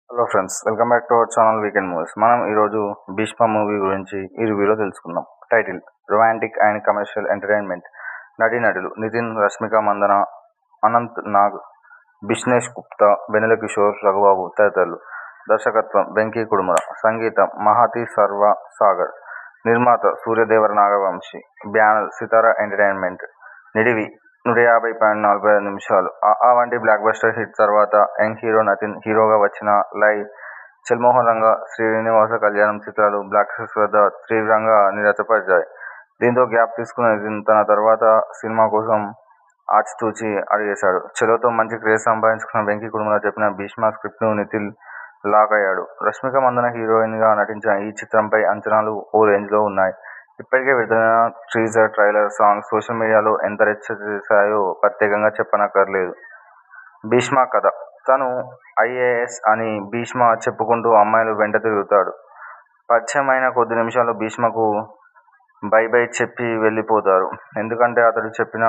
Hello friends welcome back to our channel weekend movies మనం ఈరోజు Bhishma movie గురించి ఈ రివ్యూలో తెలుసుకుందాం title romantic and commercial entertainment నటీనటులు నితిన్ రష్మిక మందన అనంత్ నాగ్ బిష్నేష్ గుప్తా వెన్నెల కిషోర్ రఘుబాబు తదితరులు దర్శకత్వం వెంకీ కుడుముల సంగీతం మహాతి సర్వ సాగర్ నిర్మాత సూర్యదేవర నాగవంశి బ్యానర్ సితారా ఎంటర్టైన్మెంట్ నిడివి నూట యాభై పాయింట్ నలభై ఐదు నిమిషాలు ఆ ఆ వంటి బ్లాక్ బస్టర్ హిట్ తర్వాత యంగ్ హీరో నితిన్ హీరోగా వచ్చిన లై చెల్మోహన్ రంగ శ్రీనివాస కళ్యాణం చిత్రాలు బ్లాక్ సక్సెస్ వద్ద తీవ్రంగా నిరాశపరిచాయి దీంతో గ్యాప్ తీసుకున్న నితిన్ తన తర్వాత సినిమా కోసం ఆచితూచి అడిగేశాడు చెలోతో మంచి క్రేజ్ సంపాదించుకున్న వెంకీ కుటుంబంలో చెప్పిన భీష్మ స్క్రిప్ట్ను నితిన్ లాక్ అయ్యాడు రష్మిక మందన హీరోయిన్గా నటించిన ఈ చిత్రంపై అంచనాలు ఓ రేంజ్లో ఉన్నాయి ఇప్పటికే విడుదలైన టీజర్ ట్రైలర్ సాంగ్ సోషల్ మీడియాలో ఎంత రెచ్చ చేశాయో ప్రత్యేకంగా చెప్పనక్కర్లేదు భీష్మ కథ తను ఐఏఎస్ అని భీష్మ చెప్పుకుంటూ అమ్మాయిలు వెంట తిరుగుతాడు పరిచయం అయిన కొద్ది నిమిషాల్లో భీష్మకు బై బై చెప్పి వెళ్ళిపోతారు ఎందుకంటే అతడు చెప్పిన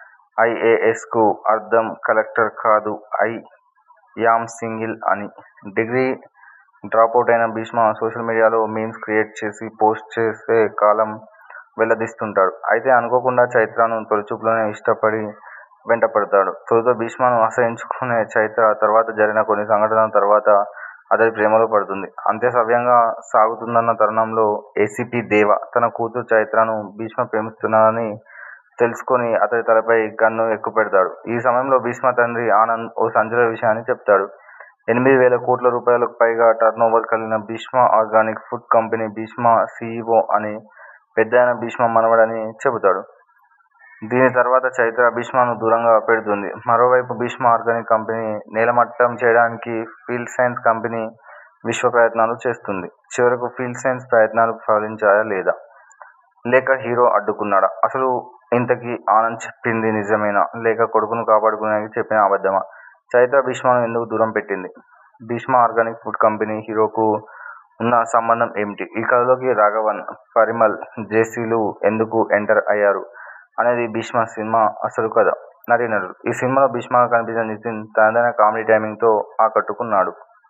ఐఏఎస్కు అర్థం కలెక్టర్ కాదు ఐ యామ్ సింగిల్ అని డిగ్రీ డ్రాపౌట్ అయిన భీష్మ సోషల్ మీడియాలో మీమ్స్ క్రియేట్ చేసి పోస్ట్ చేసే కాలం వెల్లదీస్తుంటాడు అయితే అనుకోకుండా చైత్రను తొలిచూపులోనే ఇష్టపడి వెంటపడతాడు తొలుత భీష్మను అసహించుకునే చైత్ర తర్వాత జరిగిన కొన్ని సంఘటనల తర్వాత అతడి ప్రేమలో పడుతుంది అంతే సవ్యంగా సాగుతుందన్న తరుణంలో ఏసీపీ దేవ తన కూతురు చైత్రను భీష్మ ప్రేమిస్తున్నాడని తెలుసుకొని అతడి తలపై గన్ను ఎక్కుపెడతాడు ఈ సమయంలో భీష్మ తండ్రి ఆనంద్ ఓ సంచలన విషయాన్ని చెప్తాడు ఎనిమిది వేల కోట్ల రూపాయలకు పైగా టర్నోవర్ కలిగిన Bhishma organic food company Bhishma CEO అని పెద్దయిన భీష్మ మనవడని చెబుతాడు దీని తర్వాత చైత్ర భీష్మను దూరంగా పెడుతుంది మరోవైపు భీష్మ ఆర్గానిక్ కంపెనీ నేలమట్టం చేయడానికి ఫీల్డ్ సైన్స్ కంపెనీ విశ్వ ప్రయత్నాలు చేస్తుంది చివరకు ఫీల్డ్ సైన్స్ ప్రయత్నాలు ఫలించాయా లేదా లేక హీరో అడ్డుకున్నాడా అసలు ఇంతకీ ఆనంద్ చెప్పింది నిజమేనా లేక కొడుకును కాపాడుకునేకి చెప్పిన అబద్ధమా చైత్ర భీష్మను ఎందుకు దూరం పెట్టింది భీష్మ ఆర్గానిక్ ఫుడ్ కంపెనీ హీరోకు ఉన్న సంబంధం ఏమిటి ఈ కథలోకి రాఘవన్ పరిమల్ జేసీలు ఎందుకు ఎంటర్ అయ్యారు అనేది భీష్మ సినిమా అసలు కథ నటీనటులు ఈ సినిమాలో భీష్మగా కనిపించిన నితిన్ తనదైన కామెడీ టైమింగ్తో ఆకట్టుకున్నాడు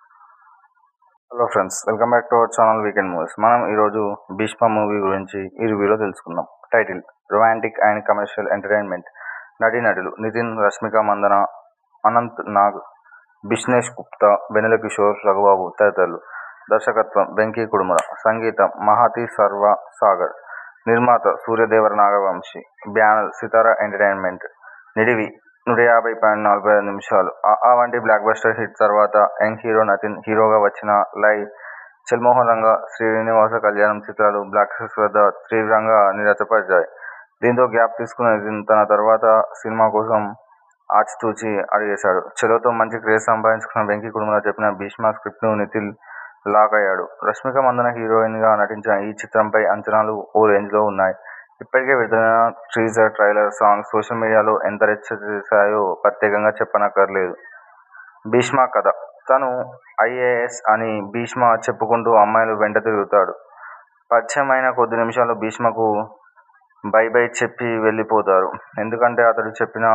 hello friends welcome back to our channel weekend movies మనం ఈరోజు భీష్మ మూవీ గురించి ఈ రివ్యూలో తెలుసుకుందాం title romantic and commercial entertainment నటీనటులు నితిన్ రష్మిక మందన అనంత్ నాగ్ బిష్నేష్ గుప్తా వెన్నెల కిషోర్ రఘుబాబు తదితరులు దర్శకత్వం వెంకీ కుడుముల సంగీతం మహాతి సర్వ సాగర్ నిర్మాత సూర్యదేవర నాగవంశి బ్యానర్ సితారా ఎంటర్టైన్మెంట్ నిడివి నూట యాభై పాయింట్ నలభై ఐదు నిమిషాలు ఆ ఆ వంటి బ్లాక్ బస్టర్ హిట్ తర్వాత యంగ్ హీరో నితిన్ హీరోగా వచ్చిన లై చెల్మోహన్ రంగ శ్రీనివాస కళ్యాణం చిత్రాలు బ్లాక్ సక్సెస్ వద్ద తీవ్రంగా నిరాశపరిచాయి దీంతో గ్యాప్ తీసుకున్న నితిన్ తన తర్వాత సినిమా కోసం ఆచితూచి అడిగేశాడు చెలోతో మంచి క్రేజ్ సంపాదించుకున్న వెంకీ కుటుంబంలో చెప్పిన భీష్మ స్క్రిప్ట్ను నితిన్ లాక్ అయ్యాడు రష్మిక మందన హీరోయిన్గా నటించిన ఈ చిత్రంపై అంచనాలు ఓ రేంజ్లో ఉన్నాయి ఇప్పటికే విడుదలైన టీజర్ ట్రైలర్ సాంగ్ సోషల్ మీడియాలో ఎంత రెచ్చ చేశాయో ప్రత్యేకంగా చెప్పనక్కర్లేదు భీష్మ కథ తను ఐఏఎస్ అని భీష్మ చెప్పుకుంటూ అమ్మాయిలు వెంట తిరుగుతాడు పరిచయం అయిన కొద్ది నిమిషాల్లో భీష్మకు బై బై చెప్పి వెళ్ళిపోతారు ఎందుకంటే అతడు చెప్పిన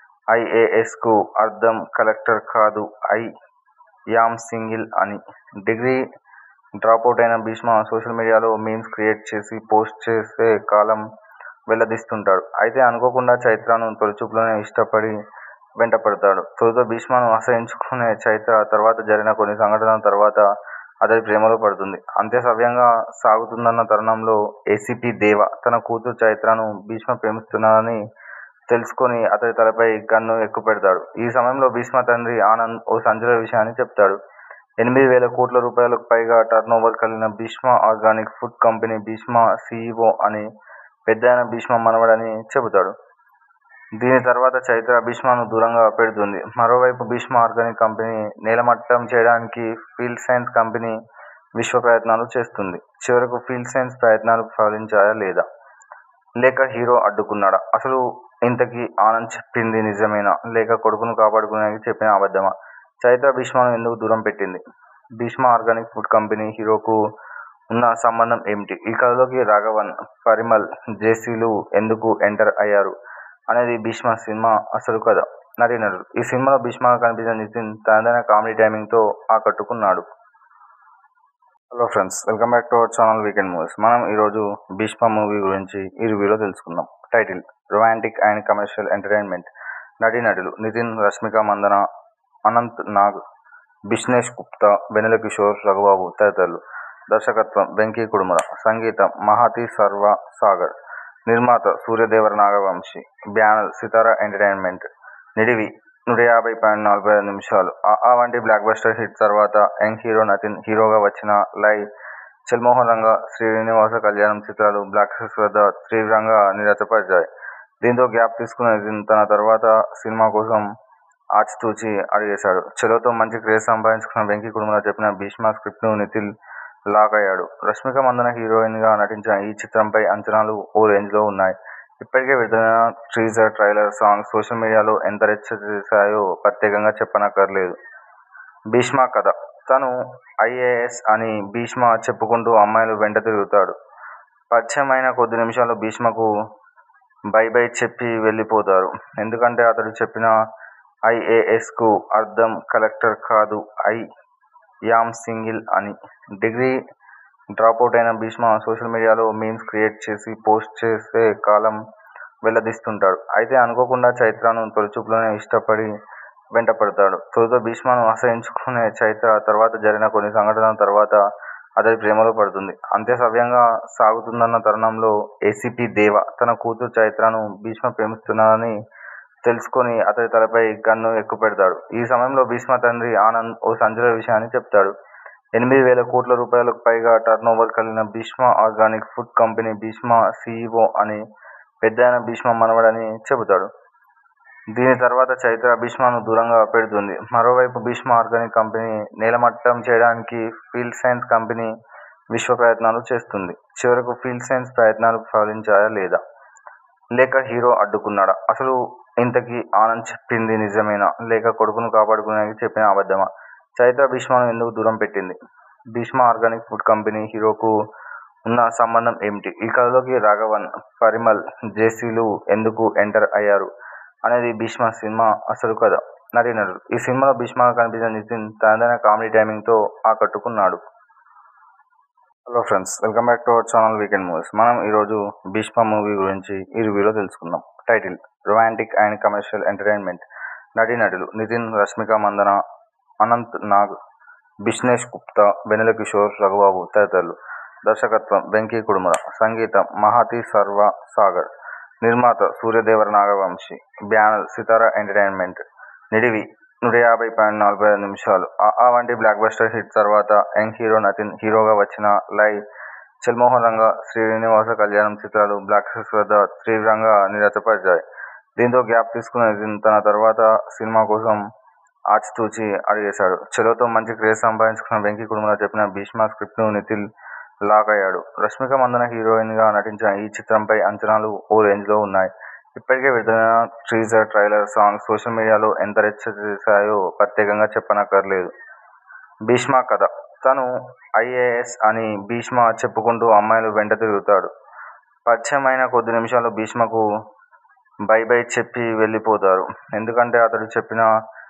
ఐఏఎస్కు అర్థం కలెక్టర్ కాదు ఐ యామ్ సింగిల్ అని డిగ్రీ డ్రాపౌట్ అయిన భీష్మ సోషల్ మీడియాలో మీమ్స్ క్రియేట్ చేసి పోస్ట్ చేసే కాలం వెల్లదీస్తుంటాడు అయితే అనుకోకుండా చైత్రను తొలిచూపులోనే ఇష్టపడి వెంటపడతాడు తొలుత భీష్మను అసహించుకునే చైత్ర తర్వాత జరిగిన కొన్ని సంఘటనల తర్వాత అతడి ప్రేమలో పడుతుంది అంతే సవ్యంగా సాగుతుందన్న తరుణంలో ఏసీపీ దేవ తన కూతురు చైత్రను భీష్మ ప్రేమిస్తున్నాడని తెలుసుకొని అతడి తలపై గన్ను ఎక్కుపెడతాడు ఈ సమయంలో భీష్మ తండ్రి ఆనంద్ ఓ సంచలన విషయాన్ని చెప్తాడు ఎనిమిది వేల కోట్ల రూపాయలకు పైగా టర్నోవర్ కలిగిన Bhishma organic food company Bhishma CEO అని పెద్దయిన భీష్మ మనవడని చెబుతాడు దీని తర్వాత చైత్ర భీష్మను దూరంగా పెడుతుంది మరోవైపు భీష్మ ఆర్గానిక్ కంపెనీ నేలమట్టం చేయడానికి ఫీల్డ్ సైన్స్ కంపెనీ విశ్వ ప్రయత్నాలు చేస్తుంది చివరకు ఫీల్డ్ సైన్స్ ప్రయత్నాలు ఫలించాయా లేదా లేక హీరో అడ్డుకున్నాడా అసలు ఇంతకీ ఆనంద్ చెప్పింది నిజమేనా లేక కొడుకును కాపాడుకునేకి చెప్పిన అబద్ధమా చైత్ర భీష్మను ఎందుకు దూరం పెట్టింది భీష్మ ఆర్గానిక్ ఫుడ్ కంపెనీ హీరోకు ఉన్న సంబంధం ఏమిటి ఈ కథలోకి రాఘవన్ పరిమల్ జేసీలు ఎందుకు ఎంటర్ అయ్యారు అనేది భీష్మ సినిమా అసలు కథ నటీనటులు ఈ సినిమాలో భీష్మగా కనిపించిన నితిన్ తనదైన కామెడీ టైమింగ్తో ఆకట్టుకున్నాడు hello friends welcome back to our channel weekend movies మనం ఈరోజు భీష్మ మూవీ గురించి ఈ రివ్యూలో తెలుసుకుందాం title romantic and commercial entertainment నటీనటులు నితిన్ రష్మిక మందన అనంత్ నాగ్ బిష్నేష్ గుప్తా వెన్నెల కిషోర్ రఘుబాబు తదితరులు దర్శకత్వం వెంకీ కుడుముల సంగీతం మహాతి సర్వ సాగర్ నిర్మాత సూర్యదేవర నాగవంశి బ్యానర్ సితారా ఎంటర్టైన్మెంట్ నిడివి నూట యాభై పాయింట్ నలభై ఐదు నిమిషాలు ఆ వంటి బ్లాక్ బస్టర్ హిట్ తర్వాత యంగ్ హీరో నితిన్ హీరోగా వచ్చిన లై చెల్మోహన్ రంగ శ్రీనివాస కళ్యాణం చిత్రాలు బ్లాక్ బస్టర్స్ వద్ద తీవ్రంగా నిరాశపరిచాయి దీంతో గ్యాప్ తీసుకున్న నితిన్ తన తర్వాత సినిమా కోసం ఆచితూచి అడిగేశాడు చెలోతో మంచి క్రేజ్ సంపాదించుకున్న వెంకీ కుటుంబంలో చెప్పిన భీష్మ స్క్రిప్ట్ను నితిన్ లాక్ అయ్యాడు రష్మిక మందన హీరోయిన్గా నటించిన ఈ చిత్రంపై అంచనాలు ఓ రేంజ్లో ఉన్నాయి ఇప్పటికే విడుదలైన టీజర్ ట్రైలర్ సాంగ్స్ సోషల్ మీడియాలో ఎంత రెచ్చ చేశాయో ప్రత్యేకంగా చెప్పనక్కర్లేదు భీష్మ కథ తను ఐఏఎస్ అని భీష్మ చెప్పుకుంటూ అమ్మాయిలు వెంట తిరుగుతాడు పరిచయం అయిన కొద్ది నిమిషాల్లో భీష్మకు బై బై చెప్పి వెళ్ళిపోతారు ఎందుకంటే అతడు చెప్పిన ఐఏఎస్కు అర్థం కలెక్టర్ కాదు ఐ యామ్ సింగిల్ అని డిగ్రీ డ్రాపౌట్ అయిన భీష్మ సోషల్ మీడియాలో మీమ్స్ క్రియేట్ చేసి పోస్ట్ చేసే కాలం వెల్లదీస్తుంటాడు అయితే అనుకోకుండా చైత్రను తొలిచూపులోనే ఇష్టపడి వెంటపడతాడు తొలుత భీష్మను అసహించుకునే చైత్ర తర్వాత జరిగిన కొన్ని సంఘటనల తర్వాత అతడి ప్రేమలో పడుతుంది అంతే సవ్యంగా సాగుతుందన్న తరుణంలో ఏసీపీ దేవ తన కూతురు చైత్రను భీష్మ ప్రేమిస్తున్నాడని తెలుసుకొని అతడి తలపై గన్ను ఎక్కుపెడతాడు ఈ సమయంలో భీష్మ తండ్రి ఆనంద్ ఓ సంచలన విషయాన్ని చెప్తాడు ఎనిమిది వేల కోట్ల రూపాయలకు పైగా టర్నోవర్ కలిగిన Bhishma organic food company Bhishma CEO అని పెద్దయిన భీష్మ మనవడని చెబుతాడు దీని తర్వాత చైత్ర భీష్మను దూరంగా పెడుతుంది మరోవైపు భీష్మ ఆర్గానిక్ కంపెనీ నేలమట్టం చేయడానికి ఫీల్డ్ సైన్స్ కంపెనీ విశ్వ ప్రయత్నాలు చేస్తుంది చివరకు ఫీల్డ్ సైన్స్ ప్రయత్నాలు ఫలించాయా లేదా లేక హీరో అడ్డుకున్నాడా అసలు ఇంతకీ ఆనంద్ చెప్పింది నిజమేనా లేక కొడుకును కాపాడుకునేకి చెప్పిన అబద్ధమా చైత్ర భీష్మను ఎందుకు దూరం పెట్టింది భీష్మ ఆర్గానిక్ ఫుడ్ కంపెనీ హీరోకు ఉన్న సంబంధం ఏమిటి ఈ కథలోకి రాఘవన్ పరిమల్ జేసీలు ఎందుకు ఎంటర్ అయ్యారు అనేది భీష్మ సినిమా అసలు కథ నటీనటులు ఈ సినిమాలో భీష్మగా కనిపించిన నితిన్ తనదైన కామెడీ టైమింగ్తో ఆకట్టుకున్నాడు hello friends welcome back to our channel weekend movies మనం ఈరోజు భీష్మ మూవీ గురించి ఈ రివ్యూలో తెలుసుకుందాం title romantic and commercial entertainment నటీనటులు నితిన్ రష్మిక మందన అనంత్ నాగ్ బిష్నేష్ గుప్తా వెన్నెల కిషోర్ రఘుబాబు తదితరులు దర్శకత్వం వెంకీ కుడుముల సంగీతం మహాతి సర్వ సాగర్ నిర్మాత సూర్యదేవర నాగవంశి బ్యానర్ సితారా ఎంటర్టైన్మెంట్ నిడివి నూట యాభై పాయింట్ నలభై ఐదు నిమిషాలు ఆ వంటి బ్లాక్ బస్టర్ హిట్ తర్వాత యంగ్ హీరో నితిన్ హీరోగా వచ్చిన లై చెల్మోహన్ రంగ శ్రీనివాస కళ్యాణం చిత్రాలు బ్లాక్ బస్టర్స్ వద్ద తీవ్రంగా నిరాశపరిచాయి దీంతో గ్యాప్ తీసుకున్న నితిన్ తన తర్వాత సినిమా కోసం ఆచితూచి అడిగేశాడు చెలోతో మంచి క్రేజ్ సంపాదించుకున్న వెంకీ కుటుంబంలో చెప్పిన భీష్మ స్క్రిప్ట్ను నితిన్ లాక్ అయ్యాడు రష్మిక మందన హీరోయిన్గా నటించిన ఈ చిత్రంపై అంచనాలు ఓ రేంజ్లో ఉన్నాయి ఇప్పటికే విడుదలైన టీజర్ ట్రైలర్ సాంగ్స్ సోషల్ మీడియాలో ఎంత రెచ్చ చేశాయో ప్రత్యేకంగా చెప్పనక్కర్లేదు భీష్మ కథ తను ఐఏఎస్ అని భీష్మ చెప్పుకుంటూ అమ్మాయిలు వెంట తిరుగుతాడు పరిచయం అయిన కొద్ది నిమిషాల్లో భీష్మకు బై బై చెప్పి వెళ్ళిపోతారు ఎందుకంటే అతడు చెప్పిన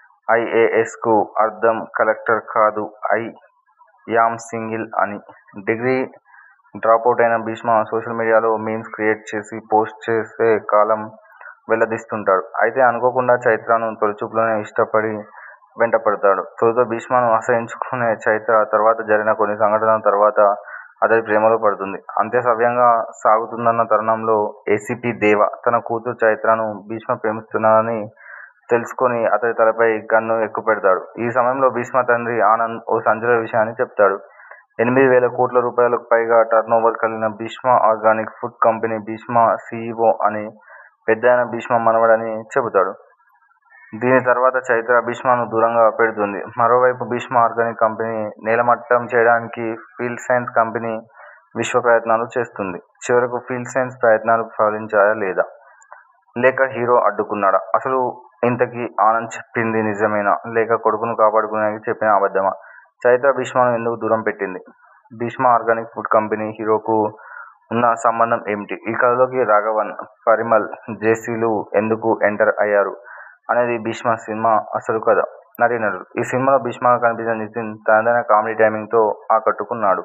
ఐఏఎస్కు అర్థం కలెక్టర్ కాదు ఐ యామ్ సింగిల్ అని డిగ్రీ డ్రాపౌట్ అయిన భీష్మ సోషల్ మీడియాలో మీమ్స్ క్రియేట్ చేసి పోస్ట్ చేసే కాలం వెల్లదీస్తుంటాడు అయితే అనుకోకుండా చైత్రను తొలిచూపులోనే ఇష్టపడి వెంటపడతాడు తొలుత భీష్మను అసహించుకునే చైత్ర తర్వాత జరిగిన కొన్ని సంఘటనల తర్వాత అతడి ప్రేమలో పడుతుంది అంతే సవ్యంగా సాగుతుందన్న తరుణంలో ఏసీపీ దేవ తన కూతురు చైత్రను భీష్మ ప్రేమిస్తున్నాడని తెలుసుకొని అతడి తలపై గన్ను ఎక్కుపెడతాడు ఈ సమయంలో భీష్మ తండ్రి ఆనంద్ ఓ సంచలన విషయాన్ని చెప్తాడు ఎనిమిది వేల కోట్ల రూపాయలకు పైగా టర్నోవర్ కలిగిన Bhishma organic food company Bhishma CEO అని పెద్దయిన భీష్మ మనవడని చెబుతాడు దీని తర్వాత చైత్ర భీష్మను దూరంగా పెడుతుంది మరోవైపు భీష్మ ఆర్గానిక్ కంపెనీ నేలమట్టం చేయడానికి ఫీల్డ్ సైన్స్ కంపెనీ విశ్వ ప్రయత్నాలు చేస్తుంది చివరకు ఫీల్డ్ సైన్స్ ప్రయత్నాలు ఫలించాయా లేదా లేక హీరో అడ్డుకున్నాడా అసలు ఇంతకీ ఆనంద్ చెప్పింది నిజమేనా లేక కొడుకును కాపాడుకునేకి చెప్పిన అబద్ధమా చైత్ర భీష్మను ఎందుకు దూరం పెట్టింది భీష్మ ఆర్గానిక్ ఫుడ్ కంపెనీ హీరోకు ఉన్న సంబంధం ఏమిటి ఈ కథలోకి రాఘవన్ పరిమల్ జేసీలు ఎందుకు ఎంటర్ అయ్యారు అనేది భీష్మ సినిమా అసలు కథ నటీనటులు ఈ సినిమాలో భీష్మగా కనిపించిన నితిన్ తనదైన కామెడీ టైమింగ్తో ఆకట్టుకున్నాడు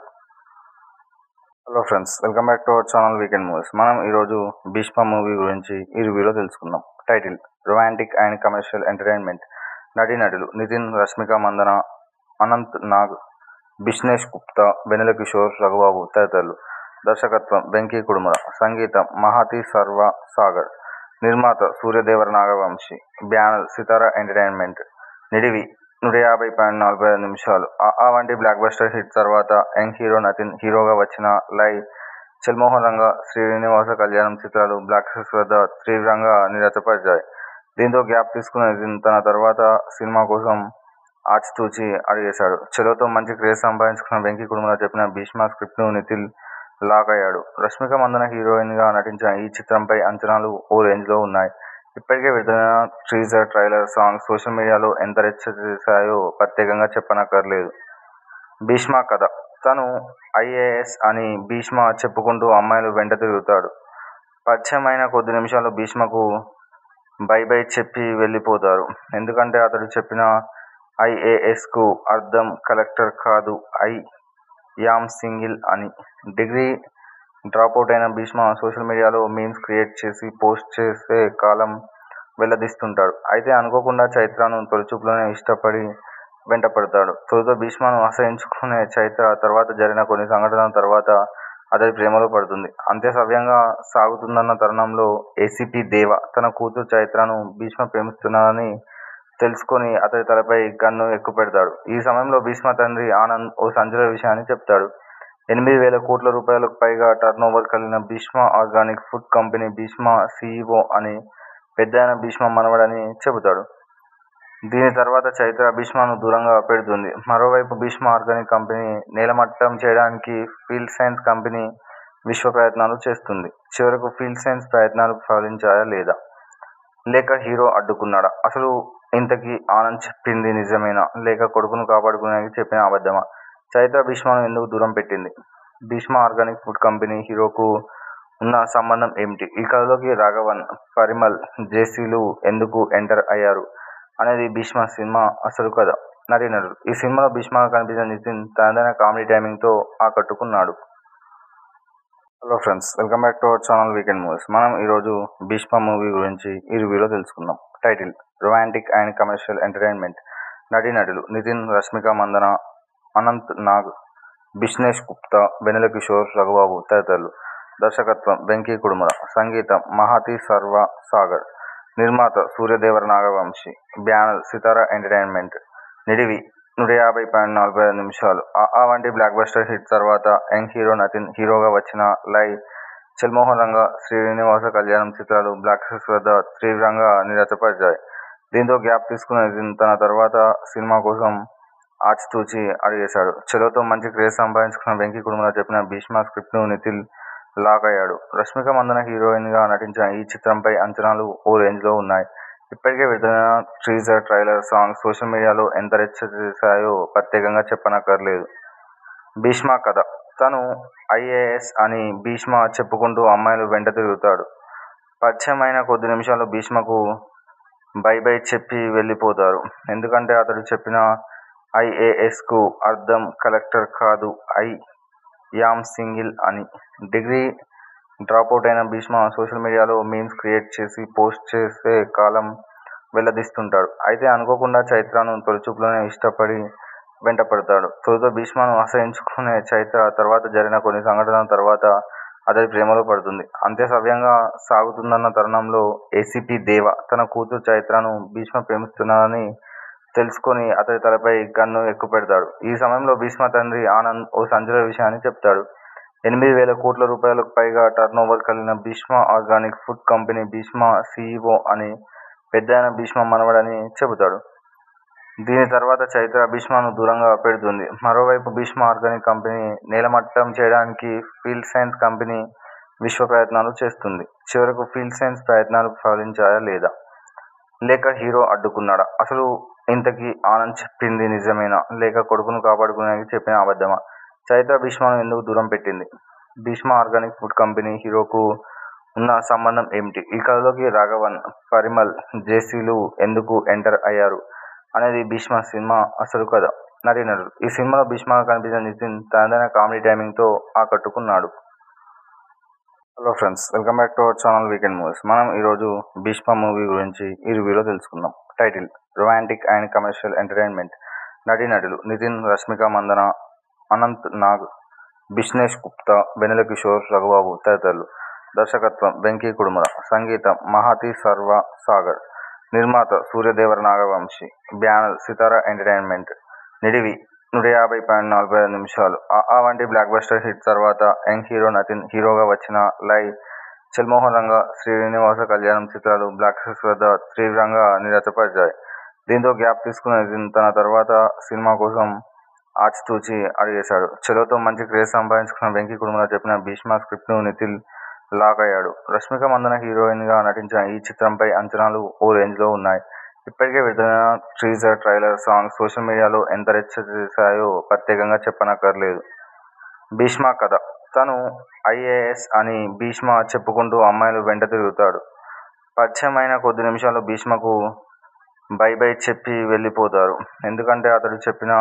hello friends welcome back to our channel weekend movies మనం ఈరోజు భీష్మ మూవీ గురించి ఈ రివ్యూలో తెలుసుకుందాం title romantic and commercial entertainment నటీనటులు నితిన్ రష్మిక మందన అనంత్ నాగ్ బిష్నేష్ గుప్తా వెన్నెల కిషోర్ రఘుబాబు తదితరులు దర్శకత్వం వెంకీ కుడుముల సంగీతం మహాతి సర్వ సాగర్ నిర్మాత సూర్యదేవర నాగవంశి బ్యానర్ సితారా ఎంటర్టైన్మెంట్ నిడివి నూట యాభై పాయింట్ నలభై ఐదు నిమిషాలు ఆ వంటి బ్లాక్ బస్టర్ హిట్ తర్వాత యంగ్ హీరో నితిన్ హీరోగా వచ్చిన లై చెల్మోహన్ రంగ శ్రీనివాస కళ్యాణం చిత్రాలు బ్లాక్ బస్టర్స్ వద్ద తీవ్రంగా నిరాశపరిచాయి దీంతో గ్యాప్ తీసుకున్న నితిన్ తన తర్వాత సినిమా కోసం ఆచితూచి అడిగేశాడు చెలోతో మంచి క్రేజ్ సంపాదించుకున్న వెంకీ కుడుముల చెప్పిన భీష్మ స్క్రిప్ట్ను నితిన్ లాక్ అయ్యాడు రష్మిక మందన హీరోయిన్గా నటించిన ఈ చిత్రంపై అంచనాలు ఓ రేంజ్లో ఉన్నాయి ఇప్పటికే విడుదలైన టీజర్ ట్రైలర్ సాంగ్స్ సోషల్ మీడియాలో ఎంత రెచ్చ చేశాయో ప్రత్యేకంగా చెప్పనక్కర్లేదు భీష్మ కథ తను ఐఏఎస్ అని భీష్మ చెప్పుకుంటూ అమ్మాయిలు వెంట తిరుగుతాడు పరిచయం అయిన కొద్ది నిమిషాల్లో భీష్మకు బై బై చెప్పి వెళ్ళిపోతారు ఎందుకంటే అతడు చెప్పిన ఐఏఎస్కు అర్థం కలెక్టర్ కాదు ఐ యామ్ సింగిల్ అని డిగ్రీ డ్రాపౌట్ అయిన భీష్మ సోషల్ మీడియాలో మీమ్స్ క్రియేట్ చేసి పోస్ట్ చేసే కాలం వెల్లదీస్తుంటాడు అయితే అనుకోకుండా చైత్రను తొలిచూపులోనే ఇష్టపడి వెంటపడతాడు తొలుత భీష్మను అసహించుకునే చైత్ర తర్వాత జరిగిన కొన్ని సంఘటనల తర్వాత అతడి ప్రేమలో పడుతుంది అంతే సవ్యంగా సాగుతుందన్న తరుణంలో ఏసీపీ దేవ తన కూతురు చైత్రను భీష్మ ప్రేమిస్తున్నాడని తెలుసుకొని అతడి తలపై గన్ను ఎక్కుపెడతాడు ఈ సమయంలో భీష్మ తండ్రి ఆనంద్ ఓ సంచలన విషయాన్ని చెప్తాడు ఎనిమిది వేల కోట్ల రూపాయలకు పైగా టర్నోవర్ కలిగిన Bhishma organic food company Bhishma CEO అని పెద్దాయన భీష్మ మనవడని చెబుతాడు దీని తర్వాత చైత్ర భీష్మను దూరంగా పెడుతుంది మరోవైపు భీష్మ ఆర్గానిక్ కంపెనీ నేలమట్టం చేయడానికి ఫీల్డ్ సైన్స్ కంపెనీ విశ్వ ప్రయత్నాలు చేస్తుంది చివరకు ఫీల్డ్ సైన్స్ ప్రయత్నాలు ఫలించాయా లేదా లేక హీరో అడ్డుకున్నాడా అసలు ఇంతకీ ఆనంద్ చెప్పింది నిజమేనా లేక కొడుకును కాపాడుకునేందుకు చెప్పిన అబద్ధమా చైత్ర భీష్మను ఎందుకు దూరం పెట్టింది భీష్మ ఆర్గానిక్ ఫుడ్ కంపెనీ హీరోకు ఉన్న సంబంధం ఏమిటి ఈ కథలోకి రాఘవన్ పరిమల్ జేసీలు ఎందుకు ఎంటర్ అయ్యారు అనేది భీష్మ సినిమా అసలు కథ నటీనటులు ఈ సినిమాలో భీష్మగా కనిపించిన నితిన్ తనదైన కామెడీ టైమింగ్తో ఆకట్టుకున్నాడు hello friends welcome back to our channel weekend movies మనం ఈరోజు భీష్మ మూవీ గురించి ఈ రివ్యూలో తెలుసుకుందాం title romantic and commercial entertainment నటీనటులు నితిన్ రష్మిక మందన అనంత్ నాగ్ బిష్నేష్ గుప్తా వెన్నెల కిషోర్ రఘుబాబు తదితరులు దర్శకత్వం వెంకీ కుడుముల సంగీతం మహాతి సర్వ సాగర్ నిర్మాత సూర్యదేవర నాగవంశి బ్యానర్ సితారా ఎంటర్టైన్మెంట్ నిడివి నూట యాభై పాయింట్ నలభై ఐదు నిమిషాలు ఆ వంటి బ్లాక్ బస్టర్ హిట్ తర్వాత యంగ్ హీరో నితిన్ హీరోగా వచ్చిన లై చెల్మోహన్ రంగ శ్రీనివాస కళ్యాణం చిత్రాలు బ్లాక్ బస్టర్స్ వద్ద తీవ్రంగా నిరాశపరిచాయి దీంతో గ్యాప్ తీసుకున్న నితిన్ తన తర్వాత సినిమా కోసం ఆచితూచి అడిగేశాడు చెలోతో మంచి క్రేజ్ సంపాదించుకున్న వెంకీ కుడుముల చెప్పిన భీష్మ స్క్రిప్ట్ను నితిన్ లాక్ అయ్యాడు రష్మిక మందన హీరోయిన్గా నటించిన ఈ చిత్రంపై అంచనాలు ఓ రేంజ్లో ఉన్నాయి ఇప్పటికే విడుదలైన టీజర్ ట్రైలర్ సాంగ్స్ సోషల్ మీడియాలో ఎంత రెచ్చ చేశాయో ప్రత్యేకంగా చెప్పనక్కర్లేదు భీష్మ కథ తను ఐఏఎస్ అని భీష్మ చెప్పుకుంటూ అమ్మాయిలు వెంట తిరుగుతాడు పరిచయం అయిన కొద్ది నిమిషాల్లో భీష్మకు బై బై చెప్పి వెళ్ళిపోతారు ఎందుకంటే అతడు చెప్పిన ఐఏఎస్కు అర్థం కలెక్టర్ కాదు ఐ యామ్ సింగిల్ అని డిగ్రీ డ్రాపౌట్ అయిన భీష్మ సోషల్ మీడియాలో మీమ్స్ క్రియేట్ చేసి పోస్ట్ చేసే కాలం వెల్లదీస్తుంటాడు అయితే అనుకోకుండా చైత్రను తొలిచూపులోనే ఇష్టపడి వెంటపడతాడు తొలుత భీష్మను అసహించుకునే చైత్ర తర్వాత జరిగిన కొన్ని సంఘటనల తర్వాత అతడి ప్రేమలో పడుతుంది అంతే సవ్యంగా సాగుతుందన్న తరుణంలో ఏసీపీ దేవ తన కూతురు చైత్రను భీష్మ ప్రేమిస్తున్నాడని తెలుసుకొని అతడి తలపై గన్ను ఎక్కుపెడతాడు ఈ సమయంలో భీష్మ తండ్రి ఆనంద్ ఓ సంచలన విషయాన్ని చెప్తాడు ఎనిమిది వేల కోట్ల రూపాయలకు పైగా టర్నోవర్ కలిగిన Bhishma organic food company Bhishma CEO అని పెద్దాయన భీష్మ మనవడని చెబుతాడు దీని తర్వాత చైత్ర భీష్మను దూరంగా పెడుతుంది మరోవైపు భీష్మ ఆర్గానిక్ కంపెనీ నేలమట్టం చేయడానికి ఫీల్డ్ సైన్స్ కంపెనీ విశ్వ ప్రయత్నాలు చేస్తుంది చివరకు ఫీల్డ్ సైన్స్ ప్రయత్నాలు ఫలించాయా లేదా లేక హీరో అడ్డుకున్నాడా అసలు ఇంతకీ ఆనంద్ చెప్పింది నిజమేనా లేక కొడుకును కాపాడుకునేందుకు చెప్పిన అబద్ధమా చైత్ర భీష్మను ఎందుకు దూరం పెట్టింది భీష్మ ఆర్గానిక్ ఫుడ్ కంపెనీ హీరోకు ఉన్న సంబంధం ఏమిటి ఈ కథలోకి రాఘవన్ పరిమళ్ జేసీలు ఎందుకు ఎంటర్ అయ్యారు అనేది భీష్మ సినిమా అసలు కథ నటీనటులు ఈ సినిమాలో భీష్మగా కనిపించిన నితిన్ తనదైన కామెడీ టైమింగ్ తో ఆకట్టుకున్నాడు hello friends welcome back to our channel weekend movies మనం ఈరోజు భీష్మ మూవీ గురించి ఈ రివ్యూలో తెలుసుకుందాం title romantic and commercial entertainment నటీనటులు నితిన్ రష్మిక మందన అనంత్ నాగ్ బిష్నేష్ గుప్తా వెన్నెల కిషోర్ రఘుబాబు తదితరులు దర్శకత్వం వెంకీ కుడుముల సంగీతం మహాతి సర్వ సాగర్ నిర్మాత సూర్యదేవర నాగవంశి బ్యానర్ సితారా ఎంటర్టైన్మెంట్ నిడివి నూట యాభై పాయింట్ నలభై ఐదు నిమిషాలు ఆ వంటి బ్లాక్ బస్టర్ హిట్ తర్వాత యంగ్ హీరో నితిన్ హీరోగా వచ్చిన లై చెల్మోహన్ రంగ శ్రీనివాస కళ్యాణం చిత్రాలు బ్లాక్ బస్టర్స్ వద్ద తీవ్రంగా నిరాశపరిచాయి దీంతో గ్యాప్ తీసుకున్న నితిన్ తన తర్వాత సినిమా కోసం ఆచితూచి అడిగేశాడు చెలోతో మంచి క్రేజ్ సంపాదించుకున్న వెంకీ కుడుముల చెప్పిన భీష్మ స్క్రిప్ట్ను నితిన్ లాక్ అయ్యాడు రష్మిక మందన హీరోయిన్గా నటించిన ఈ చిత్రంపై అంచనాలు ఓ రేంజ్లో ఉన్నాయి ఇప్పటికే విడుదలైన టీజర్ ట్రైలర్ సాంగ్స్ సోషల్ మీడియాలో ఎంత రెచ్చ చేశాయో ప్రత్యేకంగా చెప్పనక్కర్లేదు భీష్మ కథ తను ఐఏఎస్ అని భీష్మ చెప్పుకుంటూ అమ్మాయిలు వెంట తిరుగుతాడు పరిచయం అయిన కొద్ది నిమిషాల్లో భీష్మకు బై బై చెప్పి వెళ్ళిపోతారు ఎందుకంటే అతడు చెప్పిన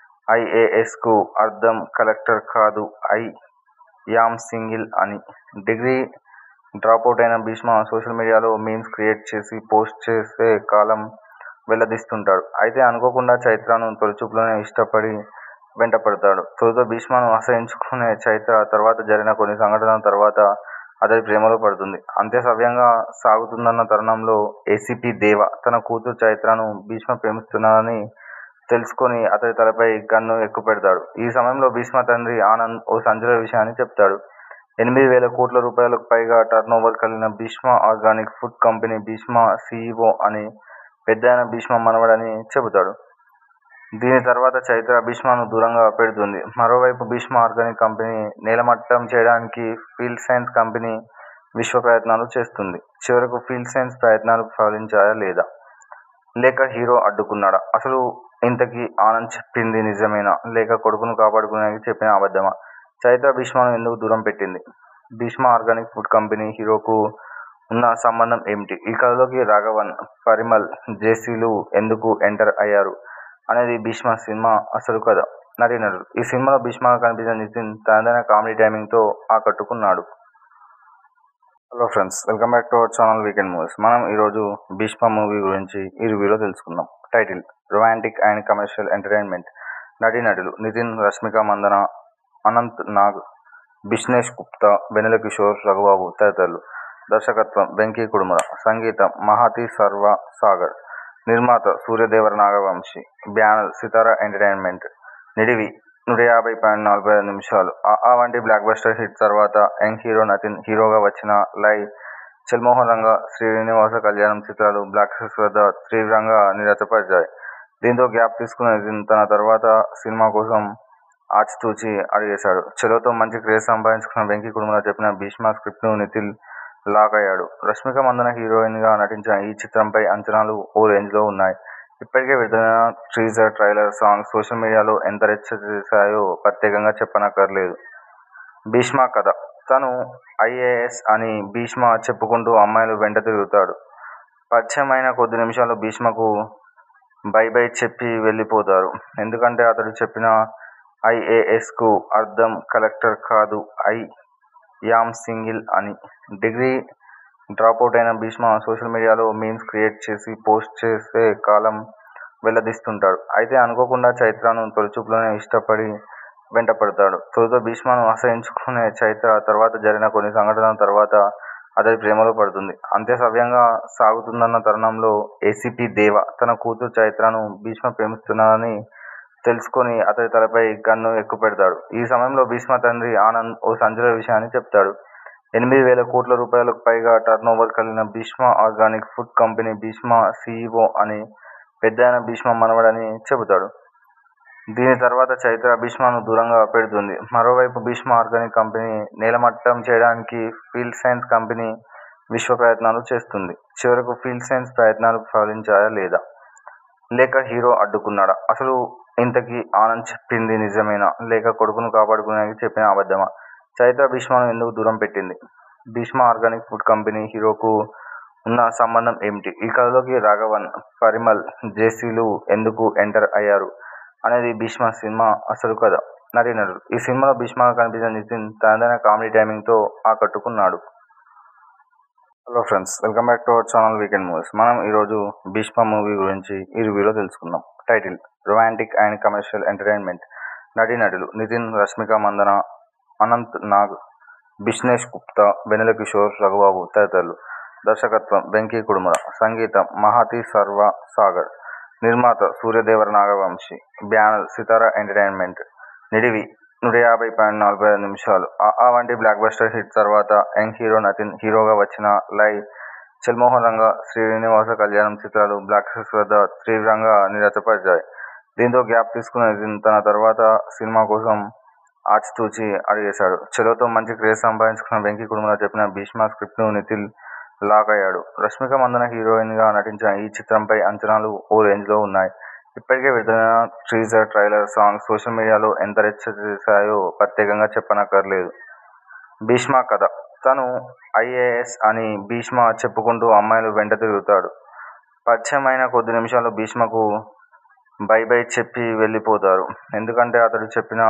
ఐఏఎస్కు అర్థం కలెక్టర్ కాదు ఐ యామ్ సింగిల్ అని డిగ్రీ డ్రాపౌట్ అయిన భీష్మ సోషల్ మీడియాలో మీమ్స్ క్రియేట్ చేసి పోస్ట్ చేసే కాలం వెల్లదీస్తుంటాడు అయితే అనుకోకుండా చైత్రను తొలిచూపులోనే ఇష్టపడి వెంటపడతాడు తొలుత భీష్మను అసహించుకునే చైత్ర తర్వాత జరిగిన కొన్ని సంఘటనల తర్వాత అతడి ప్రేమలో పడుతుంది అంతే సవ్యంగా సాగుతుందన్న తరుణంలో ఏసీపీ దేవ తన కూతురు చైత్రను భీష్మ ప్రేమిస్తున్నాడని తెలుసుకొని అతడి తలపై గన్ను ఎక్కుపెడతాడు ఈ సమయంలో భీష్మ తండ్రి ఆనంద్ ఓ సంచలన విషయాన్ని చెప్తాడు ఎనిమిది వేల కోట్ల రూపాయలకు పైగా టర్నోవర్ కలిగిన Bhishma organic food company Bhishma CEO అని పెద్దాయన భీష్మ మనవడని చెబుతాడు దీని తర్వాత చైత్ర భీష్మను దూరంగా పెడుతుంది మరోవైపు భీష్మ ఆర్గానిక్ కంపెనీ నేలమట్టం చేయడానికి ఫీల్డ్ సైన్స్ కంపెనీ విశ్వ ప్రయత్నాలు చేస్తుంది చివరకు ఫీల్డ్ సైన్స్ ప్రయత్నాలు ఫలించాయా లేదా లేక హీరో అడ్డుకున్నాడా అసలు ఇంతకీ ఆనంద్ చెప్పింది నిజమేనా లేక కొడుకును కాపాడుకునేందుకు చెప్పిన అబద్ధమా చైత్ర భీష్మను ఎందుకు దూరం పెట్టింది భీష్మ ఆర్గానిక్ ఫుడ్ కంపెనీ హీరోకు ఉన్న సంబంధం ఏమిటి ఈ కథలోకి రాఘవన్ పరిమళ్ జేసీలు ఎందుకు ఎంటర్ అయ్యారు అనేది భీష్మ సినిమా అసలు కథ నటీనటులు ఈ సినిమాలో భీష్మగా కనిపించిన నితిన్ తనదైన కామెడీ టైమింగ్ తో ఆకట్టుకున్నాడు hello friends welcome back to our channel weekend movies మనం ఈరోజు భీష్మ మూవీ గురించి ఈ రివ్యూలో తెలుసుకుందాం title romantic and commercial entertainment నటీనటులు నితిన్ రష్మిక మందన అనంత్ నాగ్ బిష్నేష్ గుప్తా వెన్నెల కిషోర్ రఘుబాబు తదితరులు దర్శకత్వం వెంకీ కుడుముల సంగీతం మహాతి సర్వ సాగర్ నిర్మాత సూర్యదేవర నాగవంశి బ్యానర్ సితారా ఎంటర్టైన్మెంట్ నిడివి నూట యాభై పాయింట్ నలభై ఐదు నిమిషాలు ఆ వంటి బ్లాక్ బస్టర్ హిట్ తర్వాత యంగ్ హీరో నితిన్ హీరోగా వచ్చిన లై చెల్మోహన్ రంగ శ్రీనివాస కళ్యాణం చిత్రాలు బ్లాక్ బస్టర్స్ వద్ద తీవ్రంగా నిరాశపరిచాయి దీంతో గ్యాప్ తీసుకున్న నితిన్ తన తర్వాత సినిమా కోసం ఆచితూచి అడిగేశాడు చెలోతో మంచి క్రేజ్ సంపాదించుకున్న వెంకీ కుడుముల చెప్పిన భీష్మ స్క్రిప్ట్ను నితిన్ లాక్ అయ్యాడు రష్మిక మందన హీరోయిన్గా నటించిన ఈ చిత్రంపై అంచనాలు ఓ రేంజ్లో ఉన్నాయి ఇప్పటికే విడుదలైన టీజర్ ట్రైలర్ సాంగ్స్ సోషల్ మీడియాలో ఎంత రెచ్చ చేశాయో ప్రత్యేకంగా చెప్పనక్కర్లేదు భీష్మ కథ తను ఐఏఎస్ అని భీష్మ చెప్పుకుంటూ అమ్మాయిలు వెంట తిరుగుతాడు పరిచయం అయిన కొద్ది నిమిషాల్లో భీష్మకు బై బై చెప్పి వెళ్ళిపోతారు ఎందుకంటే అతడు చెప్పిన ఐఏఎస్కు అర్థం కలెక్టర్ కాదు ఐ యామ్ సింగిల్ అని డిగ్రీ డ్రాపౌట్ అయిన భీష్మ సోషల్ మీడియాలో మీమ్స్ క్రియేట్ చేసి పోస్ట్ చేసే కాలం వెల్లదీస్తుంటాడు అయితే అనుకోకుండా చైత్రను తొలిచూపులోనే ఇష్టపడి వెంటపడతాడు తొలుత భీష్మను అసహించుకునే చైత్ర తర్వాత జరిగిన కొన్ని సంఘటనల తర్వాత అతడి ప్రేమలో పడుతుంది అంతే సవ్యంగా సాగుతుందన్న తరుణంలో ఏసీపీ దేవ తన కూతురు చైత్రను భీష్మ ప్రేమిస్తున్నాడని తెలుసుకొని అతడి తలపై గన్ను ఎక్కుపెడతాడు ఈ సమయంలో భీష్మ తండ్రి ఆనంద్ ఓ సంచలన విషయాన్ని చెప్తాడు ఎనిమిది వేల కోట్ల రూపాయలకు పైగా టర్నోవర్ కలిగిన Bhishma organic food company Bhishma CEO అని పెద్దాయన భీష్మ మనవడని చెబుతాడు దీని తర్వాత చైత్ర భీష్మను దూరంగా పెడుతుంది మరోవైపు భీష్మ ఆర్గానిక్ కంపెనీ నేలమట్టం చేయడానికి ఫీల్డ్ సైన్స్ కంపెనీ విశ్వ ప్రయత్నాలు చేస్తుంది చివరకు ఫీల్డ్ సైన్స్ ప్రయత్నాలు ఫలించాయా లేదా లేక హీరో అడ్డుకున్నాడా అసలు ఇంతకీ ఆనంద్ చెప్పింది నిజమేనా లేక కొడుకును కాపాడుకునేందుకు చెప్పిన అబద్ధమా చైత్ర భీష్మను ఎందుకు దూరం పెట్టింది భీష్మ ఆర్గానిక్ ఫుడ్ కంపెనీ హీరోకు ఉన్న సంబంధం ఏమిటి ఈ కథలోకి రాఘవన్ పరిమల్ జేసీలు ఎందుకు ఎంటర్ అయ్యారు అనేది భీష్మ సినిమా అసలు కథ నటీనటులు ఈ సినిమాలో భీష్మగా కనిపించిన నితిన్ తనదైన కామెడీ టైమింగ్తో ఆకట్టుకున్నాడు hello friends welcome back to our channel weekend movies మనం ఈరోజు భీష్మ మూవీ గురించి ఈ రివ్యూలో తెలుసుకుందాం title romantic and commercial entertainment నటీనటులు నితిన్ రష్మిక మందన అనంత్ నాగ్ బిష్నేష్ గుప్తా వెన్నెల కిషోర్ రఘుబాబు తదితరులు దర్శకత్వం వెంకీ కుడుముల సంగీతం మహాతి సర్వ సాగర్ నిర్మాత సూర్యదేవర నాగవంశి బ్యానర్ సితారా ఎంటర్టైన్మెంట్ నిడివి నూట యాభై పాయింట్ నలభై ఐదు నిమిషాలు ఆ వంటి బ్లాక్ బస్టర్ హిట్ తర్వాత యంగ్ హీరో నితిన్ హీరోగా వచ్చిన లై చెల్మోహన్ రంగ శ్రీనివాస కళ్యాణం చిత్రాలు బ్లాక్ బస్టర్స్ వద్ద తీవ్రంగా నిరాశపరిచాయి దీంతో గ్యాప్ తీసుకున్న నితిన్ తన తర్వాత సినిమా కోసం ఆచితూచి అడిగేశాడు చెలోతో మంచి క్రేజ్ సంపాదించుకున్న వెంకీ కుటుంబంలో చెప్పిన భీష్మ స్క్రిప్ట్ను నితిన్ లాక్ అయ్యాడు రష్మిక మందన హీరోయిన్గా నటించిన ఈ చిత్రంపై అంచనాలు ఓ రేంజ్లో ఉన్నాయి ఇప్పటికే విడుదలైన టీజర్ ట్రైలర్ సాంగ్స్ సోషల్ మీడియాలో ఎంత రెచ్చ చేశాయో ప్రత్యేకంగా చెప్పనక్కర్లేదు భీష్మ కథ తను ఐఏఎస్ అని భీష్మ చెప్పుకుంటూ అమ్మాయిలు వెంట తిరుగుతాడు పరిచయం అయిన కొద్ది నిమిషాల్లో భీష్మకు బై బై చెప్పి వెళ్ళిపోతారు ఎందుకంటే అతడు చెప్పిన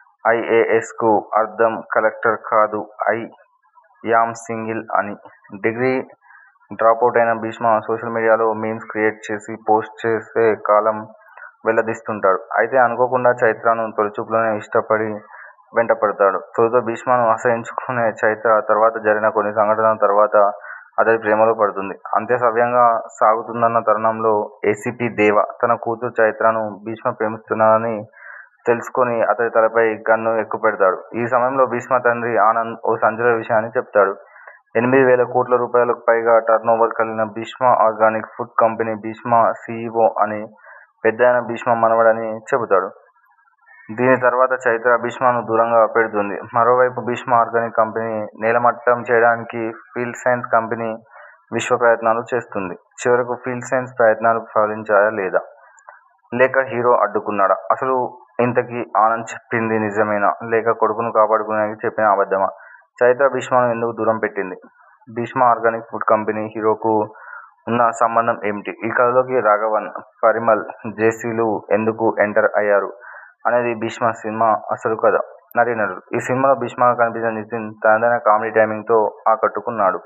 ఐఏఎస్కు అర్థం కలెక్టర్ కాదు ఐ యామ్ సింగిల్ అని డిగ్రీ డ్రాపౌట్ అయిన భీష్మ సోషల్ మీడియాలో మీమ్స్ క్రియేట్ చేసి పోస్ట్ చేసే కాలం వెల్లదీస్తుంటాడు అయితే అనుకోకుండా చైత్రను తొలిచూపులోనే ఇష్టపడి వెంటపడతాడు తొలుత భీష్మను అసహించుకునే చైత్ర తర్వాత జరిగిన కొన్ని సంఘటనల తర్వాత అతడి ప్రేమలో పడుతుంది అంతే సవ్యంగా సాగుతుందన్న తరుణంలో ఏసీపీ దేవ తన కూతురు చైత్రను భీష్మ ప్రేమిస్తున్నాడని తెలుసుకొని అతడి తలపై గన్ను ఎక్కుపెడతాడు ఈ సమయంలో భీష్మ తండ్రి ఆనంద్ ఓ సంచలన విషయాన్ని చెప్తాడు ఎనిమిది వేల కోట్ల రూపాయలకు పైగా టర్నోవర్ కలిగిన Bhishma organic food company Bhishma CEO అని పెద్దాయన భీష్మ మనవడని చెబుతాడు దీని తర్వాత చైత్ర భీష్మను దూరంగా పెడుతుంది మరోవైపు భీష్మ ఆర్గానిక్ కంపెనీ నేలమట్టం చేయడానికి ఫీల్డ్ సైన్స్ కంపెనీ విశ్వ ప్రయత్నాలు చేస్తుంది చివరకు ఫీల్డ్ సైన్స్ ప్రయత్నాలు ఫలించాయా లేదా లేక హీరో అడ్డుకున్నాడా అసలు ఇంతకీ ఆనంద్ చెప్పింది నిజమేనా లేక కొడుకును కాపాడుకునేందుకు చెప్పిన అబద్ధమా చైత్ర భీష్మను ఎందుకు దూరం పెట్టింది భీష్మ ఆర్గానిక్ ఫుడ్ కంపెనీ హీరోకు ఉన్న సంబంధం ఏమిటి ఈ కథలోకి రాఘవన్ పరిమల్ జేసీలు ఎందుకు ఎంటర్ అయ్యారు అనేది భీష్మ సినిమా అసలు కథ నటీనటులు ఈ సినిమాలో భీష్మగా కనిపించిన నితిన్ తనదైన కామెడీ టైమింగ్తో ఆకట్టుకున్నాడు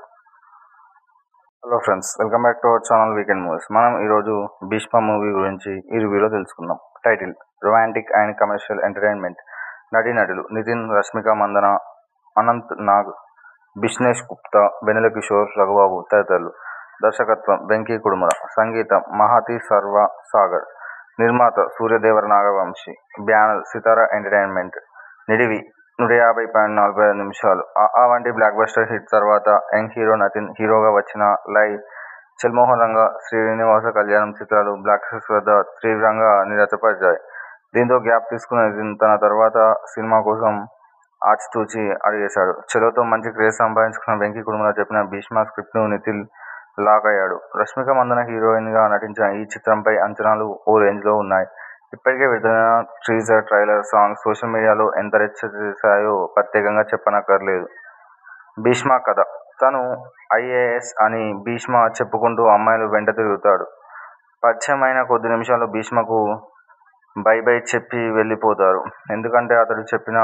hello friends welcome back to our channel weekend movies మనం ఈరోజు భీష్మ మూవీ గురించి ఈ రివ్యూలో తెలుసుకుందాం title romantic and commercial entertainment నటీనటులు నితిన్ రష్మిక మందన అనంత్ నాగ్ బిష్నేష్ గుప్తా వెన్నెల కిషోర్ రఘుబాబు తదితరులు దర్శకత్వం వెంకీ కుడుముల సంగీతం మహాతి సర్వ సాగర్ నిర్మాత సూర్యదేవర నాగవంశి బ్యానర్ సితారా ఎంటర్టైన్మెంట్ నిడివి నూట యాభై పాయింట్ నలభై ఐదు నిమిషాలు ఆ వంటి బ్లాక్ బస్టర్ హిట్ తర్వాత యంగ్ హీరో నితిన్ హీరోగా వచ్చిన లై చెల్మోహన్ రంగ శ్రీనివాస కళ్యాణం చిత్రాలు బ్లాక్ బస్టర్స్ వద్ద తీవ్రంగా నిరాశపరిచాయి దీంతో గ్యాప్ తీసుకున్న నితిన్ తన తర్వాత సినిమా కోసం ఆచితూచి అడిగేశాడు చెలోతో మంచి క్రేజ్ సంపాదించుకున్న వెంకీ కుటుంబంలో చెప్పిన భీష్మ స్క్రిప్ట్ను నితిన్ లాక్ అయ్యాడు రష్మిక మందన హీరోయిన్గా నటించిన ఈ చిత్రంపై అంచనాలు ఓ రేంజ్లో ఉన్నాయి ఇప్పటికే విడుదలైన టీజర్ ట్రైలర్ సాంగ్స్ సోషల్ మీడియాలో ఎంత రెచ్చ చేశాయో ప్రత్యేకంగా చెప్పనక్కర్లేదు భీష్మ కథ తను ఐఏఎస్ అని భీష్మ చెప్పుకుంటూ అమ్మాయిలు వెంట తిరుగుతాడు పరిచయం అయిన కొద్ది నిమిషాల్లో భీష్మకు బై బై చెప్పి వెళ్ళిపోతారు ఎందుకంటే అతడు చెప్పిన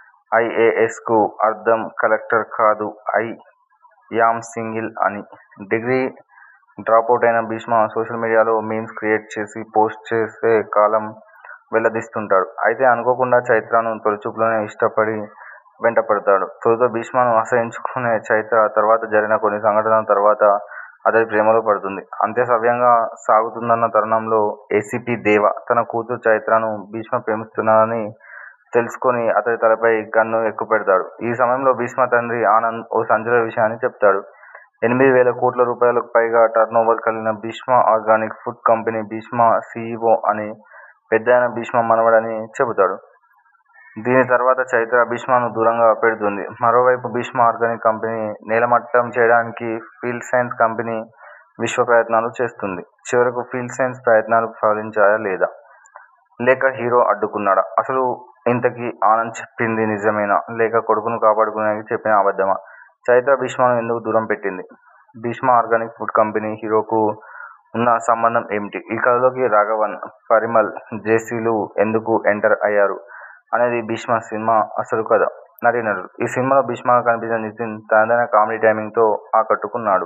ఐఏఎస్కు అర్థం కలెక్టర్ కాదు ఐ యామ్ సింగిల్ అని డిగ్రీ డ్రాపౌట్ అయిన భీష్మ సోషల్ మీడియాలో మీమ్స్ క్రియేట్ చేసి పోస్ట్ చేసే కాలం వెల్లదీస్తుంటాడు అయితే అనుకోకుండా చైత్రను తొలిచూపులోనే ఇష్టపడి వెంటపడతాడు తొలుత భీష్మను అసహించుకునే చైత్ర తర్వాత జరిగిన కొన్ని సంఘటనల తర్వాత అతడి ప్రేమలో పడుతుంది అంతే సవ్యంగా సాగుతుందన్న తరుణంలో ఏసీపీ దేవ తన కూతురు చైత్రను భీష్మ ప్రేమిస్తున్నాడని తెలుసుకొని అతడి తలపై గన్ను ఎక్కుపెడతాడు ఈ సమయంలో భీష్మ తండ్రి ఆనంద్ ఓ సంచలన విషయాన్ని చెప్తాడు ఎనిమిది వేల కోట్ల రూపాయలకు పైగా టర్నోవర్ కలిగిన Bhishma organic food company Bhishma CEO అని పెద్దాయన భీష్మ మనవడని చెబుతాడు దీని తర్వాత చైత్ర భీష్మను దూరంగా పెడుతుంది మరోవైపు భీష్మ ఆర్గానిక్ కంపెనీ నేలమట్టం చేయడానికి ఫీల్డ్ సైన్స్ కంపెనీ విశ్వ ప్రయత్నాలు చేస్తుంది చివరకు ఫీల్డ్ సైన్స్ ప్రయత్నాలు ఫలించాయా లేదా లేక హీరో అడ్డుకున్నాడా అసలు ఇంతకీ ఆనంద్ చెప్పింది నిజమేనా లేక కొడుకును కాపాడుకునేందుకు చెప్పిన అబద్ధమా చైత్ర భీష్మను ఎందుకు దూరం పెట్టింది భీష్మ ఆర్గానిక్ ఫుడ్ కంపెనీ హీరోకు ఉన్న సంబంధం ఏమిటి ఈ కథలోకి రాఘవన్ పరిమల్ జేసీలు ఎందుకు ఎంటర్ అయ్యారు అనేది భీష్మ సినిమా అసలు కథ నటీనటులు ఈ సినిమాలో భీష్మగా కనిపించిన నితిన్ తనదైన కామెడీ టైమింగ్తో ఆకట్టుకున్నాడు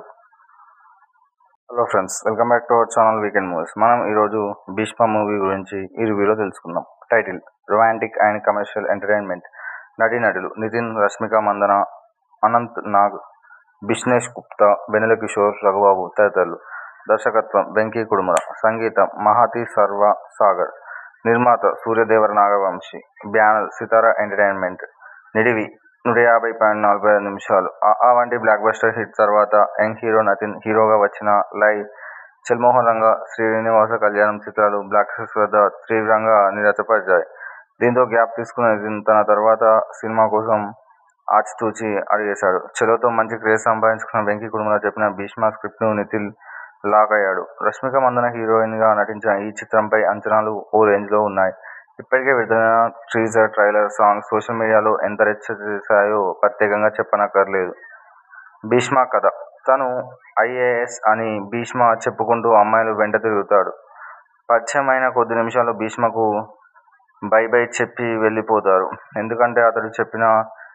hello friends welcome back to our channel weekend movies మనం ఈరోజు భీష్మ మూవీ గురించి ఈ రివ్యూలో తెలుసుకుందాం title romantic and commercial entertainment నటీనటులు నితిన్ రష్మిక మందన అనంత్ నాగ్ బిష్నేష్ గుప్తా వెన్నెల కిషోర్ రఘుబాబు తదితరులు దర్శకత్వం వెంకీ కుడుముల సంగీతం మహాతి సర్వ సాగర్ నిర్మాత సూర్యదేవర నాగవంశి బ్యానర్ సితారా ఎంటర్టైన్మెంట్ నిడివి నూట యాభై పాయింట్ నలభై ఐదు నిమిషాలు ఆ వంటి బ్లాక్ బస్టర్ హిట్ తర్వాత యంగ్ హీరో నతిన్ హీరోగా వచ్చిన లై చెల్మోహన్ రంగ శ్రీనివాస కళ్యాణం చిత్రాలు బ్లాక్ బస్టర్స్ వద్ద తీవ్రంగా నిరతపరిచాయి దీంతో గ్యాప్ తీసుకున్న నితిన్ తన తర్వాత సినిమా కోసం ఆచితూచి అడిగేశాడు చెలోతో మంచి క్రేజ్ సంపాదించుకున్న వెంకీ కుటుంబంలో చెప్పిన భీష్మ స్క్రిప్ట్ను నితిన్ లాక్ అయ్యాడు రష్మిక మందన హీరోయిన్గా నటించిన ఈ చిత్రంపై అంచనాలు ఓ రేంజ్లో ఉన్నాయి ఇప్పటికే విడుదలైన టీజర్ ట్రైలర్ సాంగ్స్ సోషల్ మీడియాలో ఎంత రెచ్చ చేశాయో ప్రత్యేకంగా చెప్పనక్కర్లేదు భీష్మ కథ తను ఐఏఎస్ అని భీష్మ చెప్పుకుంటూ అమ్మాయిలు వెంట తిరుగుతాడు పరిచయం అయిన కొద్ది నిమిషాలు భీష్మకు బై బై చెప్పి వెళ్ళిపోతారు ఎందుకంటే అతడు చెప్పిన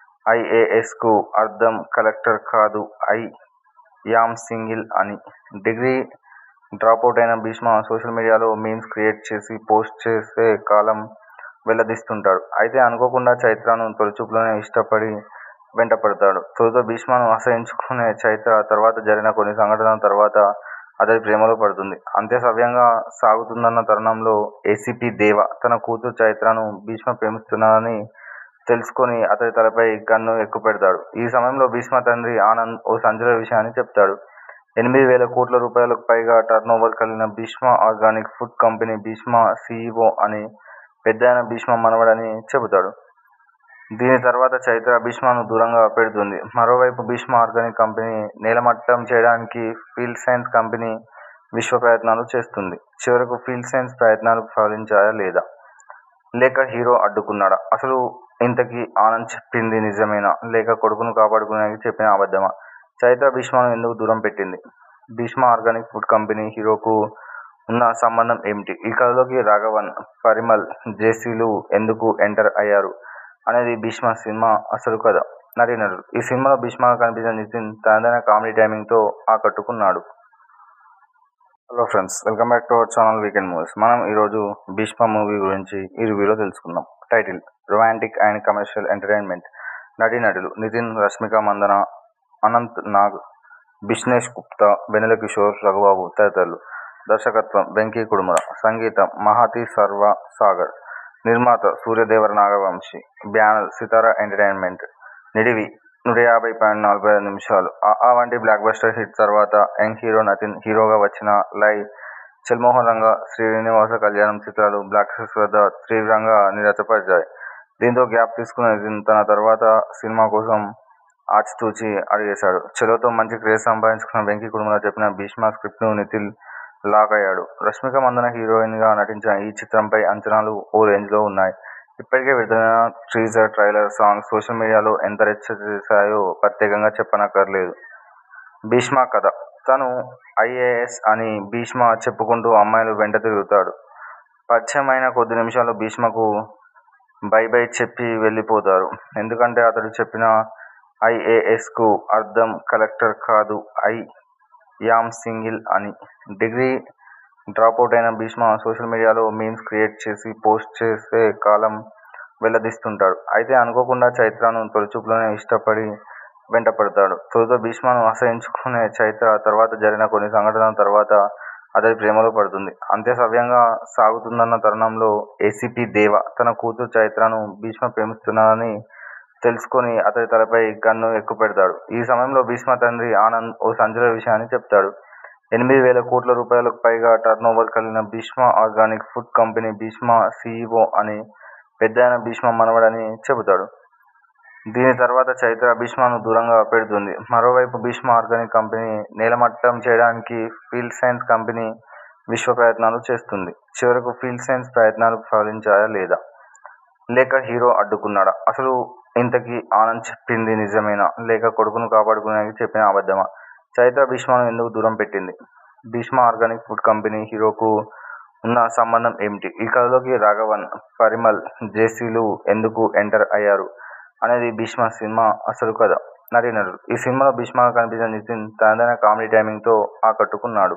ఐఏఎస్కు అర్థం కలెక్టర్ కాదు ఐ యామ్ సింగిల్ అని డిగ్రీ డ్రాపౌట్ అయిన భీష్మ సోషల్ మీడియాలో మీమ్స్ క్రియేట్ చేసి పోస్ట్ చేసే కాలం వెల్లదీస్తుంటాడు అయితే అనుకోకుండా చైత్రను తొలిచూపులోనే ఇష్టపడి వెంటపడతాడు తొలుత భీష్మను అసహించుకునే చైత్ర తర్వాత జరిగిన కొన్ని సంఘటనల తర్వాత అతడి ప్రేమలో పడుతుంది అంతే సవ్యంగా సాగుతుందన్న తరుణంలో ఏసీపీ దేవ తన కూతురు చైత్రను భీష్మ ప్రేమిస్తున్నాడని తెలుసుకొని అతడి తలపై గన్ను ఎక్కుపెడతాడు ఈ సమయంలో భీష్మ తండ్రి ఆనంద్ ఓ సంచలన విషయాన్ని చెప్తాడు ఎనిమిది వేల కోట్ల రూపాయలకు పైగా టర్నోవర్ కలిగిన Bhishma organic food company Bhishma CEO అని పెద్దాయన భీష్మ మనవడని చెబుతాడు దీని తర్వాత చైత్ర భీష్మను దూరంగా పెడుతుంది మరోవైపు భీష్మ ఆర్గానిక్ కంపెనీ నేలమట్టం చేయడానికి ఫీల్డ్ సైన్స్ కంపెనీ విశ్వ ప్రయత్నాలు చేస్తుంది చివరకు ఫీల్డ్ సైన్స్ ప్రయత్నాలు ఫలించాయా లేదా లేక హీరో అడ్డుకున్నాడా అసలు ఇంతకీ ఆనంద్ చెప్పింది నిజమేనా లేక కొడుకును కాపాడుకునేందుకు చెప్పిన అబద్ధమా చైత్ర భీష్మను ఎందుకు దూరం పెట్టింది భీష్మ ఆర్గానిక్ ఫుడ్ కంపెనీ హీరోకు ఉన్న సంబంధం ఏమిటి ఈ కథలోకి రాఘవన్ పరిమల్ జేసీలు ఎందుకు ఎంటర్ అయ్యారు అనేది భీష్మ సినిమా అసలు కథ నటీనటులు ఈ సినిమాలో భీష్మగా కనిపించిన నితిన్ తనదైన కామెడీ టైమింగ్తో ఆకట్టుకున్నాడు hello friends welcome back to our channel weekend movies మనం ఈరోజు భీష్మ మూవీ గురించి ఈ రివ్యూలో తెలుసుకుందాం title romantic and commercial entertainment నటీనటులు నితిన్ రష్మిక మందన అనంత్ నాగ్ బిష్నేష్ గుప్తా వెన్నెల కిషోర్ రఘుబాబు తదితరులు దర్శకత్వం వెంకీ కుడుముల సంగీతం మహాతి సర్వ సాగర్ నిర్మాత సూర్యదేవర నాగవంశి బ్యానర్ సితారా ఎంటర్టైన్మెంట్ నిడివి నూట యాభై పాయింట్ నలభై ఐదు నిమిషాలు ఆ వంటి బ్లాక్ బస్టర్ హిట్ తర్వాత యంగ్ హీరో నతిన్ హీరోగా వచ్చిన లై చెల్మోహన్ రంగ శ్రీనివాస కళ్యాణం చిత్రాలు బ్లాక్ బస్టర్స్ వద్ద తీవ్రంగా నిరతపరిచాయి దీంతో గ్యాప్ తీసుకున్న నితిన్ తన తర్వాత సినిమా కోసం ఆచితూచి అడిగేశాడు చెలోతో మంచి క్రేజ్ సంపాదించుకున్న వెంకీ కుటుంబంలో చెప్పిన భీష్మ స్క్రిప్ట్ను నితిన్ లాక్ అయ్యాడు రష్మిక మందన హీరోయిన్గా నటించిన ఈ చిత్రంపై అంచనాలు ఓ రేంజ్లో ఉన్నాయి ఇప్పటికే విడుదలైన టీజర్ ట్రైలర్ సాంగ్స్ సోషల్ మీడియాలో ఎంత రెచ్చ చేశాయో ప్రత్యేకంగా చెప్పనక్కర్లేదు భీష్మ కథ తను ఐఏఎస్ అని భీష్మ చెప్పుకుంటూ అమ్మాయిలు వెంట తిరుగుతాడు పరిచయం అయిన కొద్ది నిమిషాలు భీష్మకు బై బై చెప్పి వెళ్ళిపోతారు ఎందుకంటే అతడు చెప్పిన ఐఏఎస్కు అర్థం కలెక్టర్ కాదు ఐ యామ్ సింగిల్ అని డిగ్రీ డ్రాపౌట్ అయిన భీష్మ సోషల్ మీడియాలో మీమ్స్ క్రియేట్ చేసి పోస్ట్ చేసే కాలం వెల్లదీస్తుంటాడు అయితే అనుకోకుండా చైత్రను తొలిచూపులోనే ఇష్టపడి వెంటపడతాడు తొలుత భీష్మను అసహించుకునే చైత్ర తర్వాత జరిగిన కొన్ని సంఘటనల తర్వాత అతడి ప్రేమలో పడుతుంది అంతే సవ్యంగా సాగుతుందన్న తరుణంలో ఏసీపీ దేవ తన కూతురు చైత్రను భీష్మ ప్రేమిస్తున్నాడని తెలుసుకొని అతడి తలపై గన్ను ఎక్కుపెడతాడు ఈ సమయంలో భీష్మ తండ్రి ఆనంద్ ఓ సంచలన విషయాన్ని చెప్తాడు ఎనిమిది వేల కోట్ల రూపాయలకు పైగా టర్నోవర్ కలిగిన Bhishma organic food company Bhishma CEO అని పెద్దాయన భీష్మ మనవడని చెబుతాడు దీని తర్వాత చైత్ర భీష్మను దూరంగా పెడుతుంది మరోవైపు భీష్మ ఆర్గానిక్ కంపెనీ నేలమట్టం చేయడానికి ఫీల్డ్ సైన్స్ కంపెనీ విశ్వ ప్రయత్నాలు చేస్తుంది చివరకు ఫీల్డ్ సైన్స్ ప్రయత్నాలు ఫలించాయా లేదా లేక హీరో అడ్డుకున్నాడా అసలు ఇంతకీ ఆనంద్ చెప్పింది నిజమేనా లేక కొడుకును కాపాడుకోవడానికి చెప్పిన అబద్ధమా? చైత్ర భీష్మను ఎందుకు దూరం పెట్టింది? భీష్మ ఆర్గానిక్ ఫుడ్ కంపెనీ హీరోకు ఉన్న సంబంధం ఏమిటి? ఈ కథలోకి రాఘవన్, పరిమళ్, జెస్సీలు ఎందుకు ఎంటర్ అయ్యారు అనేది భీష్మ సినిమా అసలు కథ. నటీనటులు ఈ సినిమాలో భీష్మగా కనిపించిన నితిన్ తనదైన కామెడీ టైమింగ్ తో ఆకట్టుకున్నాడు.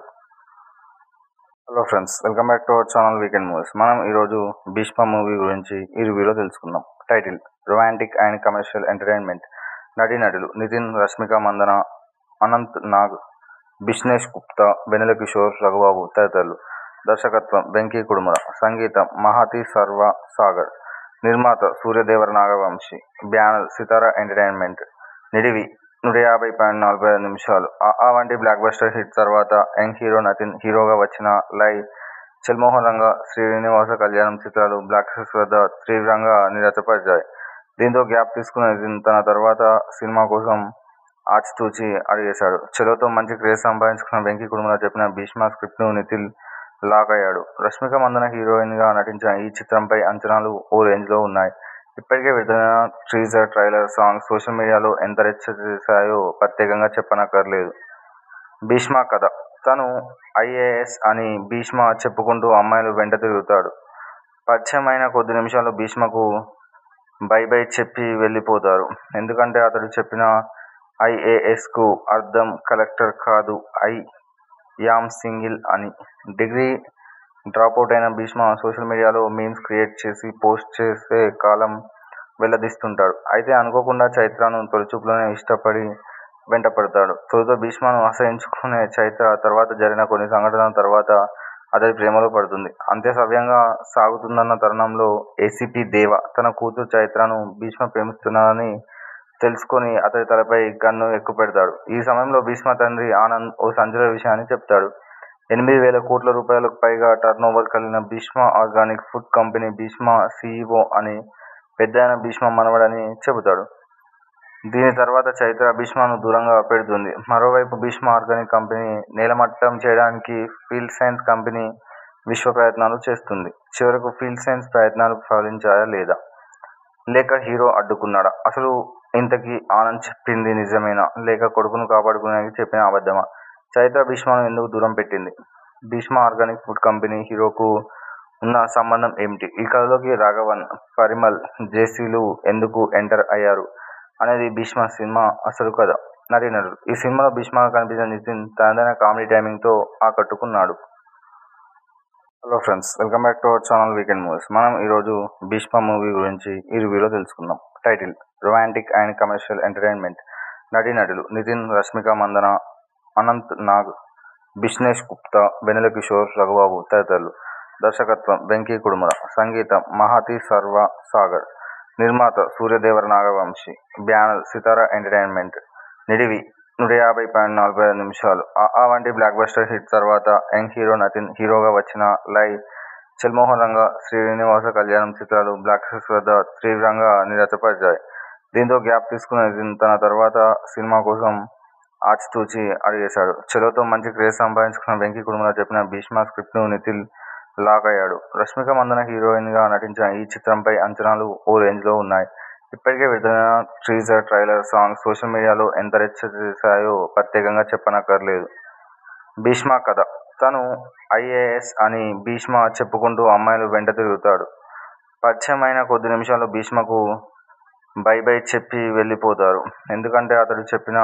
Hello friends welcome back to our channel weekend movies మనం ఈరోజు భీష్మ మూవీ గురించి ఈ రివ్యూలో తెలుసుకుందాం. Title romantic and commercial entertainment నటీనటులు నితిన్ రష్మిక మందన అనంత్ నాగ్ బిష్నేష్ గుప్తా వెన్నెల కిషోర్ రఘుబాబు తదితరులు దర్శకత్వం వెంకీ కుడుముల సంగీతం మహాతి సర్వ సాగర్ నిర్మాత సూర్యదేవర నాగవంశి బ్యానర్ సితార ఎంటర్టైన్మెంట్ నిడివి నూట యాభై పాయింట్ నలభై ఐదు నిమిషాలు ఆ వంటి బ్లాక్ బస్టర్ హిట్ తర్వాత యంగ్ హీరో నితిన్ హీరోగా వచ్చిన లై చల్మోహన్ రంగ శ్రీనివాస కళ్యాణం చిత్రాలు బ్లాక్బస్టర్స్ వద్ద తీవ్రంగా నిరాశపరిచాయి. దీంతో గ్యాప్ తీసుకున్న నితిన్ తన తర్వాత సినిమా కోసం ఆచితూచి అడుగేశాడు. చలోతో మంచి క్రేజ్ సంపాదించుకున్న వెంకీ కుడుముల చెప్పిన భీష్మ స్క్రిప్ట్కు నితిన్ లాక్ అయ్యాడు. రష్మిక మందన హీరోయిన్ గా నటించిన ఈ చిత్రంపై అంచనాలు ఓ రేంజ్లో ఉన్నాయి. ఇప్పటికే విడుదలైన టీజర్, ట్రైలర్, సాంగ్స్ సోషల్ మీడియాలో ఎంత రచ్చ చేశాయో ప్రత్యేకంగా చెప్పనక్కర్లేదు. భీష్మ కథ తను ఐఏఎస్ అని భీష్మ చెప్పుకుంటూ అమ్మాయిల వెంట తిరుగుతాడు. పరిచయం అయిన కొద్ది నిమిషాల్లో భీష్మకు బై బై చెప్పి వెళ్లిపోతారు. ఎందుకంటే అతడు చెప్పిన ఐఏఎస్కు అర్థం కలెక్టర్ కాదు ఐ యామ్ సింగిల్ అని. డిగ్రీ డ్రాపౌట్ అయిన భీష్మ సోషల్ మీడియాలో మీమ్స్ క్రియేట్ చేసి పోస్ట్ చేస్తే కాలం వెళ్లదీస్తుంటాడు. అయితే అనుకోకుండా చైత్రను తొలిచూపులోనే ఇష్టపడి వెంటపడతాడు. తొలుత భీష్మను అసహ్యించుకునే చైత్ర తర్వాత జరిగిన కొన్ని సంఘటనల తర్వాత అతడి ప్రేమలో పడుతుంది. అంతా సవ్యంగా సాగుతున్న తరుణంలో ఏసీపీ దేవ తన కూతురు చైత్రను భీష్మ ప్రేమిస్తున్నాడని తెలుసుకుని అతడి తలపై గన్ను ఎక్కుపెడతాడు. ఈ సమయంలో భీష్మ తండ్రి ఆనంద్ ఓ సంచలన విషయాన్ని చెప్తాడు. ఎనిమిది వేల కోట్ల రూపాయలకు పైగా టర్నోవర్ కలిగిన Bhishma organic food company Bhishma CEO అని పెద్దాయన భీష్మ మనవడని చెబుతాడు. దీని తర్వాత చైత్ర భీష్మను దూరంగా పెడుతుంది. మరోవైపు భీష్మ ఆర్గానిక్ కంపెనీని నేలమట్టం చేయడానికి ఫీల్డ్ సైన్స్ కంపెనీ విశ్వ ప్రయత్నాలు చేస్తుంది. చివరకు ఫీల్డ్ సైన్స్ ప్రయత్నాలు ఫలించాయా లేదా? లేక హీరో అడ్డుకున్నాడా? అసలు ఇంతకీ ఆనంద్ చెప్పింది నిజమేనా లేక కొడుకును కాపాడుకోవడానికి చెప్పిన అబద్ధమా? చైత్ర భీష్మను ఎందుకు దూరం పెట్టింది? భీష్మ ఆర్గానిక్ ఫుడ్ కంపెనీ హీరోకు ఉన్న సంబంధం ఏమిటి? ఈ కథలోకి రాఘవన్, పరిమళ్, జెస్సీలు ఎందుకు ఎంటర్ అయ్యారు అనేది భీష్మ సినిమా అసలు కథ. నటీనటులు ఈ సినిమాలో భీష్మగా కనిపించిన నితిన్ తనదైన కామెడీ టైమింగ్ తో ఆకట్టుకున్నాడు. Hello friends welcome back to our channel weekend movies మనం ఈరోజు భీష్మ మూవీ గురించి ఈ రివ్యూలో తెలుసుకుందాం. Title romantic and commercial entertainment నటీనటులు నితిన్ రష్మిక మందన అనంత్ నాగ్ బిష్నేష్ గుప్తా వెన్నెల కిషోర్ రఘుబాబు తదితరులు దర్శకత్వం వెంకీ కుడుముల సంగీతం మహాతి సర్వ సాగర్ నిర్మాత సూర్యదేవర నాగవంశి బ్యానర్ సితార ఎంటర్టైన్మెంట్ నిడివి నూట యాభై పాయింట్ నలభై ఐదు నిమిషాలు ఆ వంటి బ్లాక్ బస్టర్ హిట్ తర్వాత యంగ్ హీరో నితిన్ హీరోగా వచ్చిన లై చల్మోహన్ రంగ శ్రీనివాస కళ్యాణం చిత్రాలు బ్లాక్బస్టర్స్ వద్ద తీవ్రంగా నిరాశపరిచాయి. దీంతో గ్యాప్ తీసుకున్న నితిన్ తన తర్వాత సినిమా కోసం ఆచితూచి అడుగేశాడు. చలోతో మంచి క్రేజ్ సంపాదించుకున్న వెంకీ కుడుముల చెప్పిన భీష్మ స్క్రిప్ట్కు నితిన్ లాక్ అయ్యాడు. రష్మిక మందన హీరోయిన్ గా నటించిన ఈ చిత్రంపై అంచనాలు ఓ రేంజ్లో ఉన్నాయి. ఇప్పటికే విడుదలైన టీజర్, ట్రైలర్, సాంగ్స్ సోషల్ మీడియాలో ఎంత రచ్చ చేశాయో ప్రత్యేకంగా చెప్పనక్కర్లేదు. భీష్మ కథ తను ఐఏఎస్ అని భీష్మ చెప్పుకుంటూ అమ్మాయిల వెంట తిరుగుతాడు. పరిచయం అయిన కొద్ది నిమిషాల్లో భీష్మకు బై బై చెప్పి వెళ్లిపోతారు. ఎందుకంటే అతడు చెప్పిన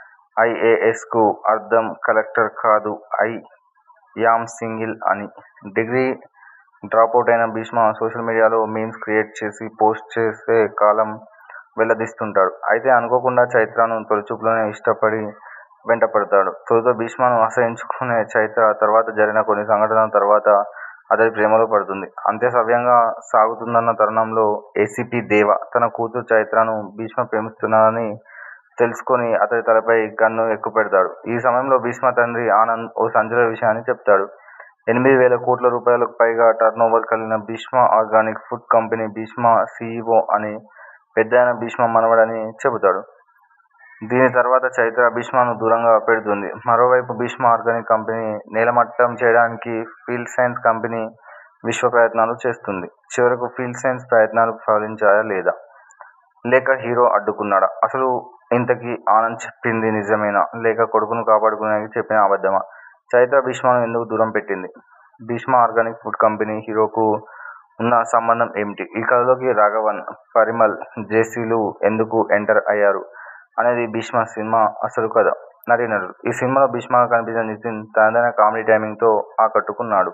ఐఏఎస్కు అర్థం కలెక్టర్ కాదు ఐ యామ్ సింగిల్ అని. డిగ్రీ డ్రాపౌట్ అయిన భీష్మ సోషల్ మీడియాలో మీమ్స్ క్రియేట్ చేసి పోస్ట్ చేస్తే కాలం వెళ్లదీస్తుంటాడు. అయితే అనుకోకుండా చైత్రను తొలిచూపులోనే ఇష్టపడి వెంటపడతాడు. తొలుత భీష్మను అసహ్యించుకునే చైత్ర తర్వాత జరిగిన కొన్ని సంఘటనల తర్వాత అతడి ప్రేమలో పడుతుంది. అంతా సవ్యంగా సాగుతున్న తరుణంలో ఏసీపీ దేవ తన కూతురు చైత్రను భీష్మ ప్రేమిస్తున్నాడని తెలుసుకుని అతడి తలపై గన్ను ఎక్కుపెడతాడు. ఈ సమయంలో భీష్మ తండ్రి ఆనంద్ ఓ సంచలన విషయాన్ని చెప్తాడు. ఎనిమిది వేల కోట్ల రూపాయలకు పైగా టర్నోవర్ కలిగిన Bhishma organic food company Bhishma CEO అని పెద్దాయన భీష్మ మనవడని చెబుతాడు. దీని తర్వాత చైత్ర భీష్మను దూరంగా పెడుతుంది. మరోవైపు భీష్మ ఆర్గానిక్ కంపెనీని నేలమట్టం చేయడానికి ఫీల్డ్ సైన్స్ కంపెనీ విశ్వ ప్రయత్నాలు చేస్తుంది. చివరకు ఫీల్డ్ సైన్స్ ప్రయత్నాలు ఫలించాయా లేదా? లేక హీరో అడ్డుకున్నాడా అసలు ఇంతకీ ఆనంద్ చెప్పింది నిజమేనా లేక కొడుకును కాపాడుకోవడానికి చెప్పిన అబద్ధమా చైత్ర భీష్మను ఎందుకు దూరం పెట్టింది భీష్మ ఆర్గానిక్ ఫుడ్ కంపెనీ హీరోకు ఉన్న సంబంధం ఏమిటి ఈ కథలోకి రాఘవన్ పరిమల్ జేసీలు ఎందుకు ఎంటర్ అయ్యారు అనేది భీష్మ సినిమా అసలు కథ నటీనటులు ఈ సినిమాలో భీష్మగా కనిపించిన నితిన్ తనదైన కామెడీ టైమింగ్తో ఆకట్టుకున్నాడు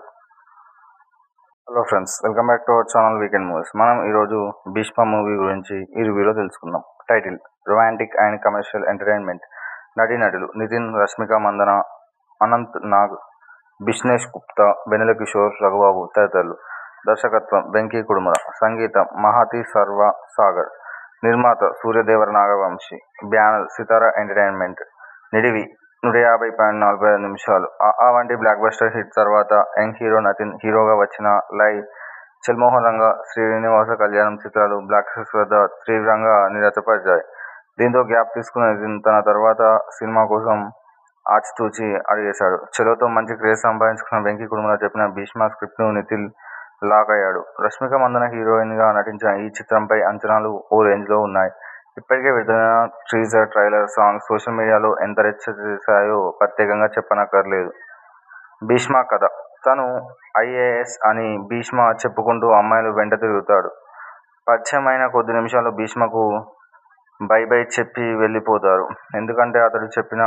hello friends welcome back to our channel weekend movies మనం ఈరోజు భీష్మ మూవీ గురించి ఈ రివ్యూలో తెలుసుకుందాం title romantic and commercial entertainment నటీనటులు నితిన్ రష్మిక మందన అనంత్ నాగ్ బిష్నేష్ గుప్తా వెన్నెల కిషోర్ రఘుబాబు తదితరులు దర్శకత్వం వెంకీ కుడుముల సంగీతం మహాతి సర్వ సాగర్ నిర్మాత సూర్యదేవర నాగవంశి బ్యానర్ సితారా ఎంటర్టైన్మెంట్ నిడివి నూట యాభై పాయింట్ నలభై ఐదు నిమిషాలు ఆ వంటి బ్లాక్ బస్టర్ హిట్ తర్వాత యంగ్ హీరో నితిన్ హీరోగా వచ్చిన లై చెల్మోహన్ రంగ శ్రీనివాస కళ్యాణం చిత్రాలు బ్లాక్ బస్టర్స్ వద్ద తీవ్రంగా నిరతపరిచాయి దీంతో గ్యాప్ తీసుకున్న నితిన్ తన తర్వాత సినిమా కోసం ఆచితూచి అడిగేశాడు చెలోతో మంచి క్రేజ్ సంపాదించుకున్న వెంకీ కుటుంబంలో చెప్పిన భీష్మ స్క్రిప్ట్ను నితిన్ లాక్ అయ్యాడు రష్మిక మందన హీరోయిన్గా నటించిన ఈ చిత్రంపై అంచనాలు ఓ రేంజ్లో ఉన్నాయి ఇప్పటికే విడుదలైన టీజర్ ట్రైలర్ సాంగ్స్ సోషల్ మీడియాలో ఎంత రెచ్చ చేశాయో ప్రత్యేకంగా చెప్పనక్కర్లేదు భీష్మ కథ తను ఐఏఎస్ అని భీష్మ చెప్పుకుంటూ అమ్మాయిలు వెంట తిరుగుతాడు పరిచయం అయిన కొద్ది నిమిషాల్లో భీష్మకు బై బై చెప్పి వెళ్ళిపోతారు ఎందుకంటే అతడు చెప్పిన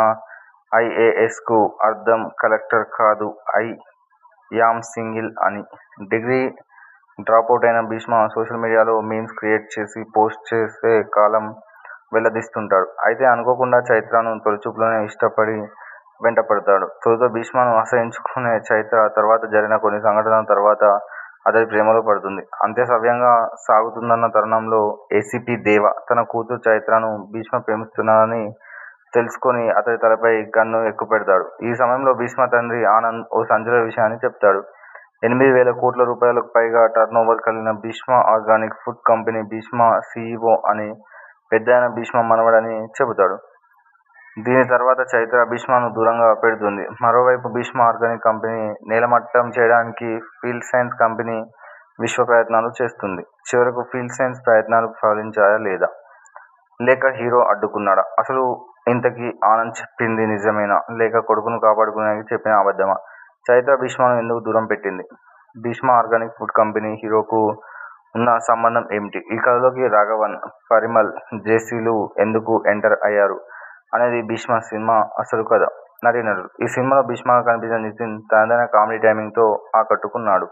ఐఏఎస్కు అర్థం కలెక్టర్ కాదు ఐ యామ్ సింగిల్ అని డిగ్రీ డ్రాపౌట్ అయిన భీష్మ సోషల్ మీడియాలో మీమ్స్ క్రియేట్ చేసి పోస్ట్ చేసే కాలం వెల్లదీస్తుంటాడు అయితే అనుకోకుండా చైత్రను తొలిచూపులోనే ఇష్టపడి వెంటపడతాడు తొలుత భీష్మను అసహించుకునే చైత్ర తర్వాత జరిగిన కొన్ని సంఘటనల తర్వాత అతడి ప్రేమలో పడుతుంది అంతే సవ్యంగా సాగుతుందన్న తరుణంలో ఏసీపీ దేవ తన కూతురు చైత్రను భీష్మ ప్రేమిస్తున్నాడని తెలుసుకొని అతడి తలపై గన్ను ఎక్కుపెడతాడు ఈ సమయంలో భీష్మ తండ్రి ఆనంద్ ఓ సంచలన విషయాన్ని చెప్తాడు ఎనిమిది వేల కోట్ల రూపాయలకు పైగా టర్నోవర్ కలిగిన Bhishma organic food company Bhishma CEO అని పెద్దాయన భీష్మ మనవడని చెబుతాడు దీని తర్వాత చైత్ర భీష్మను దూరంగా పెడుతుంది మరోవైపు భీష్మ ఆర్గానిక్ కంపెనీ నేలమట్టం చేయడానికి ఫీల్డ్ సైన్స్ కంపెనీ విశ్వ ప్రయత్నాలు చేస్తుంది చివరకు ఫీల్డ్ సైన్స్ ప్రయత్నాలు ఫలించాయా లేదా లేక హీరో అడ్డుకున్నాడా అసలు ఇంతకీ ఆనంద్ చెప్పింది నిజమేనా లేక కొడుకును కాపాడుకోవడానికి చెప్పిన అబద్ధమా చైత్ర భీష్మను ఎందుకు దూరం పెట్టింది భీష్మ ఆర్గానిక్ ఫుడ్ కంపెనీ హీరోకు ఉన్న సంబంధం ఏమిటి ఈ కథలోకి రాఘవన్ పరిమల్ జేసీలు ఎందుకు ఎంటర్ అయ్యారు అనేది భీష్మ సినిమా అసలు కథ నటీనటులు ఈ సినిమాలో భీష్మగా కనిపించిన నితిన్ తనదైన కామెడీ టైమింగ్తో ఆకట్టుకున్నాడు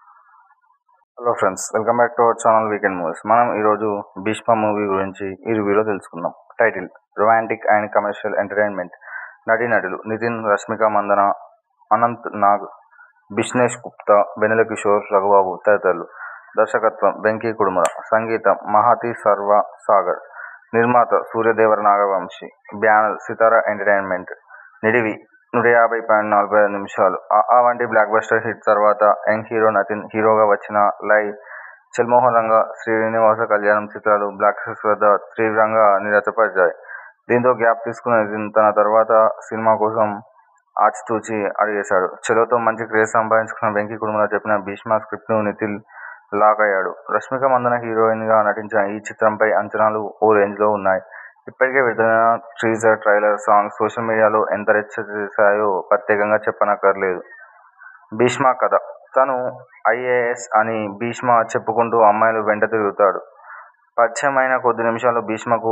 hello friends welcome back to our channel weekend movies మనం ఈరోజు భీష్మ మూవీ గురించి ఈ రివ్యూలో తెలుసుకుందాం title romantic and commercial entertainment నటీనటులు నితిన్ రష్మిక మందన అనంత్ నాగ్ బిష్నేష్ గుప్తా వెన్నెల కిషోర్ రఘుబాబు తదితరులు దర్శకత్వం వెంకీ కుడుముల సంగీతం మహాతి సర్వ సాగర్ నిర్మాత సూర్యదేవర నాగవంశి బ్యానర్ సితారా ఎంటర్టైన్మెంట్ నిడివి నూట యాభై పాయింట్ నలభై ఐదు నిమిషాలు ఆ వంటి బ్లాక్ బస్టర్ హిట్ తర్వాత యంగ్ హీరో నితిన్ హీరోగా వచ్చిన లై చెల్మోహన్ రంగ శ్రీనివాస కళ్యాణం చిత్రాలు బ్లాక్ బస్టర్స్ వద్ద తీవ్రంగా నిరతపరిచాయి దీంతో గ్యాప్ తీసుకున్న నితిన్ తన తర్వాత సినిమా కోసం ఆచితూచి అడిగేశాడు చెలోతో మంచి క్రేజ్ సంపాదించుకున్న వెంకీ కుటుంబంలో చెప్పిన భీష్మ స్క్రిప్ట్ను నితిన్ లాక్ అయ్యాడు రష్మిక మందన హీరోయిన్గా నటించిన ఈ చిత్రంపై అంచనాలు ఓ రేంజ్లో ఉన్నాయి ఇప్పటికే విడుదలైన టీజర్ ట్రైలర్ సాంగ్స్ సోషల్ మీడియాలో ఎంత రెచ్చ చేశాయో ప్రత్యేకంగా చెప్పనక్కర్లేదు భీష్మ కథ తను ఐఏఎస్ అని భీష్మ చెప్పుకుంటూ అమ్మాయిలు వెంట తిరుగుతాడు పరిచయం అయిన కొద్ది నిమిషాల్లో భీష్మకు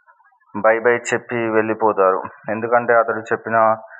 బై బై చెప్పి వెళ్ళిపోతారు ఎందుకంటే అతడు చెప్పిన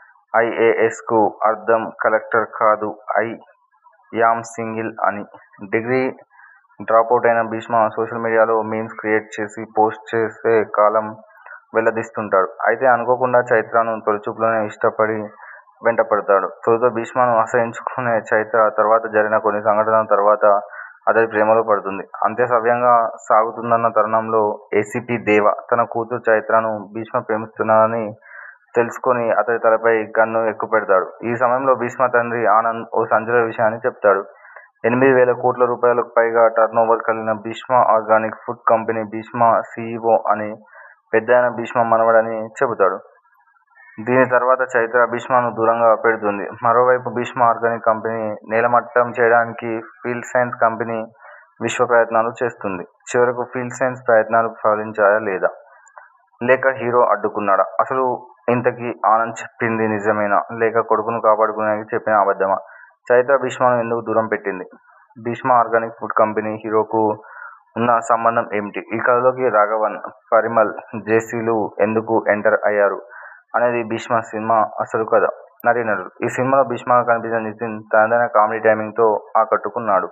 ఐఏఎస్కు అర్థం కలెక్టర్ కాదు ఐ యామ్ సింగిల్ అని డిగ్రీ డ్రాపౌట్ అయిన భీష్మ సోషల్ మీడియాలో మీమ్స్ క్రియేట్ చేసి పోస్ట్ చేసే కాలం వెల్లదీస్తుంటాడు అయితే అనుకోకుండా చైత్రను తొలిచూపులోనే ఇష్టపడి వెంటపడతాడు తొలుత భీష్మను అసహించుకునే చైత్ర తర్వాత జరిగిన కొన్ని సంఘటనల తర్వాత అతడి ప్రేమలో పడుతుంది అంతే సవ్యంగా సాగుతుందన్న తరుణంలో ఏసీపీ దేవ తన కూతురు చైత్రను భీష్మ ప్రేమిస్తున్నాడని తెలుసుకొని అతడి తలపై గన్ను ఎక్కుపెడతాడు ఈ సమయంలో భీష్మ తండ్రి ఆనంద్ ఓ సంచలన విషయాన్ని చెప్తాడు ఎనిమిది వేల కోట్ల రూపాయలకు పైగా టర్నోవర్ కలిగిన Bhishma organic food company Bhishma CEO అని పెద్దాయన భీష్మ మనవడని చెబుతాడు దీని తర్వాత చైత్ర భీష్మను దూరంగా పెడుతుంది మరోవైపు భీష్మ ఆర్గానిక్ కంపెనీ నేలమట్టం చేయడానికి ఫీల్డ్ సైన్స్ కంపెనీ విశ్వ ప్రయత్నాలు చేస్తుంది. చివరకు ఫీల్డ్ సైన్స్ ప్రయత్నాలు ఫలించాయా లేదా? లేక హీరో అడ్డుకున్నాడా? అసలు ఇంతకీ ఆనంద్ చెప్పింది నిజమేనా? లేక కొడుకును కాపాడుకోవడానికి చెప్పిన అబద్ధమా? చైత్ర భీష్మను ఎందుకు దూరం పెట్టింది? భీష్మ ఆర్గానిక్ ఫుడ్ కంపెనీ హీరోకు ఉన్న సంబంధం ఏమిటి? ఈ కథలోకి రాఘవన్, పరిమళ్, జెస్సీలు ఎందుకు ఎంటర్ అయ్యారు అనేది భీష్మ సినిమా అసలు కథ. నటీనటులు ఈ సినిమాలో భీష్మగా కనిపించిన నితిన్ తనదైన కామెడీ టైమింగ్ తో ఆకట్టుకున్నాడు.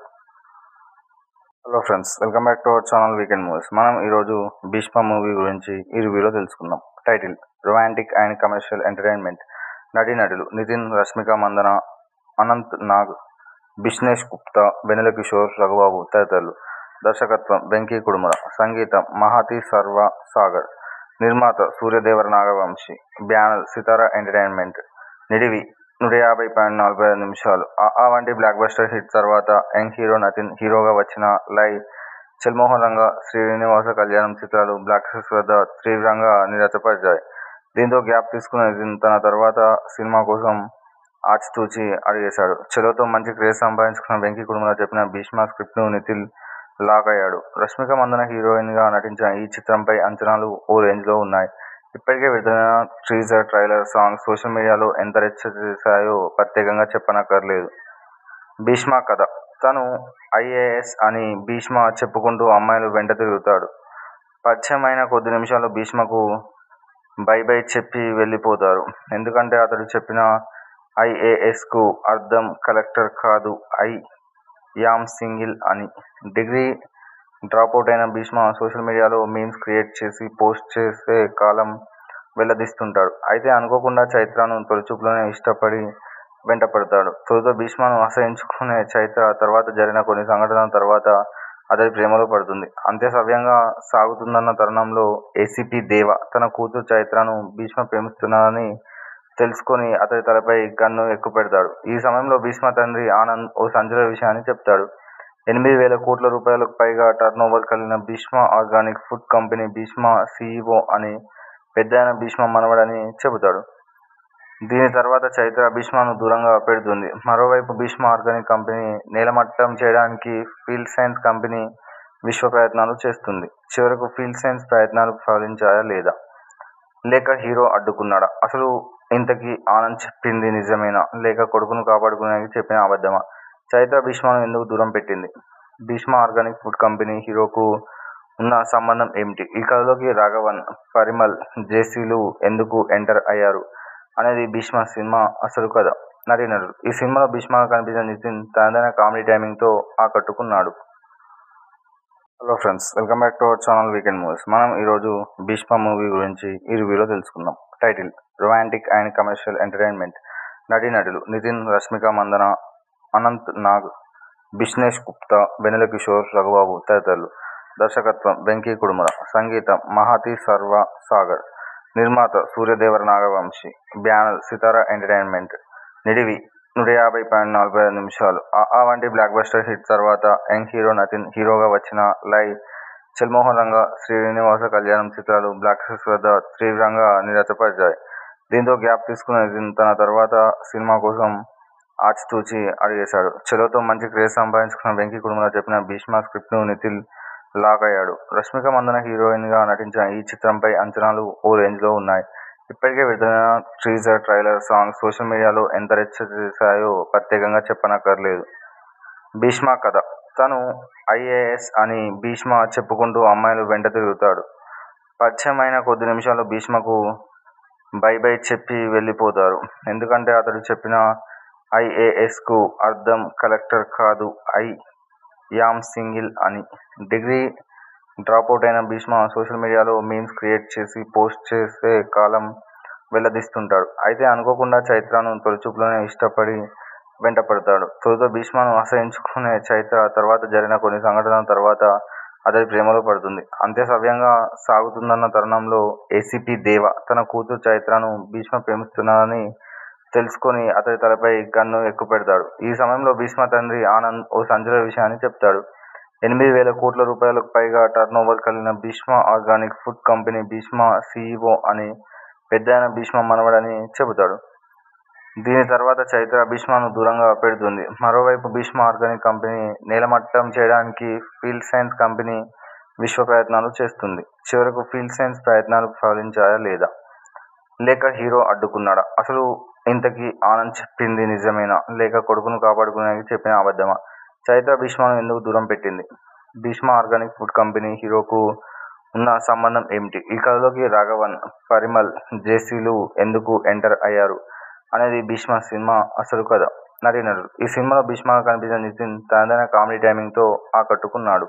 Hello friends welcome back to our channel weekend movies మనం ఈరోజు భీష్మ మూవీ గురించి ఈ రివ్యూలో తెలుసుకుందాం. Title romantic and commercial entertainment నటీనటులు నితిన్ రష్మిక మందన అనంత్ నాగ్ బిష్నేష్ గుప్తా వెన్నెల కిషోర్ రఘుబాబు తదితరులు దర్శకత్వం వెంకీ కుడుముల సంగీతం మహాతి సర్వ సాగర్ నిర్మాత సూర్యదేవర నాగవంశి బ్యానర్ సితార ఎంటర్టైన్మెంట్ నిడివి నూట యాభై పాయింట్ నలభై ఐదు నిమిషాలు ఆ వంటి బ్లాక్ బస్టర్ హిట్ తర్వాత యంగ్ హీరో నితిన్ హీరోగా వచ్చిన లై చల్మోహన్ రంగ శ్రీనివాస కళ్యాణం చిత్రాలు బ్లాక్బస్టర్స్ వద్ద తీవ్రంగా నిరాశపరిచాయి. దీంతో గ్యాప్ తీసుకున్న నితిన్ తన తర్వాత సినిమా కోసం ఆచితూచి అడుగేశాడు. చలోతో మంచి క్రేజ్ సంపాదించుకున్న వెంకీ కుడుముల చెప్పిన భీష్మ స్క్రిప్ట్కు నితిన్ లాక్ అయ్యాడు. రష్మిక మందన హీరోయిన్ గా నటించిన ఈ చిత్రంపై అంచనాలు ఓ రేంజ్లో ఉన్నాయి. ఇప్పటికే విడుదలైన టీజర్, ట్రైలర్, సాంగ్స్ సోషల్ మీడియాలో ఎంత రచ్చ చేశాయో ప్రత్యేకంగా చెప్పనక్కర్లేదు. భీష్మ కథ తను ఐఏఎస్ అని భీష్మ చెప్పుకుంటూ అమ్మాయిల వెంట తిరుగుతాడు. పరిచయం అయిన కొద్ది నిమిషాల్లో భీష్మకు బై బై చెప్పి వెళ్లిపోతారు. ఎందుకంటే అతడు చెప్పిన ఐఏఎస్కు అర్థం కలెక్టర్ కాదు ఐ యామ్ సింగిల్ అని. డిగ్రీ డ్రాపౌట్ అయిన భీష్మ సోషల్ మీడియాలో మీమ్స్ క్రియేట్ చేసి పోస్ట్ చేస్తే కాలం వెళ్లదీస్తుంటాడు. అయితే అనుకోకుండా చైత్రను తొలిచూపులోనే ఇష్టపడి వెంటపడతాడు. తొలుత భీష్మను అసహ్యించుకునే చైత్ర తర్వాత జరిగిన కొన్ని సంఘటనల తర్వాత అతడి ప్రేమలో పడుతుంది. అంతా సవ్యంగా సాగుతున్న తరుణంలో ఏసీపీ దేవ తన కూతురు చైత్రను భీష్మ ప్రేమిస్తున్నాడని తెలుసుకుని అతడి తలపై గన్ను ఎక్కుపెడతాడు. ఈ సమయంలో భీష్మ తండ్రి ఆనంద్ ఓ సంచలన విషయాన్ని చెప్తాడు. ఎనిమిది వేల కోట్ల రూపాయలకు పైగా టర్నోవర్ కలిగిన Bhishma organic food company Bhishma CEO అని పెద్దాయన భీష్మ మనవడని చెబుతాడు. దీని తర్వాత చైత్ర భీష్మను దూరంగా పెడుతుంది. మరోవైపు భీష్మ ఆర్గానిక్ కంపెనీని నేలమట్టం చేయడానికి ఫీల్డ్ సైన్స్ కంపెనీ విశ్వ ప్రయత్నాలు చేస్తుంది. చివరకు ఫీల్డ్ సైన్స్ ప్రయత్నాలు ఫలించాయా లేదా? లేక హీరో అడ్డుకున్నాడా? అసలు ఇంతకీ ఆనంద్ చెప్పింది నిజమేనా? లేక కొడుకును కాపాడుకోవడానికి చెప్పిన అబద్ధమా? చైత్ర భీష్మను ఎందుకు దూరం పెట్టింది? భీష్మ ఆర్గానిక్ ఫుడ్ కంపెనీ హీరోకు ఉన్న సంబంధం ఏమిటి? ఈ కథలోకి రాఘవన్, పరిమళ్, జెస్సీలు ఎందుకు ఎంటర్ అయ్యారు అనేది భీష్మ సినిమా అసలు కథ. నటీనటులు ఈ సినిమాలో భీష్మగా కనిపించిన నితిన్ తనదైన కామెడీ టైమింగ్ తో ఆకట్టుకున్నాడు. Hello friends welcome back to our channel weekend movies మనం ఈరోజు భీష్మ మూవీ గురించి ఈ రివ్యూలో తెలుసుకుందాం. Title romantic and commercial entertainment నటీనటులు నితిన్ రష్మిక మందన అనంత్ నాగ్ బిష్నేష్ గుప్తా వెన్నెల కిషోర్ రఘుబాబు తదితరులు దర్శకత్వం వెంకీ కుడుముల సంగీతం మహాతి సర్వ సాగర్ నిర్మాత సూర్యదేవర నాగవంశి బ్యానర్ సితార ఎంటర్టైన్మెంట్ నిడివి నూట యాభై పాయింట్ నలభై ఐదు నిమిషాలు ఆ వంటి బ్లాక్ బస్టర్ హిట్ తర్వాత యంగ్ హీరో నితిన్ హీరోగా వచ్చిన లై చల్మోహన్ రంగ శ్రీనివాస కళ్యాణం చిత్రాలు బ్లాక్బస్టర్స్ వద్ద తీవ్రంగా నిరాశపరిచాయి. దీంతో గ్యాప్ తీసుకున్న నితిన్ తన తర్వాత సినిమా కోసం ఆచితూచి అడుగేశాడు. చలోతో మంచి క్రేజ్ సంపాదించుకున్న వెంకీ కుడుముల చెప్పిన భీష్మ స్క్రిప్ట్కు నితిన్ లాక్ అయ్యాడు. రష్మిక మందన హీరోయిన్ గా నటించిన ఈ చిత్రంపై అంచనాలు ఓ రేంజ్లో ఉన్నాయి. ఇప్పటికే విడుదలైన టీజర్, ట్రైలర్, సాంగ్స్ సోషల్ మీడియాలో ఎంత రచ్చ చేశాయో ప్రత్యేకంగా చెప్పనక్కర్లేదు. భీష్మ కథ తను ఐఏఎస్ అని భీష్మ చెప్పుకుంటూ అమ్మాయిల వెంట తిరుగుతాడు. పరిచయం అయిన కొద్ది నిమిషాల్లో భీష్మకు బై బై చెప్పి వెళ్లిపోతారు. ఎందుకంటే అతడు చెప్పిన ఐఏఎస్కు అర్థం కలెక్టర్ కాదు ఐ యామ్ సింగిల్ అని. డిగ్రీ డ్రాపౌట్ అయిన భీష్మ సోషల్ మీడియాలో మీమ్స్ క్రియేట్ చేసి పోస్ట్ చేస్తే కాలం వెళ్లదీస్తుంటాడు. అయితే అనుకోకుండా చైత్రను తొలిచూపులోనే ఇష్టపడి వెంటపడతాడు. తొలుత భీష్మను అసహ్యించుకునే చైత్ర తర్వాత జరిగిన కొన్ని సంఘటనల తర్వాత అతడి ప్రేమలో పడుతుంది. అంతా సవ్యంగా సాగుతున్న తరుణంలో ఏసీపీ దేవ తన కూతురు చైత్రను భీష్మ ప్రేమిస్తున్నాడని తెలుసుకుని అతడి తలపై గన్ను ఎక్కుపెడతాడు. ఈ సమయంలో భీష్మ తండ్రి ఆనంద్ ఓ సంచలన విషయాన్ని చెప్తాడు. ఎనిమిది వేల కోట్ల రూపాయలకు పైగా టర్నోవర్ కలిగిన Bhishma organic food company Bhishma CEO అని పెద్దాయన భీష్మ మనవడని చెబుతాడు. దీని తర్వాత చైత్ర భీష్మను దూరంగా పెడుతుంది. మరోవైపు భీష్మ ఆర్గానిక్ కంపెనీ నేలమట్టం చేయడానికి ఫీల్డ్ సైన్స్ కంపెనీ విశ్వ ప్రయత్నాలు చేస్తుంది. చివరకు ఫీల్డ్ సైన్స్ ప్రయత్నాలు ఫలించాయా లేదా? లేక హీరో అడ్డుకున్నాడా? అసలు ఇంతకీ ఆనంద్ చెప్పింది నిజమేనా? లేక కొడుకును కాపాడుకోవడానికి చెప్పిన అబద్ధమా? చైత్ర భీష్మను ఎందుకు దూరం పెట్టింది? భీష్మ ఆర్గానిక్ ఫుడ్ కంపెనీ హీరోకు ఉన్న సంబంధం ఏమిటి? ఈ కథలోకి రాఘవన్, పరిమళ్, జెస్సీలు ఎందుకు ఎంటర్ అయ్యారు అనేది భీష్మ సినిమా అసలు కథ. నటీనటులు ఈ సినిమాలో భీష్మగా కనిపించిన నితిన్ తనదైన కామెడీ టైమింగ్ తో ఆకట్టుకున్నాడు.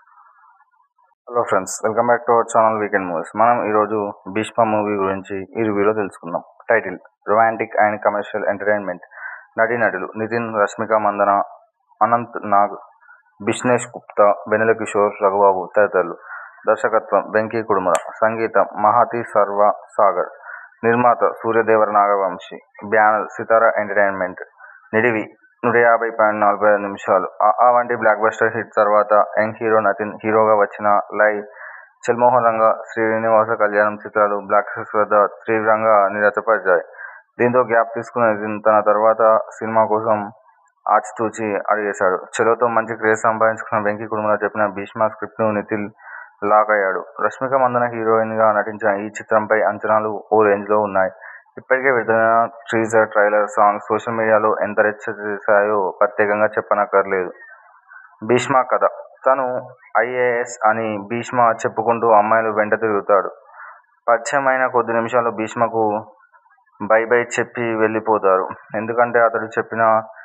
Hello friends welcome back to our channel weekend movies మనం ఈరోజు భీష్మ మూవీ గురించి ఈ రివ్యూలో తెలుసుకుందాం. Title romantic and commercial entertainment నటీనటులు నితిన్ రష్మిక మందన అనంత్ నాగ్ బిష్నేష్ గుప్తా వెన్నెల కిషోర్ రఘుబాబు తదితరులు దర్శకత్వం వెంకీ కుడుముల సంగీతం మహాతి సర్వ సాగర్ నిర్మాత సూర్యదేవర నాగవంశి బ్యానర్ సితార ఎంటర్టైన్మెంట్ నిడివి నూట యాభై పాయింట్ నలభై ఐదు నిమిషాలు ఆ వంటి బ్లాక్ బస్టర్ హిట్ తర్వాత యంగ్ హీరో నితిన్ హీరోగా వచ్చిన లై చల్మోహన్ రంగ శ్రీనివాస కళ్యాణం చిత్రాలు బ్లాక్బస్టర్స్ వద్ద తీవ్రంగా నిరాశపరిచాయి. దీంతో గ్యాప్ తీసుకున్న నితిన్ తన తర్వాత సినిమా కోసం ఆచితూచి అడుగేశాడు. చలోతో మంచి క్రేజ్ సంపాదించుకున్న వెంకీ కుడుముల చెప్పిన భీష్మ స్క్రిప్ట్కు నితిన్ లాక్ అయ్యాడు. రష్మిక మందన హీరోయిన్ గా నటించిన ఈ చిత్రంపై అంచనాలు ఓ రేంజ్లో ఉన్నాయి. ఇప్పటికే విడుదలైన టీజర్, ట్రైలర్, సాంగ్స్ సోషల్ మీడియాలో ఎంత రచ్చ చేశాయో ప్రత్యేకంగా చెప్పనక్కర్లేదు. భీష్మ కథ తను ఐఏఎస్ అని భీష్మ చెప్పుకుంటూ అమ్మాయిల వెంట తిరుగుతాడు. పరిచయం అయిన కొద్ది నిమిషాల్లో భీష్మకు బై బై చెప్పి వెళ్లిపోతారు. ఎందుకంటే అతడు చెప్పిన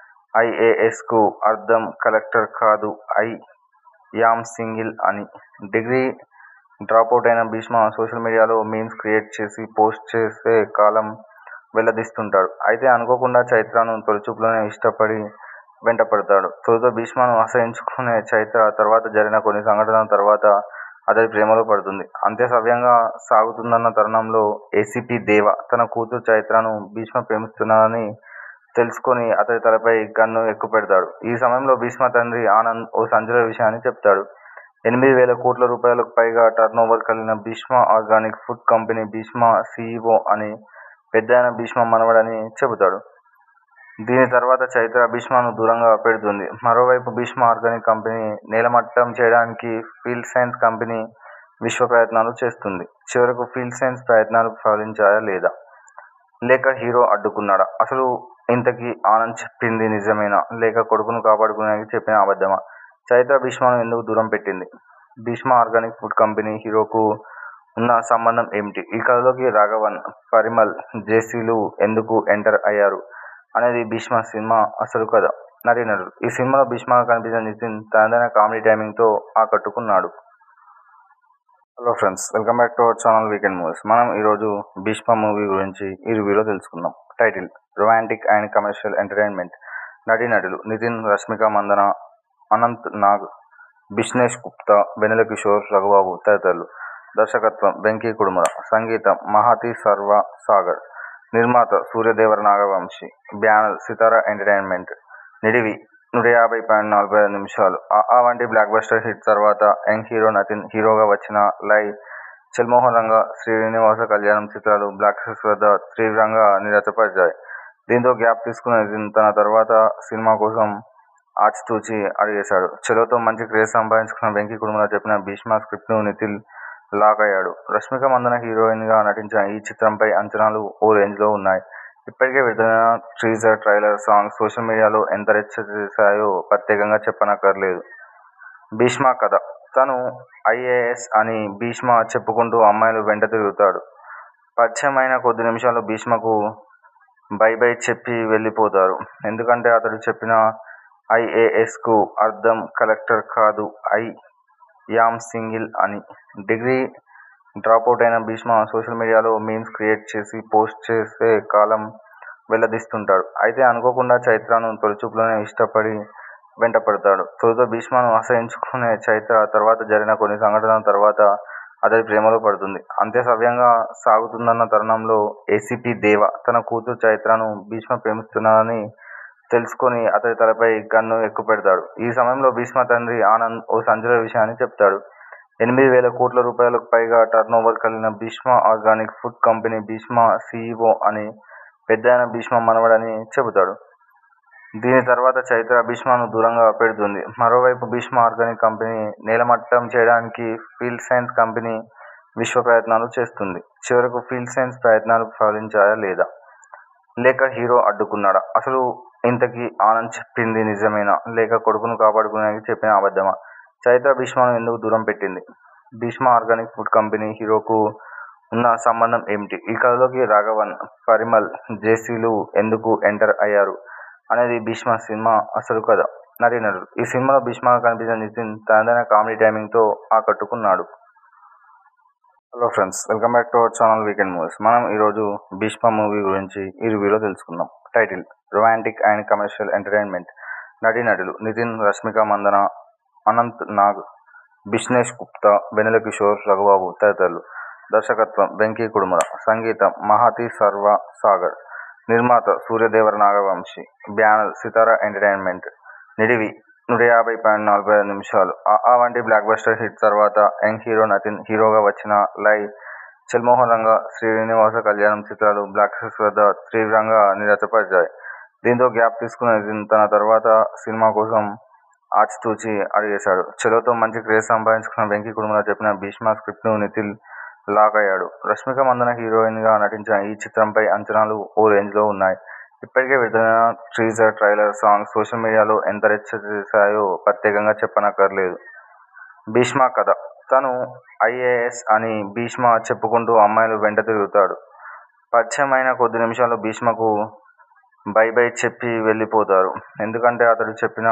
ఐఏఎస్కు అర్థం కలెక్టర్ కాదు ఐ యామ్ సింగిల్ అని. డిగ్రీ డ్రాపౌట్ అయిన భీష్మ సోషల్ మీడియాలో మీమ్స్ క్రియేట్ చేసి పోస్ట్ చేస్తే కాలం వెళ్లదీస్తుంటాడు. అయితే అనుకోకుండా చైత్రను తొలిచూపులోనే ఇష్టపడి వెంటపడతాడు. తొలుత భీష్మను అసహ్యించుకునే చైత్ర తర్వాత జరిగిన కొన్ని సంఘటనల తర్వాత అతడి ప్రేమలో పడుతుంది. అంతా సవ్యంగా సాగుతున్న తరుణంలో ఏసీపీ దేవ తన కూతురు చైత్రను భీష్మ ప్రేమిస్తున్నాడని తెలుసుకుని అతడి తలపై గన్ను ఎక్కుపెడతాడు. ఈ సమయంలో భీష్మ తండ్రి ఆనంద్ ఓ సంచలన విషయాన్ని చెప్తాడు. ఎనిమిది వేల కోట్ల రూపాయలకు పైగా టర్నోవర్ కలిగిన Bhishma organic food company Bhishma CEO అని పెద్దాయన భీష్మ మనవడని చెబుతాడు. దీని తర్వాత చైత్ర భీష్మను దూరంగా పెడుతుంది. మరోవైపు భీష్మ ఆర్గానిక్ కంపెనీ నేలమట్టం చేయడానికి ఫీల్డ్ సైన్స్ కంపెనీ విశ్వ ప్రయత్నాలు చేస్తుంది. చివరకు ఫీల్డ్ సైన్స్ ప్రయత్నాలు ఫలించాయా లేదా? లేక హీరో అడ్డుకున్నాడా? అసలు ఇంతకీ ఆనంద్ చెప్పింది నిజమేనా? లేక కొడుకును కాపాడుకోవడానికి చెప్పిన అబద్ధమా? చైత్ర భీష్మను ఎందుకు దూరం పెట్టింది? భీష్మ ఆర్గానిక్ ఫుడ్ కంపెనీ హీరోకు ఉన్న సంబంధం ఏమిటి? ఈ కథలోకి రాఘవన్, పరిమళ్, జెస్సీలు ఎందుకు ఎంటర్ అయ్యారు అనేది భీష్మ సినిమా అసలు కథ. నటీనటులు ఈ సినిమాలో భీష్మగా కనిపించిన నితిన్ తనదైన కామెడీ టైమింగ్ తో ఆకట్టుకున్నాడు. Hello friends welcome back to our channel weekend movies మనం ఈరోజు భీష్మ మూవీ గురించి ఈ రివ్యూలో తెలుసుకుందాం. Title romantic and commercial entertainment నటీనటులు నితిన్ రష్మిక మందన అనంత్ నాగ్ బిష్నేష్ గుప్తా వెన్నెల కిషోర్ రఘుబాబు తదితరులు దర్శకత్వం వెంకీ కుడుముల సంగీతం మహాతి సర్వ సాగర్ నిర్మాత సూర్యదేవర నాగవంశి బ్యానర్ సితార ఎంటర్టైన్మెంట్ నిడివి నూట యాభై పాయింట్ నలభై ఐదు నిమిషాలు ఆ వంటి బ్లాక్ బస్టర్ హిట్ తర్వాత యంగ్ హీరో నితిన్ హీరోగా వచ్చిన లై చల్మోహన్ రంగ శ్రీనివాస కళ్యాణం చిత్రాలు బ్లాక్బస్టర్స్ వద్ద తీవ్రంగా నిరాశపరిచాయి. దీంతో గ్యాప్ తీసుకున్న నితిన్ తన తర్వాత సినిమా కోసం ఆచితూచి అడుగేశాడు. చలోతో మంచి క్రేజ్ సంపాదించుకున్న వెంకీ కుడుముల చెప్పిన భీష్మ స్క్రిప్ట్కు నితిన్ లాక్ అయ్యాడు. రష్మిక మందన హీరోయిన్ గా నటించిన ఈ చిత్రంపై అంచనాలు ఓ రేంజ్లో ఉన్నాయి. ఇప్పటికే విడుదలైన టీజర్, ట్రైలర్, సాంగ్స్ సోషల్ మీడియాలో ఎంత రచ్చ చేశాయో ప్రత్యేకంగా చెప్పనక్కర్లేదు. భీష్మ కథ తను ఐఏఎస్ అని భీష్మ చెప్పుకుంటూ అమ్మాయిల వెంట తిరుగుతాడు. పరిచయం అయిన కొద్ది నిమిషాల్లో భీష్మకు బై బై చెప్పి వెళ్లిపోతారు. ఎందుకంటే అతడు చెప్పిన ఐఏఎస్కు అర్థం కలెక్టర్ కాదు ఐ యామ్ సింగిల్ అని. డిగ్రీ డ్రాపౌట్ అయిన భీష్మ సోషల్ మీడియాలో మీమ్స్ క్రియేట్ చేసి పోస్ట్ చేస్తే కాలం వెళ్లదీస్తుంటాడు. అయితే అనుకోకుండా చైత్రను తొలిచూపులోనే ఇష్టపడి వెంటపడతాడు. తొలుత భీష్మను అసహ్యించుకునే చైత్ర తర్వాత జరిగిన కొన్ని సంఘటనల తర్వాత అతడి ప్రేమలో పడుతుంది. అంతా సవ్యంగా సాగుతున్న తరుణంలో ఏసీపీ దేవ తన కూతురు చైత్రను భీష్మ ప్రేమిస్తున్నాడని తెలుసుకుని అతడి తలపై గన్ను ఎక్కుపెడతాడు. ఈ సమయంలో భీష్మ తండ్రి ఆనంద్ ఓ సంచలన విషయాన్ని చెప్తాడు. ఎనిమిది వేల కోట్ల రూపాయలకు పైగా టర్నోవర్ కలిగిన Bhishma organic food company Bhishma CEO అని పెద్దయిన భీష్మ మనవడని చెబుతాడు. దీని తర్వాత చైత్ర భీష్మను దూరంగా పెడుతుంది. మరోవైపు భీష్మ ఆర్గానిక్ కంపెనీ నేలమట్టం చేయడానికి ఫీల్డ్ సైన్స్ కంపెనీ విశ్వ ప్రయత్నాలు చేస్తుంది. చివరకు ఫీల్డ్ సైన్స్ ప్రయత్నాలు ఫలించాయా లేదా? లేక హీరో అడ్డుకున్నాడా? అసలు ఇంతకీ ఆనంద్ చెప్పింది నిజమేనా? లేక కొడుకును కాపాడుకోవడానికి చెప్పిన అబద్ధమా? చైత్ర భీష్మను ఎందుకు దూరం పెట్టింది? భీష్మ ఆర్గానిక్ ఫుడ్ కంపెనీ హీరోకు ఉన్న సంబంధం ఏమిటి? ఈ కథలోకి రాఘవన్, పరిమళ్, జెస్సీలు ఎందుకు ఎంటర్ అయ్యారు అనేది భీష్మ సినిమా అసలు కథ, నటీనటులు ఈ సినిమాలో భీష్మగా కనిపించిన నితిన్ తనదైన కామెడీ టైమింగ్ తో ఆకట్టుకున్నాడు. Hello friends welcome back to our channel weekend movies మనం ఈరోజు భీష్మ మూవీ గురించి ఈ రివ్యూలో తెలుసుకుందాం. Title romantic and commercial entertainment నటీనటులు నితిన్ రష్మిక మందన అనంత్ నాగ్ బిష్నేష్ గుప్తా వెన్నెల కిషోర్ రఘుబాబు తదితరులు దర్శకత్వం వెంకీ కుడుముల సంగీతం మహాతి సర్వ సాగర్ నిర్మాత సూర్యదేవర నాగవంశి బ్యానర్ సితార ఎంటర్టైన్మెంట్ నిడివి నూట యాభై పాయింట్ నలభై ఐదు నిమిషాలు ఆ వంటి బ్లాక్ బస్టర్ హిట్ తర్వాత యంగ్ హీరో నితిన్ హీరోగా వచ్చిన లై చల్మోహన్ రంగ శ్రీనివాస కళ్యాణం చిత్రాలు బాక్సాఫీస్ వద్ద తీవ్రంగా నిరాశపరిచాయి. దీంతో గ్యాప్ తీసుకున్న నితిన్ తన తర్వాత సినిమా కోసం ఆచితూచి అడుగేశాడు. చలోతో మంచి క్రేజ్ సంపాదించుకున్న వెంకీ కుడుముల చెప్పిన భీష్మ స్క్రిప్ట్కు నితిన్ లాక్ అయ్యాడు. రష్మిక మందన హీరోయిన్ గా నటించిన ఈ చిత్రంపై అంచనాలు ఓ రేంజ్లో ఉన్నాయి. ఇప్పటికే విడుదలైన టీజర్, ట్రైలర్, సాంగ్స్ సోషల్ మీడియాలో ఎంత రచ్చ చేశాయో ప్రత్యేకంగా చెప్పనక్కర్లేదు. భీష్మ కథ తను ఐఏఎస్ అని భీష్మ చెప్పుకుంటూ అమ్మాయిల వెంట తిరుగుతాడు. పరిచయం అయిన కొద్ది నిమిషాల్లో భీష్మకు బై బై చెప్పి వెళ్లిపోతారు. ఎందుకంటే అతడు చెప్పిన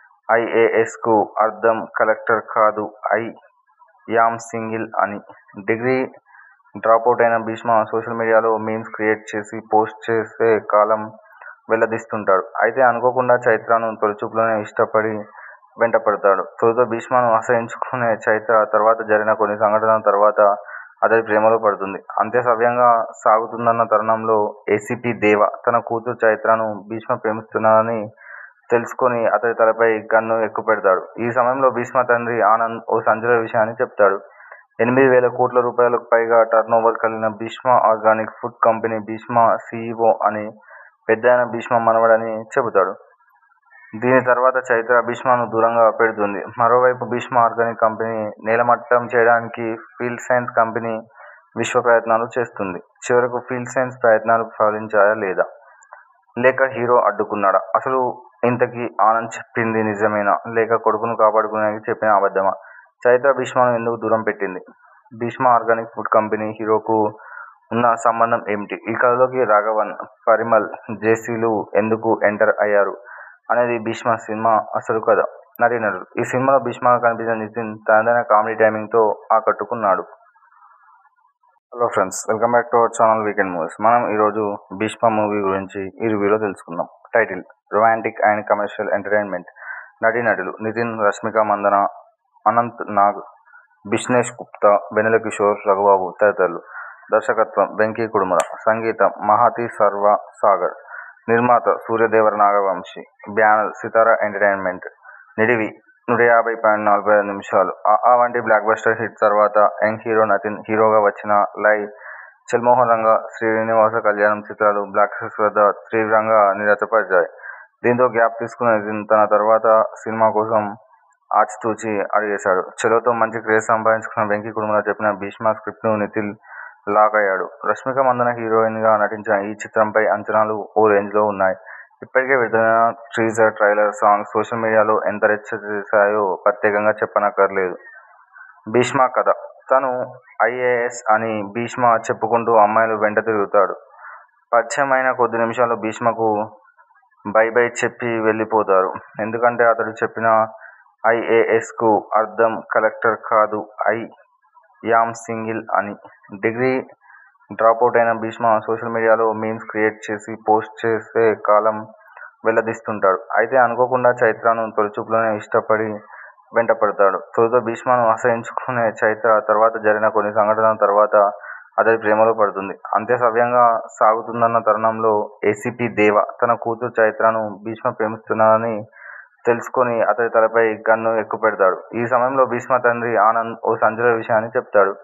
ఐఏఎస్కు అర్థం కలెక్టర్ కాదు ఐ యామ్ సింగిల్ అని. డిగ్రీ డ్రాపౌట్ అయిన భీష్మ సోషల్ మీడియాలో మీమ్స్ క్రియేట్ చేసి పోస్ట్ చేసే కాలం వెల్లదీస్తుంటాడు. అయితే అనుకోకుండా చైత్రను తొలిచూపులోనే ఇష్టపడి వెంటపడతాడు. తొలుత భీష్మను అసహ్యించుకునే చైత్ర తర్వాత జరిగిన కొన్ని సంఘటనల తర్వాత అతడి ప్రేమలో పడుతుంది. అంతా సవ్యంగా సాగుతున్న తరుణంలో ఏసీపీ దేవ తన కూతురు చైత్రను భీష్మ ప్రేమిస్తున్నాడని తెలుసుకుని అతడి తలపై గన్ను ఎక్కుపెడతాడు. ఈ సమయంలో భీష్మ తండ్రి ఆనంద్ ఓ సంచలన విషయాన్ని చెప్తాడు. ఎనిమిది వేల కోట్ల రూపాయలకు పైగా టర్నోవర్ కలిగిన Bhishma organic food company Bhishma CEO అని పెద్దయిన భీష్మ మనవడని చెబుతాడు. దీని తర్వాత చైత్ర భీష్మను దూరంగా పెడుతుంది. మరోవైపు భీష్మ ఆర్గానిక్ కంపెనీ నేలమట్టం చేయడానికి ఫీల్డ్ సైన్స్ కంపెనీ విశ్వ ప్రయత్నాలు చేస్తుంది. చివరకు ఫీల్డ్ సైన్స్ ప్రయత్నాలు ఫలించాయా లేదా? లేక హీరో అడ్డుకున్నాడా? అసలు ఇంతకీ ఆనంద్ చెప్పింది నిజమేనా? లేక కొడుకును కాపాడుకోవడానికి చెప్పిన అబద్ధమా? చైత్ర భీష్మను ఎందుకు దూరం పెట్టింది? భీష్మ ఆర్గానిక్ ఫుడ్ కంపెనీ హీరోకు ఉన్న సంబంధం ఏమిటి? ఈ కథలోకి రాఘవన్, పరిమళ్, జెస్సీలు ఎందుకు ఎంటర్ అయ్యారు అనేది భీష్మ సినిమా అసలు కథ, నటీనటులు ఈ సినిమాలో భీష్మగా కనిపించిన నితిన్ తనదైన కామెడీ టైమింగ్ తో ఆకట్టుకున్నాడు. Hello friends welcome back to our channel weekend movies మనం ఈరోజు భీష్మ మూవీ గురించి ఈ రివ్యూలో తెలుసుకుందాం. Title romantic and commercial entertainment నటీనటులు నితిన్ రష్మిక మందన అనంత్ నాగ్ బిష్నేష్ గుప్తా వెన్నెల కిషోర్ రఘుబాబు తదితరులు దర్శకత్వం వెంకీ కుడుముల సంగీతం మహాతి సర్వ సాగర్ నిర్మాత సూర్యదేవర నాగవంశి బ్యానర్ సితార ఎంటర్టైన్మెంట్ నిడివి నూట యాభై పాయింట్ నలభై ఐదు నిమిషాలు ఆ వంటి బ్లాక్ బస్టర్ హిట్ తర్వాత యంగ్ హీరో నితిన్ హీరోగా వచ్చిన లై చల్మోహన్ రంగ శ్రీనివాస కళ్యాణం చిత్రాలు బాక్సాఫీస్ వద్ద తీవ్రంగా నిరాశపరిచాయి. దీంతో గ్యాప్ తీసుకున్న నితిన్ తన తర్వాత సినిమా కోసం ఆచితూచి అడుగేశాడు. చలోతో మంచి క్రేజ్ సంపాదించుకున్న వెంకీ కుడుముల చెప్పిన భీష్మ స్క్రిప్ట్కు నితిన్ లాక్ అయ్యాడు. రష్మిక మందన హీరోయిన్ గా నటించిన ఈ చిత్రంపై అంచనాలు ఓ రేంజ్లో ఉన్నాయి. ఇప్పటికే విడుదలైన టీజర్, ట్రైలర్, సాంగ్స్ సోషల్ మీడియాలో ఎంత రచ్చ చేశాయో ప్రత్యేకంగా చెప్పనక్కర్లేదు. భీష్మ కథ తను ఐఏఎస్ అని భీష్మ చెప్పుకుంటూ అమ్మాయిల వెంట తిరుగుతాడు. పరిచయం అయిన కొద్ది నిమిషాల్లో భీష్మకు బై బై చెప్పి వెళ్లిపోతారు. ఎందుకంటే అతడు చెప్పిన ఐఏఎస్కు అర్థం కలెక్టర్ కాదు ఐ యామ్ సింగిల్ అని. డిగ్రీ డ్రాపౌట్ అయిన భీష్మ సోషల్ మీడియాలో మీమ్స్ క్రియేట్ చేసి పోస్ట్ చేసే కాలం వెల్లదీస్తుంటాడు. అయితే అనుకోకుండా చైత్రను తొలిచూపులోనే ఇష్టపడి వెంటపడతాడు. తొలుత భీష్మను అసహ్యించుకునే చైత్ర తర్వాత జరిగిన కొన్ని సంఘటనల తర్వాత అతడి ప్రేమలో పడుతుంది. అంతా సవ్యంగా సాగుతున్న తరుణంలో ఏసీపీ దేవ తన కూతురు చైత్రను భీష్మ ప్రేమిస్తున్నాడని తెలుసుకుని అతడి తలపై గన్ను ఎక్కుపెడతాడు. ఈ సమయంలో భీష్మ తండ్రి ఆనంద్ ఓ సంచలన విషయాన్ని చెప్తాడు.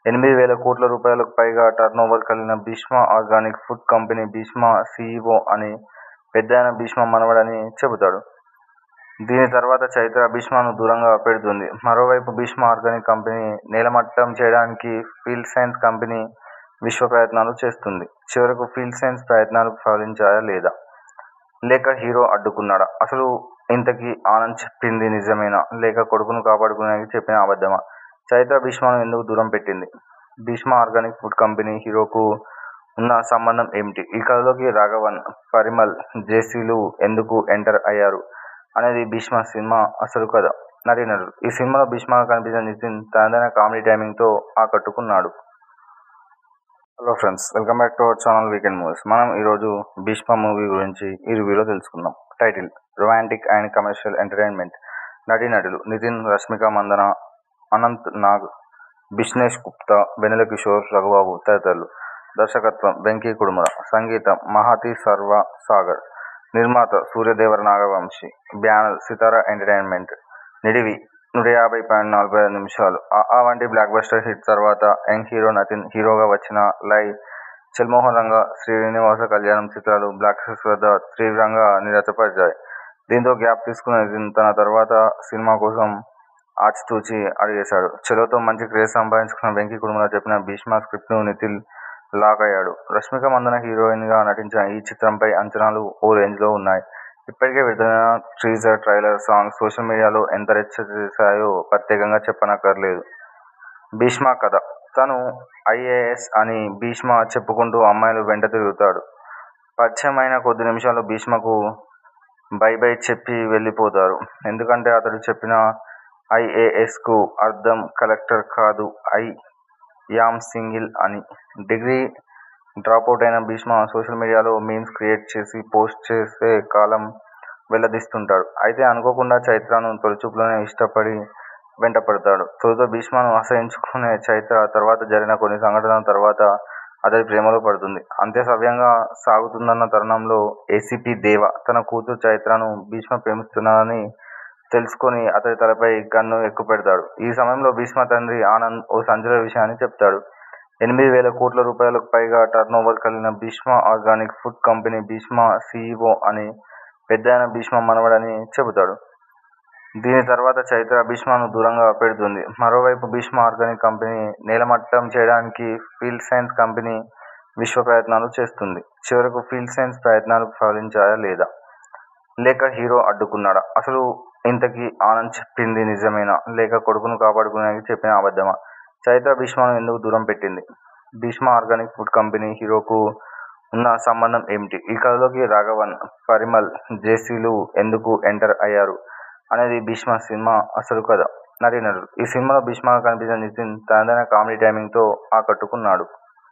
ఎనిమిది వేల కోట్ల రూపాయలకు పైగా టర్నోవర్ కలిగిన Bhishma organic food company Bhishma CEO అని పెద్దాయన భీష్మ మనవడని చెబుతాడు. దీని తర్వాత చైత్ర భీష్మను దూరంగా పెడుతుంది. మరోవైపు భీష్మ ఆర్గానిక్ కంపెనీ నేలమట్టం చేయడానికి ఫీల్డ్ సైన్స్ కంపెనీ విశ్వ ప్రయత్నాలు చేస్తుంది. చివరకు ఫీల్డ్ సైన్స్ ప్రయత్నాలు ఫలించాయా లేదా? లేక హీరో అడ్డుకున్నాడా? అసలు ఇంతకీ ఆనంద్ చెప్పింది నిజమేనా? లేక కొడుకును కాపాడుకోవడానికి చెప్పిన అబద్ధమా? చైత్ర భీష్మను ఎందుకు దూరం పెట్టింది? భీష్మ ఆర్గానిక్ ఫుడ్ కంపెనీ హీరోకు ఉన్న సంబంధం ఏమిటి? ఈ కథలోకి రాఘవన్, పరిమళ్, జెస్సీలు ఎందుకు ఎంటర్ అయ్యారు అనేది భీష్మ సినిమా అసలు కథ. నటీనటులు ఈ సినిమాలో భీష్మగా కనిపించిన నితిన్ తనదైన కామెడీ టైమింగ్ తో ఆకట్టుకున్నాడు. Hello friends welcome back to our channel weekend movies మనం ఈరోజు భీష్మ మూవీ గురించి ఈ రివ్యూలో తెలుసుకుందాం. Title romantic and commercial entertainment నటీనటులు నితిన్ రష్మిక మందన అనంత్ నాగ్ బిష్నేష్ గుప్తా వెన్నెల కిషోర్ రఘుబాబు తదితరులు దర్శకత్వం వెంకీ కుడుముల సంగీతం మహాతి సర్వ సాగర్ నిర్మాత సూర్యదేవర నాగవంశి బ్యానర్ సితార ఎంటర్టైన్మెంట్ నిడివి నూట యాభై పాయింట్ నలభై ఐదు నిమిషాలు ఆ వంటి బ్లాక్ బస్టర్ హిట్ తర్వాత యంగ్ హీరో నితిన్ హీరోగా వచ్చిన లై చల్మోహన్ రంగ శ్రీనివాస కళ్యాణం చిత్రాలు బాక్సాఫీస్ వద్ద తీవ్రంగా నిరాశపరిచాయి. దీంతో గ్యాప్ తీసుకున్న నితిన్ తన తర్వాత సినిమా కోసం ఆచితూచి అడుగేశాడు. చలోతో మంచి క్రేజ్ సంపాదించుకున్న వెంకీ కుడుముల చెప్పిన భీష్మ స్క్రిప్ట్కు నితిన్ లాక్ అయ్యాడు. రష్మిక మందన హీరోయిన్ గా నటించిన ఈ చిత్రంపై అంచనాలు ఓ రేంజ్లో ఉన్నాయి. ఇప్పటికే విడుదలైన టీజర్, ట్రైలర్, సాంగ్స్ సోషల్ మీడియాలో ఎంత రచ్చ చేశాయో ప్రత్యేకంగా చెప్పనక్కర్లేదు. భీష్మ కథ తను ఐఏఎస్ అని భీష్మ చెప్పుకుంటూ అమ్మాయిల వెంట తిరుగుతాడు. పరిచయం అయిన కొద్ది నిమిషాల్లో భీష్మకు బై బై చెప్పి వెళ్లిపోతారు. ఎందుకంటే అతడు చెప్పిన ఐఏఎస్కు అర్థం కలెక్టర్ కాదు ఐ యామ్ సింగిల్ అని. డిగ్రీ డ్రాపౌట్ అయిన భీష్మ సోషల్ మీడియాలో మీమ్స్ క్రియేట్ చేసి పోస్ట్ చేసే కాలం వెల్లదీస్తుంటాడు. అయితే అనుకోకుండా చైత్రను తొలిచూపులోనే ఇష్టపడి వెంటపడతాడు. తొలుత భీష్మను అసహ్యించుకునే చైత్ర తర్వాత జరిగిన కొన్ని సంఘటనల తర్వాత అతడి ప్రేమలో పడుతుంది. అంతా సవ్యంగా సాగుతున్న తరుణంలో ఏసీపీ దేవ తన కూతురు చైత్రను భీష్మ ప్రేమిస్తున్నాడని తెలుసుకుని అతడి తలపై గన్ను ఎక్కుపెడతాడు. ఈ సమయంలో భీష్మ తండ్రి ఆనంద్ ఓ సంచలన విషయాన్ని చెబుతాడు. ఎనిమిది వేల కోట్ల రూపాయలకు పైగా టర్నోవర్ కలిగిన Bhishma organic food company Bhishma CEO అని పెద్దాయన భీష్మ మనవడని చెబుతాడు. దీని తర్వాత చైత్ర భీష్మను దూరంగా పెడుతుంది. మరోవైపు భీష్మ ఆర్గానిక్ కంపెనీ నేలమట్టం చేయడానికి ఫీల్డ్ సైన్స్ కంపెనీ విశ్వ ప్రయత్నాలు చేస్తుంది. చివరకు ఫీల్డ్ సైన్స్ ప్రయత్నాలు ఫలించాయా లేదా? లేక హీరో అడ్డుకున్నాడా? అసలు ఇంతకీ ఆనంద్ చెప్పింది నిజమేనా? లేక కొడుకును కాపాడుకోవడానికి చెప్పిన అబద్ధమా? చైత్ర భీష్మను ఎందుకు దూరం పెట్టింది? భీష్మ ఆర్గానిక్ ఫుడ్ కంపెనీ హీరోకు ఉన్న సంబంధం ఏమిటి? ఈ కథలోకి రాఘవన్, పరిమళ్, జెస్సీలు ఎందుకు ఎంటర్ అయ్యారు అనేది భీష్మ సినిమా అసలు కథ. నటీనటులు ఈ సినిమాలో భీష్మగా కనిపించిన నితిన్ తనదైన కామెడీ టైమింగ్ తో ఆకట్టుకున్నాడు.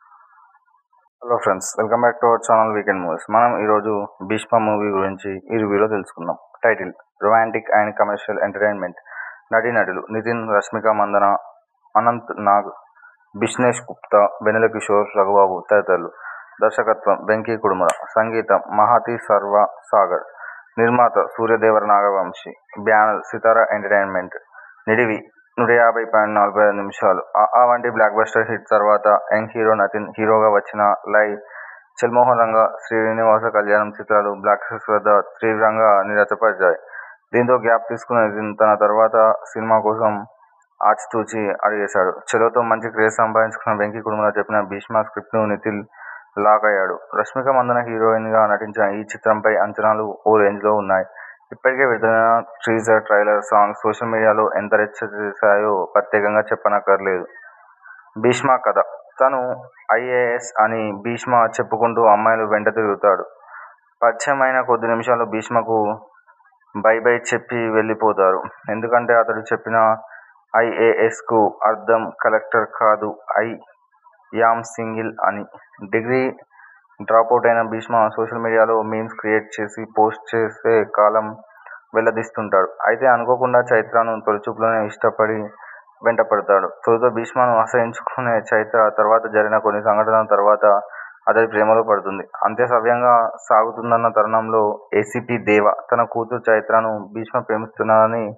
Hello friends welcome back to our channel weekend movies మనం ఈరోజు భీష్మ మూవీ గురించి ఈ రివ్యూలో తెలుసుకుందాం. Title romantic and commercial entertainment నటీనటులు నితిన్ రష్మిక మందన అనంత్ నాగ్ బిష్నేష్ గుప్తా వెన్నెల కిషోర్ రఘుబాబు తదితరులు దర్శకత్వం వెంకీ కుడుముల సంగీతం మహాతి సర్వ సాగర్ నిర్మాత సూర్యదేవర నాగవంశి బ్యానర్ సితార ఎంటర్టైన్మెంట్ నిడివి నూట యాభై పాయింట్ నలభై ఐదు నిమిషాలు ఆ వంటి బ్లాక్ బస్టర్ హిట్ తర్వాత యంగ్ హీరో నితిన్ హీరోగా వచ్చిన లై చల్మోహన్ రంగ శ్రీనివాస కళ్యాణం చిత్రాలు బాక్సాఫీస్ వద్ద తీవ్రంగా నిరాశపరిచాయి. దీంతో గ్యాప్ తీసుకున్న నితిన్ తన తర్వాత సినిమా కోసం ఆచితూచి అడుగేశాడు. చలోతో మంచి క్రేజ్ సంపాదించుకున్న వెంకీ కుడుముల చెప్పిన భీష్మ స్క్రిప్ట్కు నితిన్ లాక్ అయ్యాడు. రష్మిక మందన హీరోయిన్ గా నటించిన ఈ చిత్రంపై అంచనాలు ఓ రేంజ్లో ఉన్నాయి. ఇప్పటికే విడుదలైన టీజర్, ట్రైలర్, సాంగ్స్ సోషల్ మీడియాలో ఎంత రచ్చ చేశాయో ప్రత్యేకంగా చెప్పనక్కర్లేదు. భీష్మ కథ తను ఐఏఎస్ అని భీష్మ చెప్పుకుంటూ అమ్మాయిల వెంట తిరుగుతాడు. పరిచయం అయిన కొద్ది నిమిషాల్లో భీష్మకు బై బై చెప్పి వెళ్లిపోతారు. ఎందుకంటే అతడు చెప్పిన ఐఏఎస్కు అర్థం కలెక్టర్ కాదు ఐ యామ్ సింగిల్ అని. డిగ్రీ డ్రాపౌట్ అయిన భీష్మ సోషల్ మీడియాలో మీమ్స్ క్రియేట్ చేసి పోస్ట్ చేసే కాలం వెల్లదీస్తుంటాడు. అయితే అనుకోకుండా చైత్రను తొలిచూపులోనే ఇష్టపడి వెంటపడతాడు. తొలుత భీష్మను అసహ్యించుకునే చైత్ర తర్వాత జరిగిన కొన్ని సంఘటనల తర్వాత అతడి ప్రేమలో పడుతుంది. అంతా సవ్యంగా సాగుతున్న తరుణంలో ఏసీపీ దేవ తన కూతురు చైత్రను భీష్మ ప్రేమిస్తున్నాడని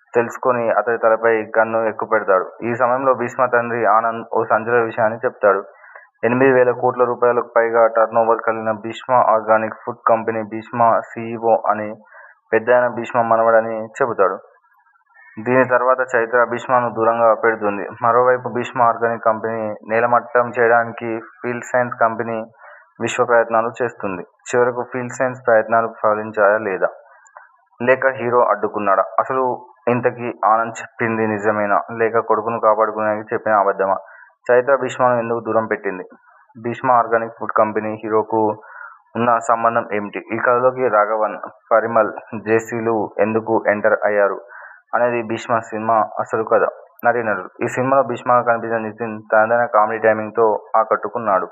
తెలుసుకుని అతడి తలపై గన్ను ఎక్కుపెడతాడు. ఈ సమయంలో భీష్మ తండ్రి ఆనంద్ ఓ సంచలన విషయాన్ని చెప్తాడు. ఎనిమిది వేల కోట్ల రూపాయలకు పైగా టర్నోవర్ కలిగిన Bhishma organic food company Bhishma CEO అని పెద్దాయన భీష్మ మనవడని చెబుతాడు. దీని తర్వాత చైత్ర భీష్మను దూరంగా పెడుతుంది. మరోవైపు భీష్మ ఆర్గానిక్ కంపెనీ నేలమట్టం చేయడానికి ఫీల్డ్ సైన్స్ కంపెనీ విశ్వ ప్రయత్నాలు చేస్తుంది. చివరకు ఫీల్డ్ సైన్స్ ప్రయత్నాలు ఫలించాయా లేదా? లేక హీరో అడ్డుకున్నాడా? అసలు ఇంతకీ ఆనంద్ చెప్పింది నిజమేనా? లేక కొడుకును కాపాడుకోవడానికి చెప్పిన అబద్ధమా? చైత్ర భీష్మను ఎందుకు దూరం పెట్టింది? భీష్మ ఆర్గానిక్ ఫుడ్ కంపెనీ హీరోకు ఉన్న సంబంధం ఏమిటి? ఈ కథలోకి రాఘవన్, పరిమళ్, జెస్సీలు ఎందుకు ఎంటర్ అయ్యారు అనేది భీష్మ సినిమా అసలు కథ. నటీనటులు ఈ సినిమాలో భీష్మగా కనిపించిన నితిన్ తనదైన కామెడీ టైమింగ్ తో ఆకట్టుకున్నాడు.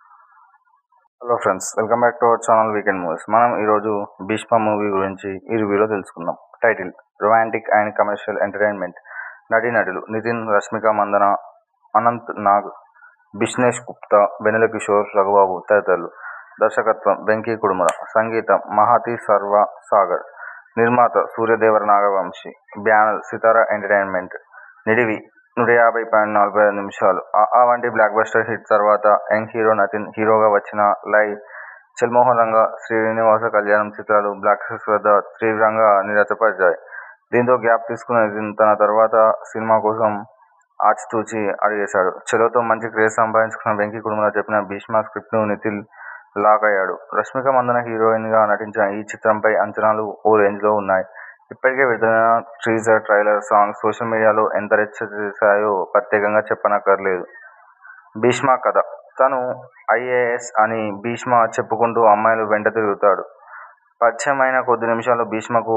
Hello friends welcome back to our channel weekend movies మనం ఈరోజు భీష్మ మూవీ గురించి ఈ రివ్యూలో తెలుసుకుందాం. Title romantic and commercial entertainment నటీనటులు నితిన్ రష్మిక మందన అనంత్ నాగ్ బిష్నేష్ గుప్తా వెన్నెల కిషోర్ రఘుబాబు తదితరులు దర్శకత్వం వెంకీ కుడుముల సంగీతం మహాతి సర్వ సాగర్ నిర్మాత సూర్యదేవర నాగవంశి బ్యానర్ సితారా ఎంటర్టైన్మెంట్ నిడివి నూట యాభై పాయింట్ నలభై ఐదు నిమిషాలు ఆ వంటి బ్లాక్ బస్టర్ హిట్ తర్వాత యంగ్ హీరో నితిన్ హీరోగా వచ్చిన లై చల్మోహన్ రంగ శ్రీనివాస కళ్యాణం చిత్రాలు బాక్సాఫీస్ వద్ద తీవ్రంగా నిరాశపరిచాయి. దీంతో గ్యాప్ తీసుకున్న నితిన్ తన తర్వాత సినిమా కోసం ఆచితూచి అడుగేశాడు. చలోతో మంచి క్రేజ్ సంపాదించుకున్న వెంకీ కుడుముల చెప్పిన భీష్మ స్క్రిప్ట్కు నితిన్ లాక్ అయ్యాడు. రష్మిక మందన హీరోయిన్ గా నటించిన ఈ చిత్రంపై అంచనాలు ఓ రేంజ్లో ఉన్నాయి. ఇప్పటికే విడుదలైన టీజర్, ట్రైలర్, సాంగ్స్ సోషల్ మీడియాలో ఎంత రచ్చ చేశాయో ప్రత్యేకంగా చెప్పనక్కర్లేదు. భీష్మ కథ తను ఐఏఎస్ అని భీష్మ చెప్పుకుంటూ అమ్మాయిల వెంట తిరుగుతాడు. పరిచయం అయిన కొద్ది నిమిషాల్లో భీష్మకు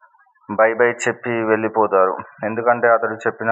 బై బై చెప్పి వెళ్లిపోతారు. ఎందుకంటే అతడు చెప్పిన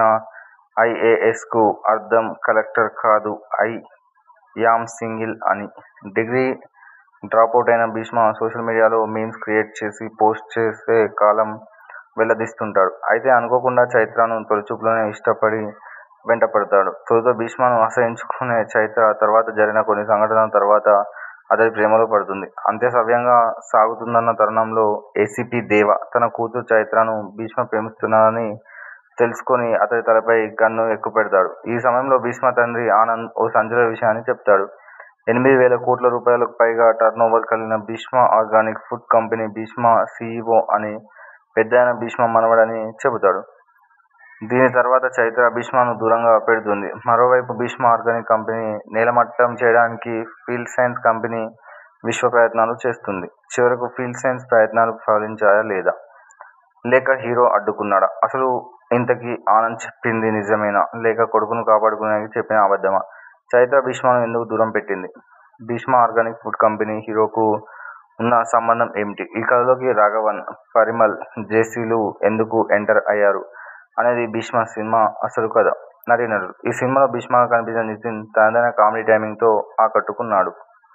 ఐఏఎస్కు అర్థం కలెక్టర్ కాదు ఐ యామ్ సింగిల్ అని. డిగ్రీ డ్రాపౌట్ అయిన భీష్మ సోషల్ మీడియాలో మీమ్స్ క్రియేట్ చేసి పోస్ట్ చేసే కాలం వెల్లదీస్తుంటాడు. అయితే అనుకోకుండా చైత్రను తొలిచూపులోనే ఇష్టపడి వెంటపడతాడు. తొలుత భీష్మను అసహ్యించుకునే చైత్ర తర్వాత జరిగిన కొన్ని సంఘటనల తర్వాత అతడి ప్రేమలో పడుతుంది. అంతా సవ్యంగా సాగుతున్న తరుణంలో ఏసీపీ దేవ తన కూతురు చైత్రను భీష్మ ప్రేమిస్తున్నాడని తెలుసుకుని అతడి తలపై గన్ను ఎక్కుపెడతాడు. ఈ సమయంలో భీష్మ తండ్రి ఆనంద్ ఓ సంచలన విషయాన్ని చెప్తాడు. ఎనిమిది వేల కోట్ల రూపాయలకు పైగా టర్నోవర్ కలిగిన Bhishma organic food company Bhishma CEO అని పెద్దాయన భీష్మ మనవడని చెబుతాడు. దీని తర్వాత చైత్ర భీష్మను దూరంగా పెడుతుంది. మరోవైపు భీష్మ ఆర్గానిక్ కంపెనీ నేలమట్టం చేయడానికి ఫీల్డ్ సైన్స్ కంపెనీ విశ్వ ప్రయత్నాలు చేస్తుంది. చివరకు ఫీల్డ్ సైన్స్ ప్రయత్నాలు ఫలించాయా లేదా? లేక హీరో అడ్డుకున్నాడా? అసలు ఇంతకీ ఆనంద్ చెప్పింది నిజమేనా? లేక కొడుకును కాపాడుకోవడానికి చెప్పిన అబద్ధమా? చైత్ర భీష్మను ఎందుకు దూరం పెట్టింది? భీష్మ ఆర్గానిక్ ఫుడ్ కంపెనీ హీరోకు ఉన్న సంబంధం ఏమిటి? ఈ కథలోకి రాఘవన్, పరిమళ్, జెస్సీలు ఎందుకు ఎంటర్ అయ్యారు అనేది భీష్మ సినిమా అసలు కథ. నటీనటులు ఈ సినిమాలో భీష్మగా కనిపించిన నితిన్ తనదైన కామెడీ టైమింగ్ తో ఆకట్టుకున్నాడు.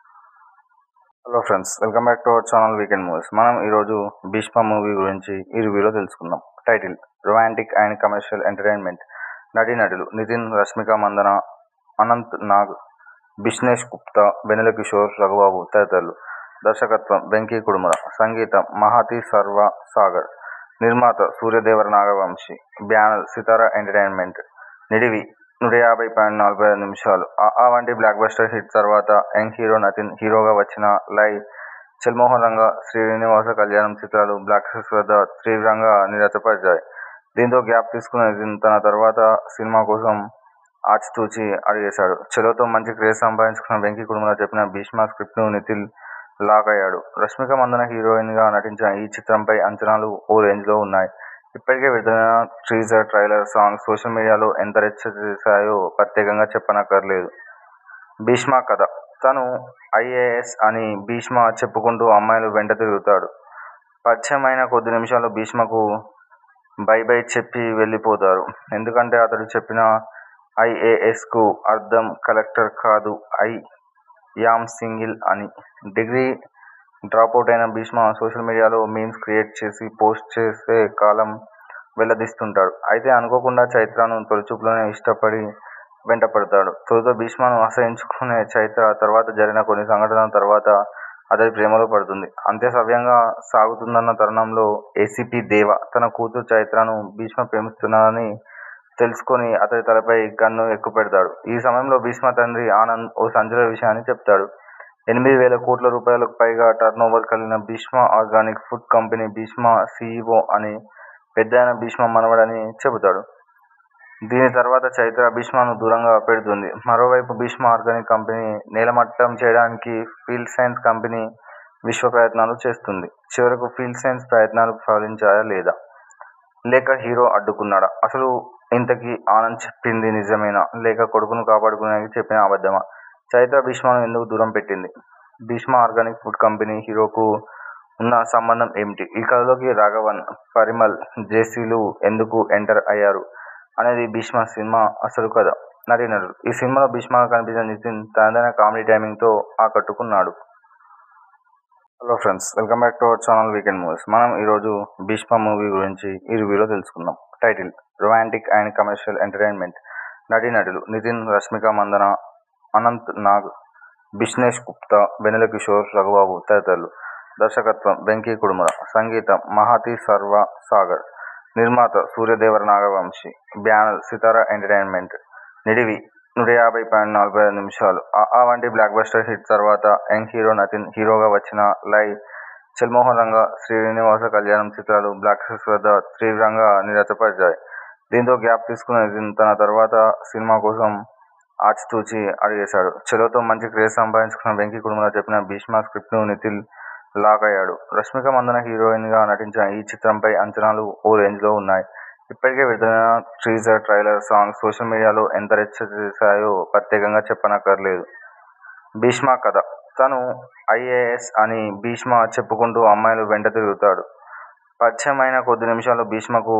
Hello friends welcome back to our channel weekend movies మనం ఈరోజు భీష్మ మూవీ గురించి ఈ రివ్యూలో తెలుసుకుందాం. Title romantic and commercial entertainment నటీనటులు నితిన్ రష్మిక మందన అనంత్ నాగ్ బిష్నేష్ గుప్తా వెన్నెల కిషోర్ రఘుబాబు తదితరులు దర్శకత్వం వెంకీ కుడుముల సంగీతం మహాతి సర్వ సాగర్ నిర్మాత సూర్యదేవర నాగవంశి బ్యానర్ సితారా ఎంటర్టైన్మెంట్ నిడివి నూట యాభై పాయింట్ నలభై ఐదు నిమిషాలు ఆ వంటి బ్లాక్ బస్టర్ హిట్ తర్వాత యంగ్ హీరో నితిన్ హీరోగా వచ్చిన లై చల్మోహన్ రంగ శ్రీనివాస కళ్యాణం చిత్రాలు బాక్సాఫీస్ వద్ద తీవ్రంగా నిరాశపరిచాయి. దీంతో గ్యాప్ తీసుకున్న నితిన్ తన తర్వాత సినిమా కోసం ఆచితూచి అడుగేశాడు. చలోతో మంచి క్రేజ్ సంపాదించుకున్న వెంకీ కుడుముల చెప్పిన భీష్మ స్క్రిప్ట్కు నితిన్ లాక్ అయ్యాడు. రష్మిక మందన హీరోయిన్ గా నటించిన ఈ చిత్రంపై అంచనాలు ఓ రేంజ్లో ఉన్నాయి. ఇప్పటికే విడుదలైన టీజర్, ట్రైలర్, సాంగ్స్ సోషల్ మీడియాలో ఎంత రచ్చ చేశాయో ప్రత్యేకంగా చెప్పనక్కర్లేదు. భీష్మ కథ తను ఐఏఎస్ అని భీష్మ చెప్పుకుంటూ అమ్మాయిల వెంట తిరుగుతాడు. పరిచయం అయిన కొద్ది నిమిషాల్లో భీష్మకు బై బై చెప్పి వెళ్లిపోతారు. ఎందుకంటే అతడు చెప్పిన ఐఏఎస్కు అర్థం కలెక్టర్ కాదు ఐ యామ్ సింగిల్ అని. డిగ్రీ డ్రాపౌట్ అయిన భీష్మ సోషల్ మీడియాలో మీమ్స్ క్రియేట్ చేసి పోస్ట్ చేసే కాలం వెల్లదీస్తుంటాడు. అయితే అనుకోకుండా చైత్రను తొలిచూపులోనే ఇష్టపడి వెంటపడతాడు. తొలుత భీష్మను అసహ్యించుకునే చైత్ర తర్వాత జరిగిన కొన్ని సంఘటనల తర్వాత అతడి ప్రేమలో పడుతుంది. అంతే సవ్యంగా సాగుతున్న తరుణంలో ఏసీపీ దేవ తన కూతురు చైత్రను భీష్మ ప్రేమిస్తున్నాడని తెలుసుకుని అతడి తలపై గన్ను ఎక్కుపెడతాడు. ఈ సమయంలో భీష్మ తండ్రి ఆనంద్ ఓ సంచలన విషయాన్ని చెబుతాడు. ఎనిమిది వేల కోట్ల రూపాయలకు పైగా టర్నోవర్ కలిగిన Bhishma organic food company Bhishma CEO అని పెద్దాయన భీష్మ మనవడని చెబుతాడు. దీని తర్వాత చైత్ర భీష్మను దూరంగా పెడుతుంది. మరోవైపు భీష్మ ఆర్గానిక్ కంపెనీ నేలమట్టం చేయడానికి ఫీల్డ్ సైన్స్ కంపెనీ విశ్వ ప్రయత్నాలు చేస్తుంది. చివరకు ఫీల్డ్ సైన్స్ ప్రయత్నాలు ఫలించాయా లేదా? లేక హీరో అడ్డుకున్నాడా? అసలు ఇంతకీ ఆనంద్ చెప్పింది నిజమేనా? లేక కొడుకును కాపాడుకోవడానికి చెప్పిన అబద్ధమా? చైత్ర భీష్మను ఎందుకు దూరం పెట్టింది? భీష్మ ఆర్గానిక్ ఫుడ్ కంపెనీ హీరోకు ఉన్న సంబంధం ఏమిటి? ఈ కథలోకి రాఘవన్, పరిమళ్, జెస్సీలు ఎందుకు ఎంటర్ అయ్యారు అనేది భీష్మ సినిమా అసలు కథ. నటీనటులు ఈ సినిమాలో భీష్మగా కనిపించిన నితిన్ తనదైన కామెడీ టైమింగ్ తో ఆకట్టుకున్నాడు. Hello friends welcome back to our channel weekend movies మనం ఈరోజు భీష్మ మూవీ గురించి ఈ రివ్యూలో తెలుసుకుందాం. Title romantic and commercial entertainment నటీనటులు నితిన్ రష్మిక మందన అనంత్ నాగ్ బిష్నేష్ గుప్తా వెన్నెల కిషోర్ రఘుబాబు తదితరులు దర్శకత్వం వెంకీ కుడుముల సంగీతం మహాతి సర్వ సాగర్ నిర్మాత సూర్యదేవర నాగవంశి బ్యానర్ సితారా ఎంటర్టైన్మెంట్ నిడివి నూట యాభై పాయింట్ నలభై ఐదు నిమిషాలు ఆ వంటి బ్లాక్ బస్టర్ హిట్ తర్వాత యంగ్ హీరో నితిన్ హీరోగా వచ్చిన లై చల్మోహన్ రంగ శ్రీనివాస కళ్యాణం చిత్రాలు బాక్సాఫీస్ వద్ద తీవ్రంగా నిరాశపరిచాయి. దీంతో గ్యాప్ తీసుకున్న నితిన్ తన తర్వాత సినిమా కోసం ఆచితూచి అడుగేశాడు. చలోతో మంచి క్రేజ్ సంపాదించుకున్న వెంకీ కుడుముల చెప్పిన భీష్మ స్క్రిప్ట్ ను నితిన్ లాక్ అయ్యాడు. రష్మిక మందన హీరోయిన్ గా నటించిన ఈ చిత్రంపై అంచనాలు ఓ రేంజ్ లో ఉన్నాయి. ఇప్పటికే విడుదలైన టీజర్, ట్రైలర్ సాంగ్స్ సోషల్ మీడియాలో ఎంత రచ్చ చేశాయో ప్రత్యేకంగా చెప్పనక్కర్లేదు. భీష్మ కథ తను ఐఏఎస్ అని భీష్మ చెప్పుకుంటూ అమ్మాయిల వెంట తిరుగుతాడు. పరిచయం అయిన కొద్ది నిమిషాల్లో భీష్మకు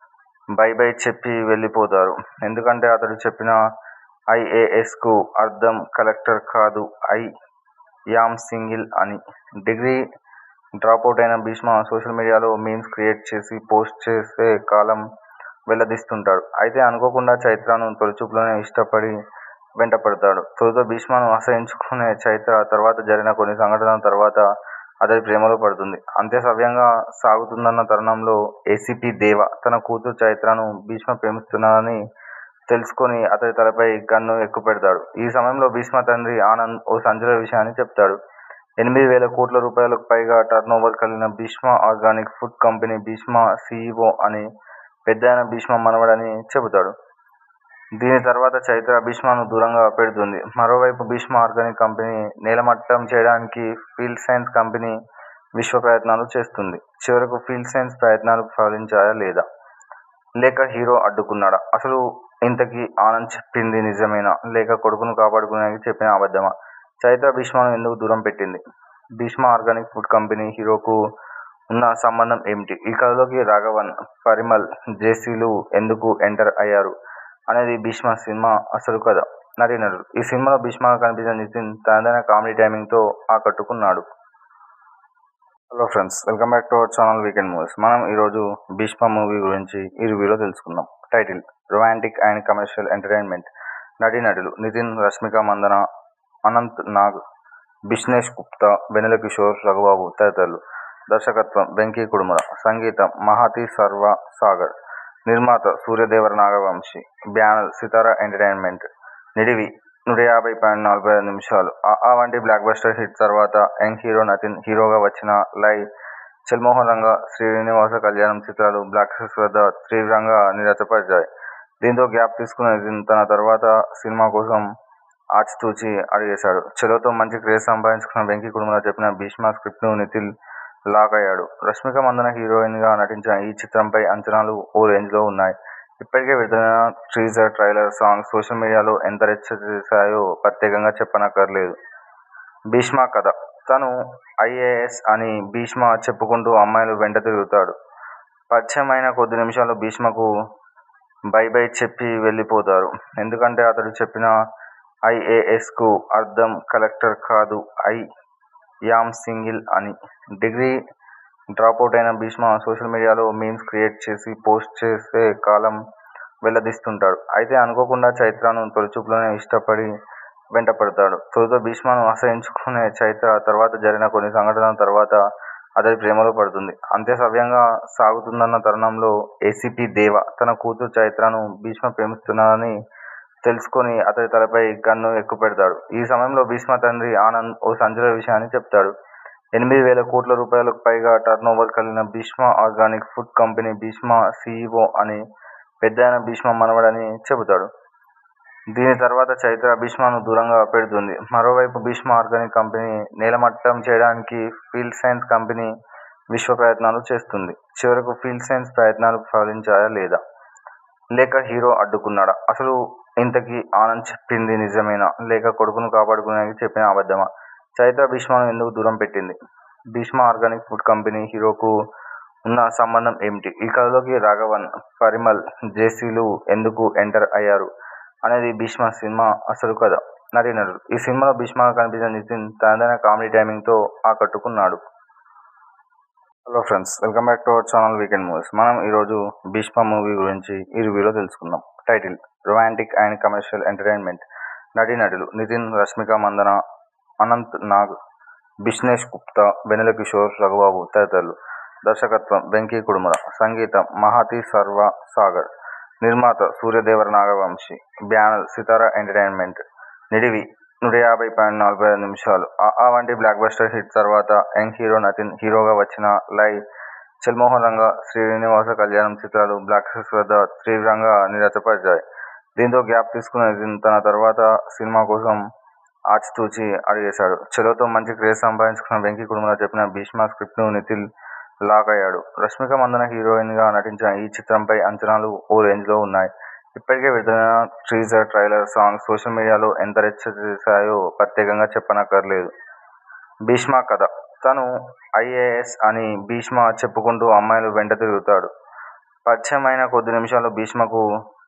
బై బై చెప్పి వెళ్లిపోతారు. ఎందుకంటే అతడు చెప్పిన ఐఏఎస్ కు అర్థం కలెక్టర్ కాదు ఐ యామ్ సింగిల్ అని. డిగ్రీ డ్రాపౌట్ అయిన భీష్మ సోషల్ మీడియాలో మీమ్స్ క్రియేట్ చేసి పోస్ట్ చేసే కాలం వెల్లదీస్తుంటాడు. అయితే అనుకోకుండా చైత్రను తొలిచూపులోనే ఇష్టపడి వెంటపడతాడు. తొలుత భీష్మను అసహ్యించుకునే చైత్ర తర్వాత జరిగిన కొన్ని సంఘటనల తర్వాత అతడి ప్రేమలో పడుతుంది. అంతే సవ్యంగా సాగుతున్న తరుణంలో ఏసీపీ దేవ తన కూతురు చైత్రను భీష్మ ప్రేమిస్తున్నాడని తెలుసుకుని అతడి తలపై గన్ను ఎక్కుపెడతాడు. ఈ సమయంలో భీష్మ తండ్రి ఆనంద్ ఓ సంచలన విషయాన్ని చెబుతాడు. ఎనిమిది వేల కోట్ల రూపాయలకు పైగా టర్నోవర్ కలిగిన Bhishma organic food company Bhishma CEO అని పెద్దాయన భీష్మ మనవడని చెబుతాడు. దీని తర్వాత చైత్ర భీష్మను దూరంగా పెడుతుంది. మరోవైపు భీష్మ ఆర్గానిక్ కంపెనీ నేలమట్టం చేయడానికి ఫీల్డ్ సైన్స్ కంపెనీ విశ్వ ప్రయత్నాలు చేస్తుంది. చివరకు ఫీల్డ్ సైన్స్ ప్రయత్నాలు ఫలించాయా లేదా? లేక హీరో అడ్డుకున్నాడా? అసలు ఇంతకీ ఆనంద్ చెప్పింది నిజమేనా? లేక కొడుకును కాపాడుకోవడానికి చెప్పిన అబద్ధమా? చైత్ర భీష్మను ఎందుకు దూరం పెట్టింది? భీష్మ ఆర్గానిక్ ఫుడ్ కంపెనీ హీరోకు ఉన్న సంబంధం ఏమిటి? ఈ కథలోకి రాఘవన్, పరిమళ్, జెస్సీలు ఎందుకు ఎంటర్ అయ్యారు అనేది భీష్మ సినిమా అసలు కథ. నటీనటులు ఈ సినిమాలో భీష్మగా కనిపించిన నితిన్ తనదైన కామెడీ టైమింగ్ తో ఆకట్టుకున్నాడు. Hello friends welcome back to our channel weekend movies మనం ఈరోజు భీష్మ మూవీ గురించి ఈ రివ్యూలో తెలుసుకుందాం. Title romantic and commercial entertainment నటీనటులు నితిన్ రష్మిక మందన అనంత్ నాగ్ బిష్నేష్ గుప్తా వెన్నెల కిషోర్ రఘుబాబు తదితరులు దర్శకత్వం వెంకీ కుడుముల సంగీతం మహాతి సర్వ సాగర్ నిర్మాత సూర్యదేవర నాగవంశి బ్యానర్ సితారా ఎంటర్టైన్మెంట్ నిడివి నూట యాభై పాయింట్ నలభై ఐదు నిమిషాలు ఆ వంటి బ్లాక్ బస్టర్ హిట్ తర్వాత యంగ్ హీరో నితిన్ హీరోగా వచ్చిన లై చల్మోహన్ రంగ శ్రీనివాస కళ్యాణం చిత్రాలు బాక్సాఫీస్ వద్ద తీవ్రంగా నిరాశపరిచాయి. దీంతో గ్యాప్ తీసుకున్న నితిన్ తన తర్వాత సినిమా కోసం ఆచితూచి అడుగేశాడు. చలోతో మంచి క్రేజ్ సంపాదించుకున్న వెంకీ కుడుముల చెప్పిన భీష్మ స్క్రిప్ట్ ను నితిన్ లాక్ అయ్యాడు. రష్మిక మందన హీరోయిన్ గా నటించిన ఈ చిత్రంపై అంచనాలు ఓ రేంజ్ లో ఉన్నాయి. ఇప్పటికే విడుదలైన టీజర్, ట్రైలర్ సాంగ్స్ సోషల్ మీడియాలో ఎంత రచ్చ చేశాయో ప్రత్యేకంగా చెప్పనక్కర్లేదు. భీష్మ కథ తను ఐఏఎస్ అని భీష్మ చెప్పుకుంటూ అమ్మాయిల వెంట తిరుగుతాడు. పరిచయం అయిన కొద్ది నిమిషాల్లో భీష్మకు బై బై చెప్పి వెళ్లిపోతారు. ఎందుకంటే అతడు చెప్పిన ఐఏఎస్ కు అర్థం కలెక్టర్ కాదు ఐ యామ్ సింగిల్ అని. డిగ్రీ డ్రాపౌట్ అయిన భీష్మ సోషల్ మీడియాలో మీమ్స్ క్రియేట్ చేసి పోస్ట్ చేసే కాలం వెల్లదీస్తుంటాడు. అయితే అనుకోకుండా చైత్రను తొలిచూపులోనే ఇష్టపడి వెంటపడతాడు. తొలుత భీష్మను అసహ్యించుకునే చైత్ర తర్వాత జరిగిన కొన్ని సంఘటనల తర్వాత అతడి ప్రేమలో పడుతుంది. అంతా సవ్యంగా సాగుతున్న తరుణంలో ఏసీపీ దేవ తన కూతురు చైత్రను భీష్మ ప్రేమిస్తున్నాడని తెలుసుకుని అతడి తలపై గన్ను ఎక్కుపెడతాడు. ఈ సమయంలో భీష్మ తండ్రి ఆనంద్ ఓ సంచలన విషయాన్ని చెప్తాడు. ఎనిమిది వేల కోట్ల రూపాయలకు పైగా టర్నోవర్ కలిగిన Bhishma organic food company Bhishma CEO అని పెద్దాయన భీష్మ మనవడని చెబుతాడు. దీని తర్వాత చైత్ర భీష్మను దూరంగా పెడుతుంది. మరోవైపు భీష్మ ఆర్గానిక్ కంపెనీని నేలమట్టం చేయడానికి ఫీల్డ్ సైన్స్ కంపెనీ విశ్వ ప్రయత్నాలు చేస్తుంది. చివరకు ఫీల్డ్ సైన్స్ ప్రయత్నాలు ఫలించాయా లేదా? లేక హీరో అడ్డుకున్నాడా? అసలు ఇంతకీ ఆనంద్ చెప్పింది నిజమేనా? లేక కొడుకును కాపాడుకోవడానికి చెప్పిన అబద్ధమా? చైత్ర భీష్మను ఎందుకు దూరం పెట్టింది? భీష్మ ఆర్గానిక్ ఫుడ్ కంపెనీ హీరోకు ఉన్న సంబంధం ఏమిటి? ఈ కథలోకి రాఘవన్, పరిమళ్, జెస్సీలు ఎందుకు ఎంటర్ అయ్యారు అనేది భీష్మ సినిమా అసలు కథ. నటీనటులు ఈ సినిమాలో భీష్మగా కనిపించిన నితిన్ తనదైన కామెడీ టైమింగ్ తో ఆకట్టుకున్నాడు. Hello friends welcome back to our channel weekend movies మనం ఈరోజు భీష్మ మూవీ గురించి ఈ రివ్యూలో తెలుసుకుందాం. Title romantic and commercial entertainment నటీనటులు నితిన్ రష్మిక మందన అనంత్ నాగ్ బిష్నేష్ గుప్తా వెన్నెల కిషోర్ రఘుబాబు తదితరులు దర్శకత్వం వెంకీ కుడుముల సంగీతం మహాతి సర్వ సాగర్ నిర్మాత సూర్యదేవర నాగవంశి బ్యానర్ సితారా ఎంటర్టైన్మెంట్ నిడివి నూట యాభై పాయింట్ నలభై ఐదు నిమిషాలు ఆ వంటి బ్లాక్ బస్టర్ హిట్ తర్వాత యంగ్ హీరో నితిన్ హీరోగా వచ్చిన లై చల్మోహన్ రంగ శ్రీనివాస కళ్యాణం చిత్రాలు బాక్సాఫీస్ వద్ద తీవ్రంగా నిరాశపరిచాయి. దీంతో గ్యాప్ తీసుకున్న నితిన్ తన తర్వాత సినిమా కోసం ఆచితూచి అడుగేశాడు. చలోతో మంచి క్రేజ్ సంపాదించుకున్న వెంకీ కుడుముల చెప్పిన భీష్మ స్క్రిప్ట్ కు నితిన్ లాక్ అయ్యాడు. రష్మిక మందన హీరోయిన్ గా నటించిన ఈ చిత్రంపై అంచనాలు ఓ రేంజ్ లో ఉన్నాయి. ఇప్పటికే విడుదలైన టీజర్, ట్రైలర్ సాంగ్స్ సోషల్ మీడియాలో ఎంత రచ్చ చేశాయో ప్రత్యేకంగా చెప్పనక్కర్లేదు. భీష్మ కథ తను ఐఏఎస్ అని భీష్మ చెప్పుకుంటూ అమ్మాయిల వెంట తిరుగుతాడు. పరిచయం అయిన కొద్ది నిమిషాల్లో భీష్మకు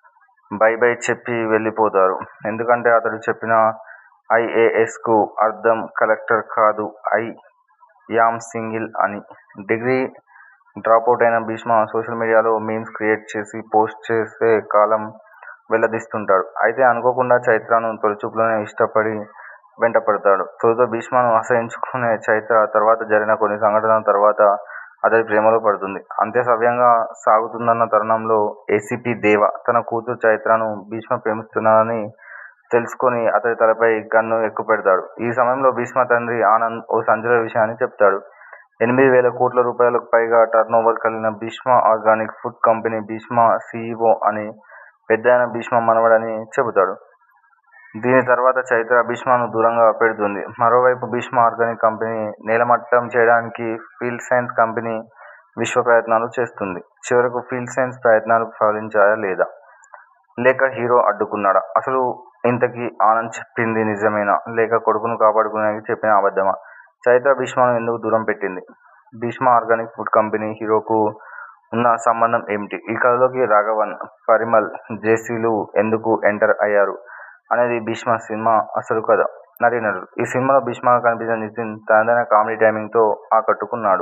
బై బై చెప్పి వెళ్లిపోతారు. ఎందుకంటే అతడు చెప్పిన ఐఏఎస్ కు అర్థం కలెక్టర్ కాదు ఐ యామ్ సింగిల్ అని. డిగ్రీ డ్రాపౌట్ అయిన భీష్మ సోషల్ మీడియాలో మీమ్స్ క్రియేట్ చేసి పోస్ట్ చేసే కాలం వెల్లదీస్తుంటాడు. అయితే అనుకోకుండా చైత్రను తొలిచూపులోనే ఇష్టపడి వెంటపడతాడు. తొలుత భీష్మను అసహ్యించుకునే చైత్ర తర్వాత జరిగిన కొన్ని సంఘటనల తర్వాత అతడి ప్రేమలో పడుతుంది. అంతా సవ్యంగా సాగుతున్న తరుణంలో ఏసీపీ దేవ తన కూతురు చైత్రను భీష్మ ప్రేమిస్తున్నాడని తెలుసుకుని అతడి తలపై గన్ను ఎక్కుపెడతాడు. ఈ సమయంలో భీష్మ తండ్రి ఆనంద్ ఓ సంచలన విషయాన్ని చెప్తాడు. ఎనిమిది వేల కోట్ల రూపాయలకు పైగా టర్నోవర్ కలిగిన Bhishma organic food company Bhishma CEO అని పెద్దాయన భీష్మ మనవడని చెబుతాడు. దీని తర్వాత చైత్ర భీష్మను దూరంగా పెడుతుంది. మరోవైపు భీష్మ ఆర్గానిక్ కంపెనీని నేలమట్టం చేయడానికి ఫీల్డ్ సైన్స్ కంపెనీ విశ్వ ప్రయత్నాలు చేస్తుంది. చివరకు ఫీల్డ్ సైన్స్ ప్రయత్నాలు ఫలించాయా లేదా? లేక హీరో అడ్డుకున్నాడా? అసలు ఇంతకీ ఆనంద్ చెప్పింది నిజమేనా? లేక కొడుకును కాపాడుకోవడానికి చెప్పిన అబద్ధమా? చైత్ర భీష్మను ఎందుకు దూరం పెట్టింది? భీష్మ ఆర్గానిక్ ఫుడ్ కంపెనీ హీరోకు ఉన్న సంబంధం ఏమిటి? ఈ కథలోకి రాఘవన్, పరిమళ్, జెస్సీలు ఎందుకు ఎంటర్ అయ్యారు అనేది భీష్మ సినిమా అసలు కథ. నటీనటులు ఈ సినిమాలో భీష్మగా కనిపించిన నితిన్ తనదైన కామెడీ టైమింగ్ తో ఆకట్టుకున్నాడు.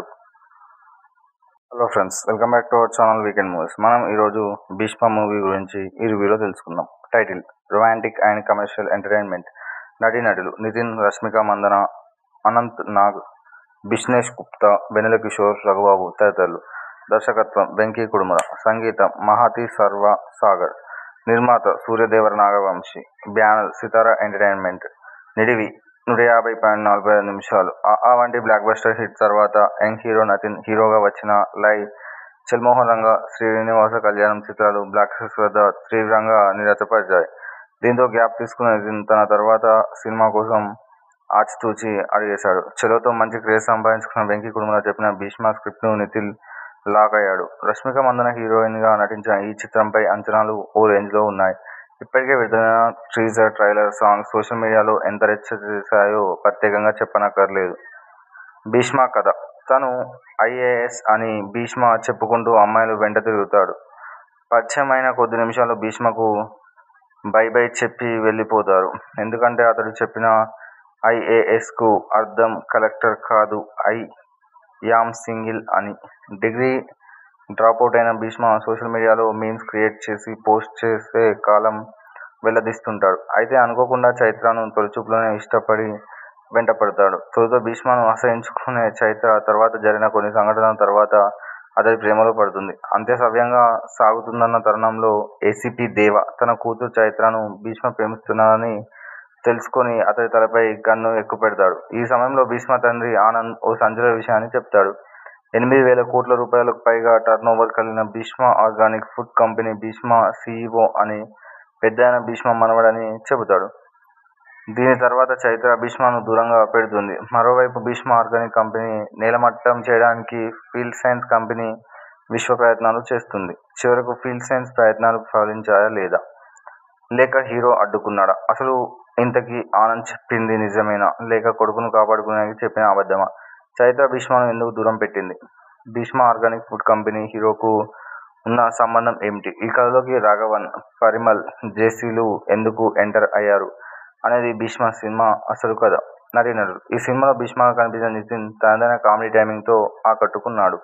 Hello friends welcome back to our channel weekend movies మనం ఈరోజు భీష్మ మూవీ గురించి ఈ రివ్యూలో తెలుసుకుందాం. Title romantic and commercial entertainment నటీనటులు నితిన్ రష్మిక మందన అనంత్ నాగ్ బిష్నేష్ గుప్తా వెన్నెల కిషోర్ రఘుబాబు తదితరులు దర్శకత్వం వెంకీ కుడుముల సంగీతం మహాతి సర్వ సాగర్ నిర్మాత సూర్యదేవర నాగవంశి బ్యానర్ సితారా ఎంటర్టైన్మెంట్ నిడివి నూట యాభై పాయింట్ నలభై ఐదు నిమిషాలు ఆ వంటి బ్లాక్ బస్టర్ హిట్ తర్వాత యంగ్ హీరో నితిన్ హీరోగా వచ్చిన లై చల్మోహన్ రంగ శ్రీనివాస కళ్యాణం చిత్రాలు బాక్సాఫీస్ వద్ద తీవ్రంగా నిరాశపరిచాయి. దీంతో గ్యాప్ తీసుకున్న నితిన్ తన తర్వాత సినిమా కోసం ఆచితూచి అడుగేశాడు. చలోతో మంచి క్రేజ్ సంపాదించుకున్న వెంకీ కుడుముల చెప్పిన భీష్మ స్క్రిప్ట్ కు నితిన్ లాక్ అయ్యాడు. రష్మిక మందన హీరోయిన్ గా నటించిన ఈ చిత్రంపై అంచనాలు ఓ రేంజ్ లో ఉన్నాయి. ఇప్పటికే విడుదలైన టీజర్, ట్రైలర్ సాంగ్స్ సోషల్ మీడియాలో ఎంత రచ్చ చేశాయో ప్రత్యేకంగా చెప్పనక్కర్లేదు. భీష్మ కథ తను ఐఏఎస్ అని భీష్మ చెప్పుకుంటూ అమ్మాయిల వెంట తిరుగుతాడు. పరిచయం అయిన కొద్ది నిమిషాల్లో భీష్మకు బై బై చెప్పి వెళ్లిపోతారు. ఎందుకంటే అతడు చెప్పిన ఐఏఎస్ కు అర్థం కలెక్టర్ కాదు ఐ యామ్ సింగిల్ అని. డిగ్రీ డ్రాపౌట్ అయిన భీష్మ సోషల్ మీడియాలో మీమ్స్ క్రియేట్ చేసి పోస్ట్ చేసే కాలం వెల్లడిస్తుంటాడు. అయితే అనుకోకుండా చైత్రను తొలిచూపులోనే ఇష్టపడి వెంటపడతాడు. తొలుత భీష్మను అసహ్యించుకునే చైత్ర తర్వాత జరిగిన కొన్ని సంఘటనల తర్వాత అతడి ప్రేమలో పడుతుంది. అంతా సవ్యంగా సాగుతున్న తరుణంలో ఏసీపీ దేవ తన కూతురు చైత్రను భీష్మ ప్రేమిస్తున్నాడని తెలుసుకుని అతడి తలపై గన్ను ఎక్కుపెడతాడు. ఈ సమయంలో భీష్మ తండ్రి ఆనంద్ ఓ సంచలన విషయాన్ని చెప్తాడు. ఎనిమిది వేల కోట్ల రూపాయలకు పైగా టర్నోవర్ కలిగిన Bhishma organic food company Bhishma CEO అని పెద్దాయన భీష్మ మనవడని చెబుతాడు. దీని తర్వాత చైత్ర భీష్మను దూరంగా పెడుతుంది. మరోవైపు భీష్మ ఆర్గానిక్ కంపెనీ నేలమట్టం చేయడానికి ఫీల్డ్ సైన్స్ కంపెనీ విశ్వ ప్రయత్నాలు చేస్తుంది. చివరకు ఫీల్డ్ సైన్స్ ప్రయత్నాలు ఫలించాయా లేదా? లేక హీరో అడ్డుకున్నాడా? అసలు ఇంతకీ ఆనంద్ చెప్పింది నిజమేనా? లేక కొడుకును కాపాడుకోవడానికి చెప్పిన అబద్ధమా? చైత్ర భీష్మను ఎందుకు దూరం పెట్టింది? భీష్మ ఆర్గానిక్ ఫుడ్ కంపెనీ హీరోకు ఉన్న సంబంధం ఏమిటి? ఈ కథలోకి రాఘవన్, పరిమళ్, జెస్సీలు ఎందుకు ఎంటర్ అయ్యారు అనేది భీష్మ సినిమా అసలు కథ. నటీనటులు ఈ సినిమాలో భీష్మగా కనిపించిన నితిన్ తనదైన కామెడీ టైమింగ్తో ఆకట్టుకున్నాడు.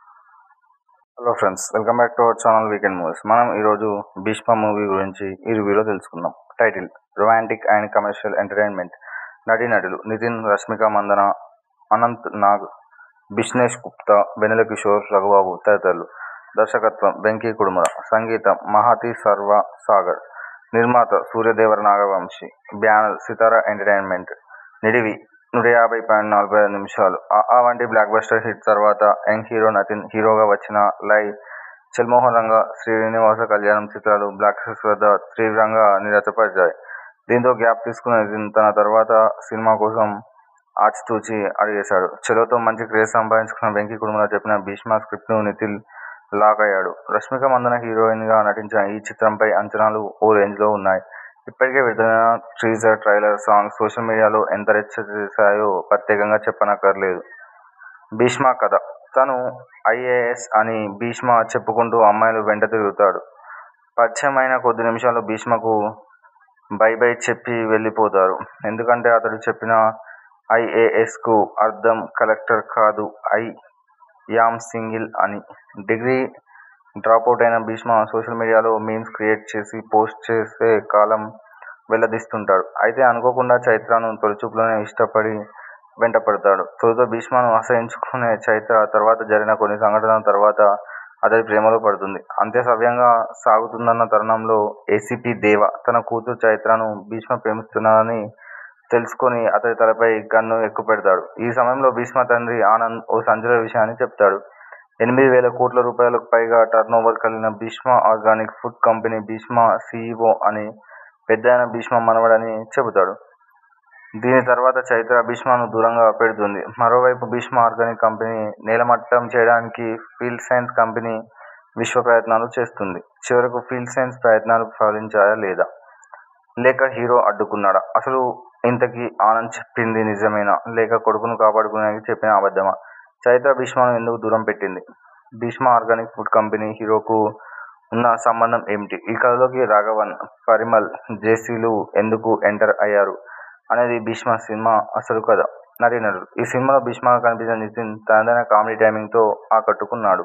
Hello friends welcome back to our channel weekend movies మనం ఈరోజు భీష్మ మూవీ గురించి ఈ రివ్యూలో తెలుసుకుందాం. Title romantic and commercial entertainment నటీనటులు నితిన్ రష్మిక మందన అనంత్ నాగ్ బిష్నేష్ గుప్తా వెన్నెల కిషోర్ రఘుబాబు తదితరులు దర్శకత్వం వెంకీ కుడుముల సంగీతం మహాతి సర్వ సాగర్ నిర్మాత సూర్యదేవర నాగవంశి బ్యానర్ సితారా ఎంటర్టైన్మెంట్ నిడివి నూట యాభై పాయింట్ నలభై ఐదు నిమిషాలు ఆ వంటి బ్లాక్ బస్టర్ హిట్ తర్వాత యంగ్ హీరో నితిన్ హీరోగా వచ్చిన లై చల్మోహన్ రంగ శ్రీనివాస కళ్యాణం చిత్రాలు బాక్సాఫీస్ వద్ద తీవ్రంగా నిరాశపరిచాయి. దీంతో గ్యాప్ తీసుకున్న నితిన్ తన తర్వాత సినిమా కోసం ఆచితూచి అడుగేశాడు. చలోతో మంచి క్రేజ్ సంపాదించుకున్న వెంకీ కుడుముల చెప్పిన భీష్మ స్క్రిప్ట్కు నితిన్ లాక్ అయ్యాడు. రష్మిక మందన హీరోయిన్గా నటించిన ఈ చిత్రంపై అంచనాలు ఓ రేంజ్లో ఉన్నాయి. ఇప్పటికే విడుదలైన టీజర్, ట్రైలర్ సాంగ్స్ సోషల్ మీడియాలో ఎంత రచ్చ చేశాయో ప్రత్యేకంగా చెప్పనక్కర్లేదు. భీష్మ కథ తను ఐఏఎస్ అని భీష్మ చెప్పుకుంటూ అమ్మాయిల వెంట తిరుగుతాడు. పరిచయం అయిన కొద్ది నిమిషాల్లో భీష్మకు బై బై చెప్పి వెళ్లిపోతారు. ఎందుకంటే అతడు చెప్పిన ఐఏఎస్కు అర్థం కలెక్టర్ కాదు ఐ యామ్ సింగిల్ అని. డిగ్రీ డ్రాపౌట్ అయిన భీష్మ సోషల్ మీడియాలో మీమ్స్ క్రియేట్ చేసి పోస్ట్ చేసే కాలం వెల్లడిస్తుంటాడు. అయితే అనుకోకుండా చైత్రను తొలిచూపులోనే ఇష్టపడి వెంటపడతాడు. తొలుత భీష్మను అసహ్యించుకునే చైత్ర తర్వాత జరిగిన కొన్ని సంఘటనల తర్వాత అతడి ప్రేమలో పడుతుంది. అంతా సవ్యంగా సాగుతున్న తరుణంలో ఏసీపీ దేవ తన కూతురు చైత్రను భీష్మ ప్రేమిస్తున్నాడని తెలుసుకుని అతడి తలపై గన్ను ఎక్కుపెడతాడు. ఈ సమయంలో భీష్మ తండ్రి ఆనంద్ ఓ సంచలన విషయాన్ని చెప్తాడు. ఎనిమిది వేల కోట్ల రూపాయలకు పైగా టర్నోవర్ కలిగిన Bhishma organic food company Bhishma CEO అని పెద్దాయన భీష్మ మనవడని చెబుతాడు. దీని తర్వాత చైత్ర భీష్మను దూరంగా పెడుతుంది. మరోవైపు భీష్మ ఆర్గానిక్ కంపెనీ నేలమట్టం చేయడానికి ఫీల్డ్ సైన్స్ కంపెనీ విశ్వ ప్రయత్నాలు చేస్తుంది. చివరకు ఫీల్డ్ సైన్స్ ప్రయత్నాలు ఫలించాయా లేదా? లేక హీరో అడ్డుకున్నాడా? అసలు ఇంతకీ ఆనంద్ చెప్పింది నిజమేనా? లేక కొడుకును కాపాడుకోవడానికి చెప్పిన అబద్ధమా? చైత్ర భీష్మను ఎందుకు దూరం పెట్టింది? భీష్మ ఆర్గానిక్ ఫుడ్ కంపెనీ హీరోకు ఉన్న సంబంధం ఏమిటి? ఈ కథలోకి రాఘవన్, పరిమళ్, జెస్సీలు ఎందుకు ఎంటర్ అయ్యారు అనేది భీష్మ సినిమా అసలు కథ. నటీనటులు ఈ సినిమాలో భీష్మగా కనిపించిన నితిన్ తనదైన కామెడీ టైమింగ్తో ఆకట్టుకున్నాడు.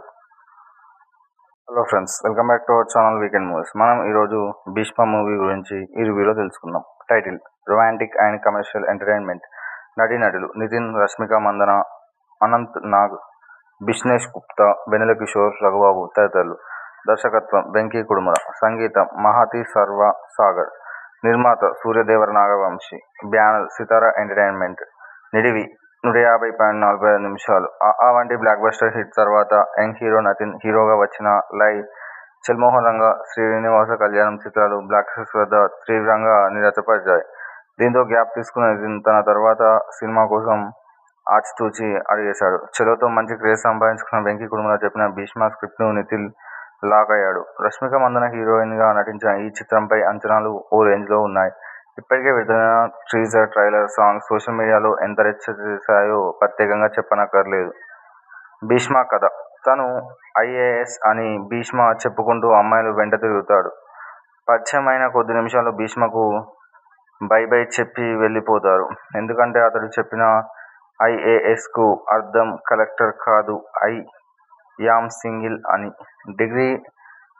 Hello friends welcome back to our channel weekend movies మనం ఈరోజు భీష్మ మూవీ గురించి ఈ రివ్యూలో తెలుసుకుందాం. Title romantic and commercial entertainment నటీనటులు నితిన్ రష్మిక మందన అనంత్ నాగ్ బిష్నేష్ గుప్తా వెన్నెల కిషోర్ రఘుబాబు తదితరులు దర్శకత్వం వెంకీ కుడుముల సంగీతం మహాతి సర్వ సాగర్ నిర్మాత సూర్యదేవర నాగవంశి బ్యానర్ సితారా ఎంటర్టైన్మెంట్ నిడివి నూట యాభై పాయింట్ నలభై ఐదు నిమిషాలు ఆ వంటి బ్లాక్ బస్టర్ హిట్ తర్వాత యంగ్ హీరో నితిన్ హీరోగా వచ్చిన లై చల్మోహన్ రంగ శ్రీనివాస కళ్యాణం చిత్రాలు బాక్సాఫీస్ వద్ద తీవ్రంగా నిరాశపరిచాయి. దీంతో గ్యాప్ తీసుకున్న నితిన్ తన తర్వాత సినిమా కోసం ఆచితూచి అడుగేశాడు. చలోతో మంచి క్రేజ్ సంపాదించుకున్న వెంకీ కుడుముల చెప్పిన భీష్మ స్క్రిప్ట్కు నితిన్ లాక్ అయ్యాడు. రష్మిక మందన హీరోయిన్గా నటించిన ఈ చిత్రంపై అంచనాలు ఓ రేంజ్లో ఉన్నాయి. ఇప్పటికే విడుదలైన టీజర్, ట్రైలర్ సాంగ్స్ సోషల్ మీడియాలో ఎంత రచ్చ చేశాయో ప్రత్యేకంగా చెప్పనక్కర్లేదు. భీష్మ కథ తను ఐఏఎస్ అని భీష్మ చెప్పుకుంటూ అమ్మాయిల వెంట తిరుగుతాడు. పరిచయం అయిన కొద్ది నిమిషాల్లో భీష్మకు బై బై చెప్పి వెళ్లిపోతారు. ఎందుకంటే అతడు చెప్పిన ఐఏఎస్కు అర్థం కలెక్టర్ కాదు ఐ యామ్ సింగిల్ అని. డిగ్రీ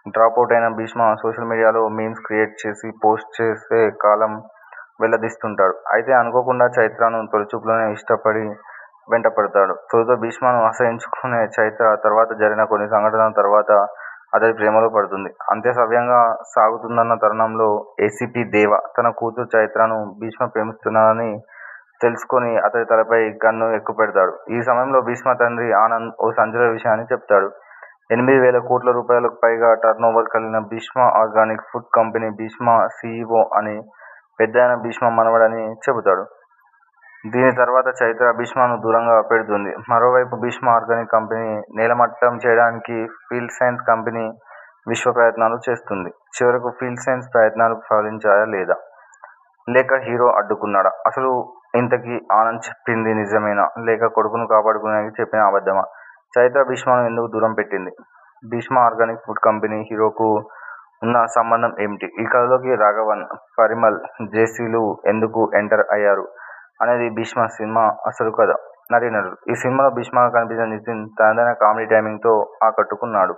డ్రాపౌట్ అయిన భీష్మ సోషల్ మీడియాలో మీమ్స్ క్రియేట్ చేసి పోస్ట్ చేసే కాలం వెల్లదీస్తుంటాడు. అయితే అనుకోకుండా చైత్రను తొలిచూపులోనే ఇష్టపడి వెంటపడతాడు. తొలుత భీష్మను అసహ్యించుకునే చైత్ర తర్వాత జరిగిన కొన్ని సంఘటనల తర్వాత అతడి ప్రేమలో పడుతుంది. అంతా సవ్యంగా సాగుతున్న తరుణంలో ఏసీపీ దేవ తన కూతురు చైత్రను భీష్మ ప్రేమిస్తున్నాడని తెలుసుకుని అతడి తలపై గన్ను ఎక్కుపెడతాడు. ఈ సమయంలో భీష్మ తండ్రి ఆనంద్ ఓ సంచలన విషయాన్ని చెప్తాడు. ఎనిమిది వేల కోట్ల రూపాయలకు పైగా టర్నోవర్ కలిగిన Bhishma organic food company Bhishma CEO అని పెద్దాయన భీష్మ మనవడని చెబుతాడు. దీని తర్వాత చైత్ర భీష్మను దూరంగా పెడుతుంది. మరోవైపు భీష్మ ఆర్గానిక్ కంపెనీ నేలమట్టం చేయడానికి ఫీల్డ్ సైన్స్ కంపెనీ విశ్వ ప్రయత్నాలు చేస్తుంది. చివరకు ఫీల్డ్ సైన్స్ ప్రయత్నాలు ఫలించాయా లేదా? లేక హీరో అడ్డుకున్నాడా? అసలు ఇంతకీ ఆనంద్ చెప్పింది నిజమేనా? లేక కొడుకును కాపాడుకోవడానికి చెప్పిన అబద్ధమా? చైత్ర భీష్మను ఎందుకు దూరం పెట్టింది? భీష్మ ఆర్గానిక్ ఫుడ్ కంపెనీ హీరోకు ఉన్న సంబంధం ఏమిటి? ఈ కథలోకి రాఘవన్, పరిమళ్, జెస్సీలు ఎందుకు ఎంటర్ అయ్యారు అనేది భీష్మ సినిమా అసలు కథ. నటీనటులు ఈ సినిమాలో భీష్మగా కనిపించిన నితిన్ తనదైన కామెడీ టైమింగ్తో ఆకట్టుకున్నాడు.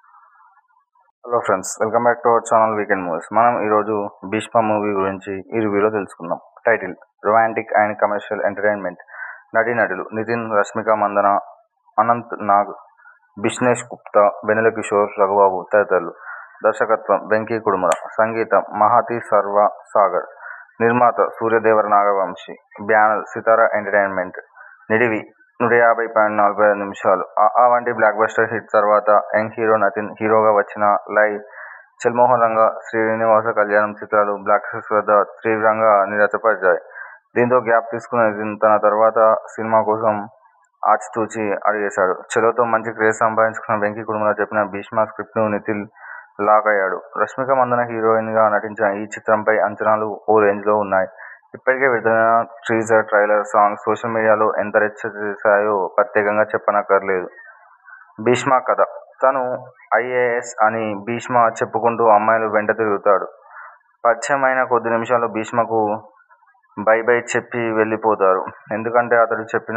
Hello friends welcome back to our channel weekend movies మనం ఈరోజు భీష్మ మూవీ గురించి ఈ రివ్యూలో తెలుసుకుందాం. Title romantic and commercial entertainment నటీనటులు నితిన్ రష్మిక మందన అనంత్ నాగ్ బిష్నేష్ గుప్తా వెన్నెల కిషోర్ రఘుబాబు తదితరులు దర్శకత్వం వెంకీ కుడుముల సంగీతం మహాతి సర్వ సాగర్ నిర్మాత సూర్యదేవర నాగవంశీ బ్యానర్ సితారా ఎంటర్టైన్మెంట్ నిడివి నూట యాభై పాయింట్ నలభై ఐదు నిమిషాలు ఆ వంటి బ్లాక్ బస్టర్ హిట్ తర్వాత యంగ్ హీరో నితిన్ హీరోగా వచ్చిన లై చల్మోహన్ రంగ శ్రీనివాస కళ్యాణం చిత్రాలు బాక్సాఫీస్ వద్ద తీవ్రంగా నిరాశపరిచాయి. దీంతో గ్యాప్ తీసుకున్న నితిన్ తన తర్వాత సినిమా కోసం ఆచితూచి అడుగేశాడు. చలోతో మంచి క్రేజ్ సంపాదించుకున్న వెంకీ కుడుముల చెప్పిన భీష్మ స్క్రిప్ట్కు నితిన్ లాక్ అయ్యాడు. రష్మిక మందన హీరోయిన్గా నటించిన ఈ చిత్రంపై అంచనాలు ఓ రేంజ్లో ఉన్నాయి. ఇప్పటికే విడుదలైన టీజర్, ట్రైలర్ సాంగ్స్ సోషల్ మీడియాలో ఎంత రచ్చ చేశాయో ప్రత్యేకంగా చెప్పనక్కర్లేదు. భీష్మ కథ తను ఐఏఎస్ అని భీష్మ చెప్పుకుంటూ అమ్మాయిల వెంట తిరుగుతాడు. పరిచయం అయిన కొద్ది నిమిషాల్లో భీష్మకు బై బై చెప్పి వెళ్లిపోతారు. ఎందుకంటే అతడు చెప్పిన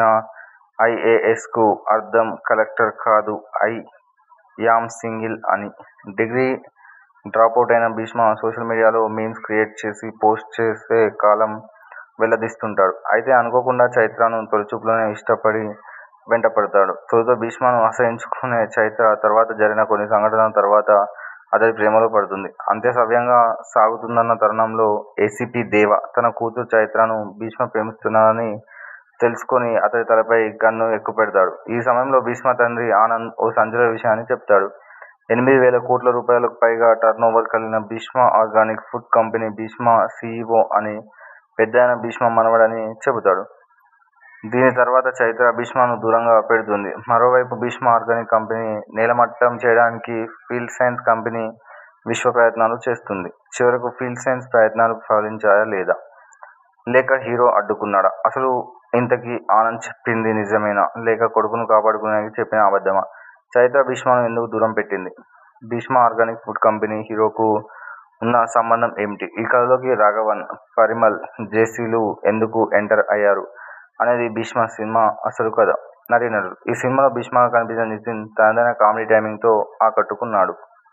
ఐఏఎస్కు అర్థం కలెక్టర్ కాదు ఐ యామ్ సింగిల్ అని. డిగ్రీ డ్రాపౌట్ అయిన భీష్మ సోషల్ మీడియాలో మీమ్స్ క్రియేట్ చేసి పోస్ట్ చేసే కాలం వెల్లదీస్తుంటాడు. అయితే అనుకోకుండా చైత్రను తొలిచూపులోనే ఇష్టపడి వెంటపడతాడు. తొలుత భీష్మను అసహ్యించుకునే చైత్ర తర్వాత జరిగిన కొన్ని సంఘటనల తర్వాత అతడి ప్రేమలో పడుతుంది. అంతా సవ్యంగా సాగుతున్న తరుణంలో ఏసీపీ దేవ తన కూతురు చైత్రను భీష్మ ప్రేమిస్తున్నాడని తెలుసుకుని అతడి తలపై గన్ను ఎక్కుపెడతాడు. ఈ సమయంలో భీష్మ తండ్రి ఆనంద్ ఓ సంచలన విషయాన్ని చెప్తాడు. ఎనిమిది వేల కోట్ల రూపాయలకు పైగా టర్నోవర్ కలిగిన Bhishma organic food company Bhishma CEO అని పెద్దాయన భీష్మ మనవడని చెబుతాడు. దీని తర్వాత చైత్ర భీష్మను దూరంగా పెడుతుంది. మరోవైపు భీష్మ ఆర్గానిక్ కంపెనీ నేలమట్టం చేయడానికి ఫీల్డ్ సైన్స్ కంపెనీ విశ్వ ప్రయత్నాలు చేస్తుంది. చివరకు ఫీల్డ్ సైన్స్ ప్రయత్నాలు ఫలించాయా లేదా? లేక హీరో అడ్డుకున్నాడా? అసలు ఇంతకీ ఆనంద్ చెప్పింది నిజమేనా? లేక కొడుకును కాపాడుకోవడానికి చెప్పిన అబద్ధమా? చైత్ర భీష్మను ఎందుకు దూరం పెట్టింది? భీష్మ ఆర్గానిక్ ఫుడ్ కంపెనీ హీరోకు ఉన్న సంబంధం ఏమిటి? ఈ కథలోకి రాఘవన్, పరిమళ్, జెస్సీలు ఎందుకు ఎంటర్ అయ్యారు అనేది భీష్మ సినిమా అసలు కథ. నటీనటులు ఈ సినిమాలో భీష్మగా కనిపించిన నితిన్ తనదైన కామెడీ టైమింగ్తో ఆకట్టుకున్నాడు.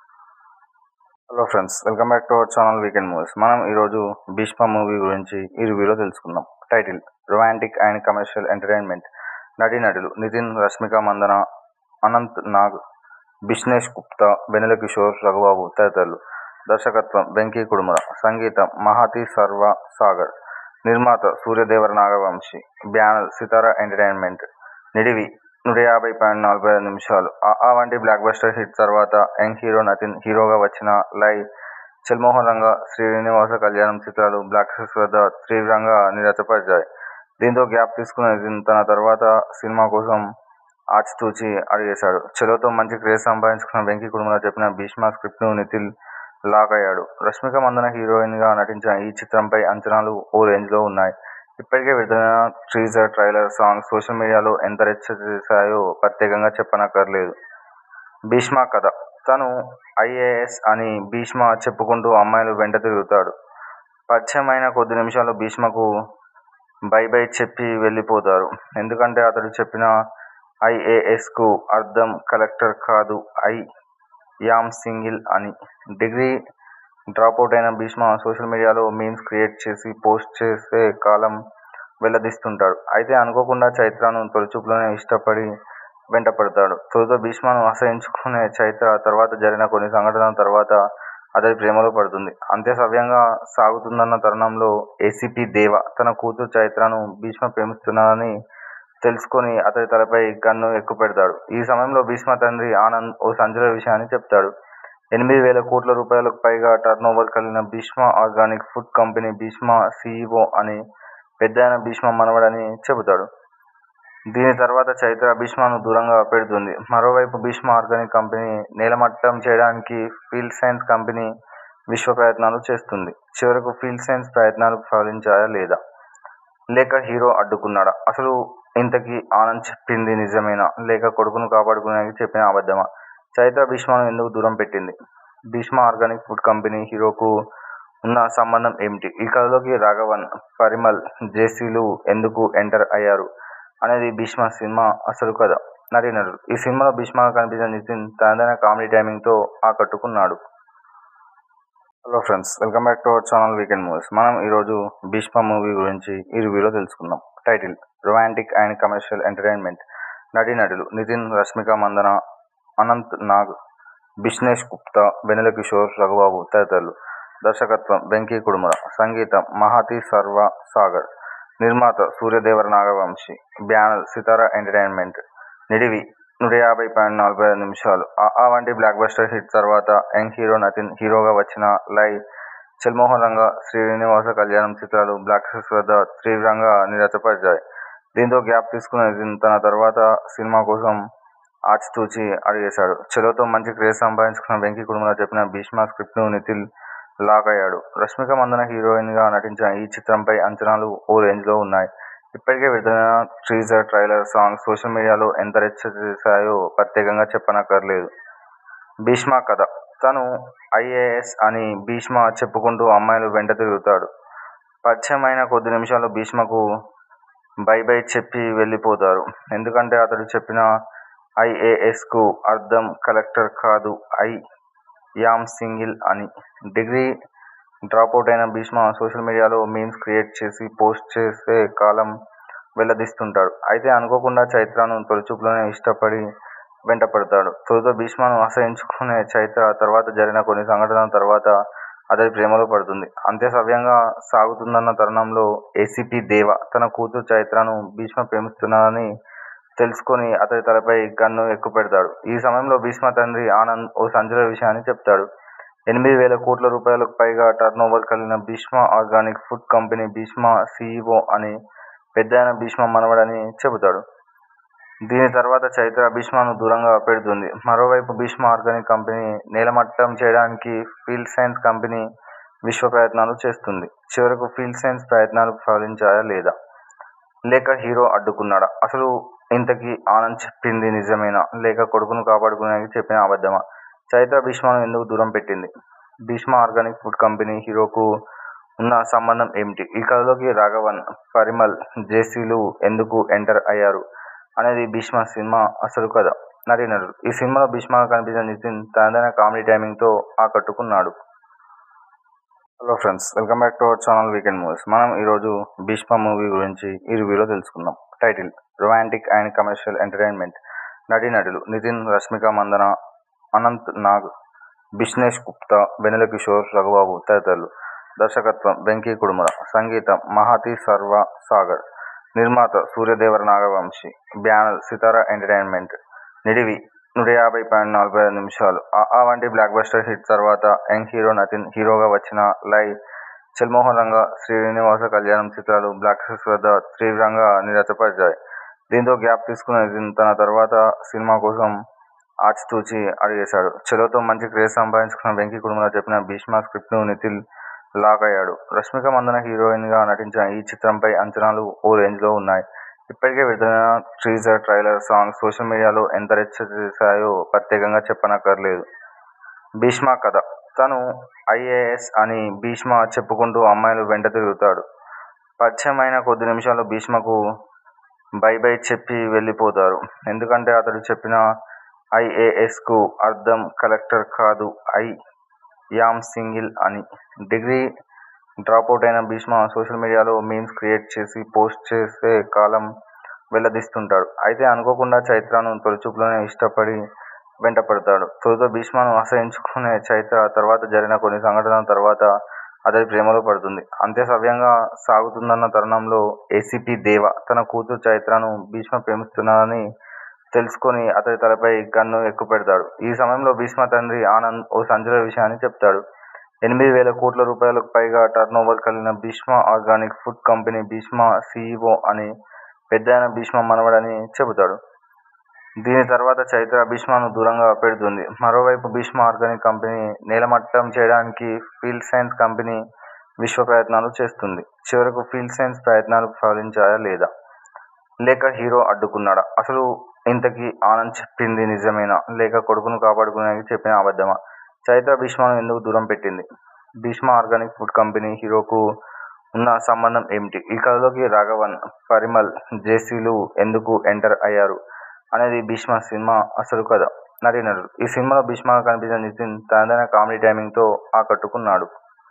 Hello friends welcome back to our channel weekend movies మనం ఈరోజు భీష్మ మూవీ గురించి ఈ రివ్యూలో తెలుసుకుందాం. Title romantic and commercial entertainment నటీనటులు నితిన్ రష్మిక మందన అనంత్ నాగ్ బిష్నేష్ గుప్తా వెన్నెల కిషోర్ రఘుబాబు తదితరులు దర్శకత్వం వెంకీ కుడుముల సంగీతం మహాతి సర్వ సాగర్ నిర్మాత సూర్యదేవర నాగవంశీ బ్యానర్ సితారా ఎంటర్టైన్మెంట్ నిడివి నూట యాభై పాయింట్ నలభై ఐదు నిమిషాలు ఆ వంటి బ్లాక్ బస్టర్ హిట్ తర్వాత యంగ్ హీరో నితిన్ హీరోగా వచ్చిన లై చల్మోహన్ రంగ శ్రీనివాస కళ్యాణం చిత్రాలు బాక్సాఫీస్ వద్ద తీవ్రంగా నిరాశపరిచాయి. దీంతో గ్యాప్ తీసుకున్న నితిన్ తన తర్వాత సినిమా కోసం ఆచితూచి అడుగేశాడు. చలోతో మంచి క్రేజ్ సంపాదించుకున్న వెంకీ కుడుముల చెప్పిన భీష్మ స్క్రిప్ట్కు నితిన్ లాక్ అయ్యాడు. రష్మిక మందన హీరోయిన్గా నటించిన ఈ చిత్రంపై అంచనాలు ఓ రేంజ్లో ఉన్నాయి. ఇప్పటికే విడుదలైన టీజర్, ట్రైలర్ సాంగ్స్ సోషల్ మీడియాలో ఎంత రచ్చ చేశాయో ప్రత్యేకంగా చెప్పనక్కర్లేదు. భీష్మ కథ తను ఐఏఎస్ అని భీష్మ చెప్పుకుంటూ అమ్మాయిల వెంట తిరుగుతాడు. పరిచయం అయిన కొద్ది నిమిషాల్లో భీష్మకు బై బై చెప్పి వెళ్లిపోతారు. ఎందుకంటే అతడు చెప్పిన ఐఏఎస్కు అర్థం కలెక్టర్ కాదు ఐ యామ్ సింగిల్ అని డిగ్రీ డ్రాపౌట్ అయిన భీష్మ సోషల్ మీడియాలో మీమ్స్ క్రియేట్ చేసి పోస్ట్ చేసే కాలం వెల్లదీస్తుంటాడు. అయితే అనుకోకుండా చైత్రను తొలిచూపులోనే ఇష్టపడి వెంటపడతాడు. తొలుత భీష్మను అసహ్యించుకునే చైత్ర తర్వాత జరిగిన కొన్ని సంఘటనల తర్వాత అతడి ప్రేమలో పడుతుంది. అంతా సవ్యంగా సాగుతున్న తరుణంలో ఏసీపీ దేవ తన కూతురు చైత్రను భీష్మ ప్రేమిస్తున్నాడని తెలుసుకుని అతడి తలపై గన్ను ఎక్కుపెడతాడు. ఈ సమయంలో భీష్మ తండ్రి ఆనంద్ ఓ సంచలన విషయాన్ని చెప్తాడు. ఎనిమిది వేల కోట్ల రూపాయలకు పైగా టర్నోవర్ కలిగిన Bhishma organic food company Bhishma CEO అని పెద్దాయన భీష్మ మనవడని చెబుతాడు. దీని తర్వాత చైత్ర భీష్మను దూరంగా పెడుతుంది. మరోవైపు భీష్మ ఆర్గానిక్ కంపెనీ నేలమట్టం చేయడానికి ఫీల్డ్ సైన్స్ కంపెనీ విశ్వ ప్రయత్నాలు చేస్తుంది. చివరకు ఫీల్డ్ సైన్స్ ప్రయత్నాలు ఫలించాయా లేదా? లేక హీరో అడ్డుకున్నాడా? అసలు ఇంతకీ ఆనంద్ చెప్పింది నిజమేనా? లేక కొడుకును కాపాడుకోవడానికి చెప్పిన అబద్ధమా? చైత్ర భీష్మను ఎందుకు దూరం పెట్టింది? భీష్మ ఆర్గానిక్ ఫుడ్ కంపెనీ హీరోకు ఉన్న సంబంధం ఏమిటి? ఈ కథలోకి రాఘవన్, పరిమళ్, జెస్సీలు ఎందుకు ఎంటర్ అయ్యారు అనేది భీష్మ సినిమా అసలు కథ. నటీనటులు ఈ సినిమాలో భీష్మగా కనిపించిన నితిన్ తనదైన కామెడీ టైమింగ్తో ఆకట్టుకున్నాడు. Hello friends welcome back to our channel weekend movies మనం ఈరోజు భీష్మ మూవీ గురించి ఈ రివ్యూలో తెలుసుకుందాం. Title romantic and commercial entertainment నటీనటులు నితిన్, రష్మిక మందన, అనంత్ నాగ్, బిష్నేష్ గుప్తా, వెన్నెల కిషోర్, రఘుబాబు తదితరులు దర్శకత్వం వెంకీ కుడుముల సంగీతం మహాతి సర్వ సాగర్ నిర్మాత సూర్యదేవర నాగవంశీ బ్యానర్ సితారా ఎంటర్టైన్మెంట్ నిడివి నూట యాభై పాయింట్ నలభై ఐదు నిమిషాలు ఆ వంటి బ్లాక్ బస్టర్ హిట్ తర్వాత యంగ్ హీరో నితిన్ హీరోగా వచ్చిన లై, చల్మోహన్ రంగా, శ్రీనివాస కళ్యాణం చిత్రాలు బాక్సాఫీస్ వద్ద తీవ్రంగా నిరాశపరిచాయి. దీంతో గ్యాప్ తీసుకున్న నితిన్ తన తర్వాత సినిమా కోసం ఆచితూచి అడుగేశాడు. చలోతో మంచి క్రేజ్ సంపాదించుకున్న వెంకీ కుడుముల చెప్పిన భీష్మ స్క్రిప్ట్కు నితిన్ లాక్ అయ్యాడు. రష్మిక మందన హీరోయిన్గా నటించిన ఈ చిత్రంపై అంచనాలు ఓ రేంజ్లో ఉన్నాయి. ఇప్పటికే విడుదలైన టీజర్, ట్రైలర్ సాంగ్స్ సోషల్ మీడియాలో ఎంత రచ్చ చేశాయో ప్రత్యేకంగా చెప్పనక్కర్లేదు. భీష్మ కథ తను ఐఏఎస్ అని భీష్మ చెప్పుకుంటూ అమ్మాయిల వెంట తిరుగుతాడు. పరిచయం అయిన కొద్ది నిమిషాల్లో భీష్మకు బై బై చెప్పి వెళ్లిపోతారు. ఎందుకంటే అతడు చెప్పిన ఐఏఎస్కు అర్థం కలెక్టర్ కాదు ఐ యామ్ సింగిల్ అని డిగ్రీ డ్రాపౌట్ అయిన భీష్మ సోషల్ మీడియాలో మీమ్స్ క్రియేట్ చేసి పోస్ట్ చేసే కాలం వెల్లదీస్తుంటాడు. అయితే అనుకోకుండా చైత్రను తొలిచూపులోనే ఇష్టపడి వెంటపడతాడు. తొలుత భీష్మను అసహ్యించుకునే చైత్ర తర్వాత జరిగిన కొన్ని సంఘటనల తర్వాత అతడి ప్రేమలో పడుతుంది. అంతా సవ్యంగా సాగుతున్న తరుణంలో ఏసీపీ దేవ తన కూతురు చైత్రను భీష్మ ప్రేమిస్తున్నాడని తెలుసుకుని అతడి తలపై గన్ను ఎక్కుపెడతాడు. ఈ సమయంలో భీష్మ తండ్రి ఆనంద్ ఓ సంచలన విషయాన్ని చెప్తాడు. ఎనిమిది వేల కోట్ల రూపాయలకు పైగా టర్నోవర్ కలిగిన Bhishma organic food company Bhishma CEO అని పెద్దాయన భీష్మ మనవడని చెబుతాడు. దీని తర్వాత చైత్ర భీష్మను దూరంగా పెడుతుంది. మరోవైపు భీష్మ ఆర్గానిక్ కంపెనీ నేలమట్టం చేయడానికి ఫీల్డ్ సైన్స్ కంపెనీ విశ్వ ప్రయత్నాలు చేస్తుంది. చివరకు ఫీల్డ్ సైన్స్ ప్రయత్నాలు ఫలించాయా లేదా? లేక హీరో అడ్డుకున్నాడా? అసలు ఇంతకీ ఆనంద్ చెప్పింది నిజమేనా? లేక కొడుకును కాపాడుకోవడానికి చెప్పిన అబద్ధమా? చైత్ర భీష్మను ఎందుకు దూరం పెట్టింది? భీష్మ ఆర్గానిక్ ఫుడ్ కంపెనీ హీరోకు ఉన్న సంబంధం ఏమిటి? ఈ కథలోకి రాఘవన్, పరిమళ్, జెస్సీలు ఎందుకు ఎంటర్ అయ్యారు అనేది భీష్మ సినిమా అసలు కథ. నటీనటులు ఈ సినిమాలో భీష్మగా కనిపించిన నితిన్ తనదైన కామెడీ టైమింగ్తో ఆకట్టుకున్నాడు. Hello friends welcome back to our channel weekend movies మనం ఈరోజు భీష్మ మూవీ గురించి ఈ రివ్యూలో తెలుసుకుందాం. Title romantic and commercial entertainment నటీనటులు నితిన్, రష్మిక మందన, అనంత్ నాగ్, బిష్నేష్ గుప్తా, వెన్నెల కిషోర్, రఘుబాబు తదితరులు దర్శకత్వం వెంకీ కుడుముల సంగీతం మహాతి సర్వ సాగర్ నిర్మాత సూర్యదేవర నాగవంశీ బ్యానర్ సితారా ఎంటర్టైన్మెంట్ నిడివి నూట యాభై పాయింట్ నలభై ఐదు నిమిషాలు ఆ వంటి బ్లాక్ బస్టర్ హిట్ తర్వాత యంగ్ హీరో నితిన్ హీరోగా వచ్చిన లై, చల్మోహన్ రంగా, శ్రీనివాస కళ్యాణం చిత్రాలు బాక్సాఫీస్ వద్ద తీవ్రంగా నిరాశపరిచాయి. దీంతో గ్యాప్ తీసుకున్న నితిన్ తన తర్వాత సినిమా కోసం ఆచితూచి అడుగేశాడు. చలోతో మంచి క్రేజ్ సంపాదించుకున్న వెంకీ కుడుముల చెప్పిన భీష్మ స్క్రిప్ట్కు నితిన్ లాక్ అయ్యాడు. రష్మిక మందన హీరోయిన్గా నటించిన ఈ చిత్రంపై అంచనాలు ఓ రేంజ్లో ఉన్నాయి. ఇప్పటికే విడుదలైన టీజర్, ట్రైలర్ సాంగ్స్ సోషల్ మీడియాలో ఎంత రచ్చ చేశాయో ప్రత్యేకంగా చెప్పనక్కర్లేదు. భీష్మ కథ తను ఐఏఎస్ అని భీష్మ చెప్పుకుంటూ అమ్మాయిల వెంట తిరుగుతాడు. పరిచయం అయిన కొద్ది నిమిషాల్లో భీష్మకు బై బై చెప్పి వెళ్లిపోతారు. ఎందుకంటే అతడు చెప్పిన ఐఏఎస్కు అర్థం కలెక్టర్ కాదు ఐ యామ్ సింగిల్ అని డిగ్రీ డ్రాపౌట్ అయిన భీష్మ సోషల్ మీడియాలో మీమ్స్ క్రియేట్ చేసి పోస్ట్ చేసే కాలం వెల్లదీస్తుంటాడు. అయితే అనుకోకుండా చైత్రను తొలిచూపులోనే ఇష్టపడి వెంటపడతాడు. తొలుత భీష్మను అసహ్యించుకునే చైత్ర తర్వాత జరిగిన కొన్ని సంఘటనల తర్వాత అతడి ప్రేమలో పడుతుంది. అంతా సవ్యంగా సాగుతున్న తరుణంలో ఏసీపీ దేవ తన కూతురు చైత్రను భీష్మ ప్రేమిస్తున్నాడని తెలుసుకుని అతడి తలపై గన్ను ఎక్కుపెడతాడు. ఈ సమయంలో భీష్మ తండ్రి ఆనంద్ ఓ సంచలన విషయాన్ని చెబుతాడు. ఎనిమిది వేల కోట్ల రూపాయలకు పైగా టర్నోవర్ కలిగిన Bhishma organic food company Bhishma CEO అని పెద్దాయన భీష్మ మనవడని చెబుతాడు. దీని తర్వాత చైత్ర భీష్మను దూరంగా పెడుతుంది. మరోవైపు భీష్మ ఆర్గానిక్ కంపెనీని నేలమట్టం చేయడానికి ఫీల్డ్ సైన్స్ కంపెనీ విశ్వ ప్రయత్నాలు చేస్తుంది. చివరకు ఫీల్డ్ సైన్స్ ప్రయత్నాలు ఫలించాయా లేదా? లేక హీరో అడ్డుకున్నాడా? అసలు ఇంతకీ ఆనంద్ చెప్పింది నిజమేనా? లేక కొడుకును కాపాడుకోవడానికి చెప్పిన అబద్ధమా? చైత్ర భీష్మను ఎందుకు దూరం పెట్టింది? భీష్మ ఆర్గానిక్ ఫుడ్ కంపెనీ హీరోకు ఉన్న సంబంధం ఏమిటి? ఈ కథలోకి రాఘవన్, పరిమళ్, జెస్సీలు ఎందుకు ఎంటర్ అయ్యారు అనేది భీష్మ సినిమా అసలు కథ. నటీనటులు ఈ సినిమాలో భీష్మగా కనిపించిన నితిన్ తనదైన కామెడీ టైమింగ్తో ఆకట్టుకున్నాడు.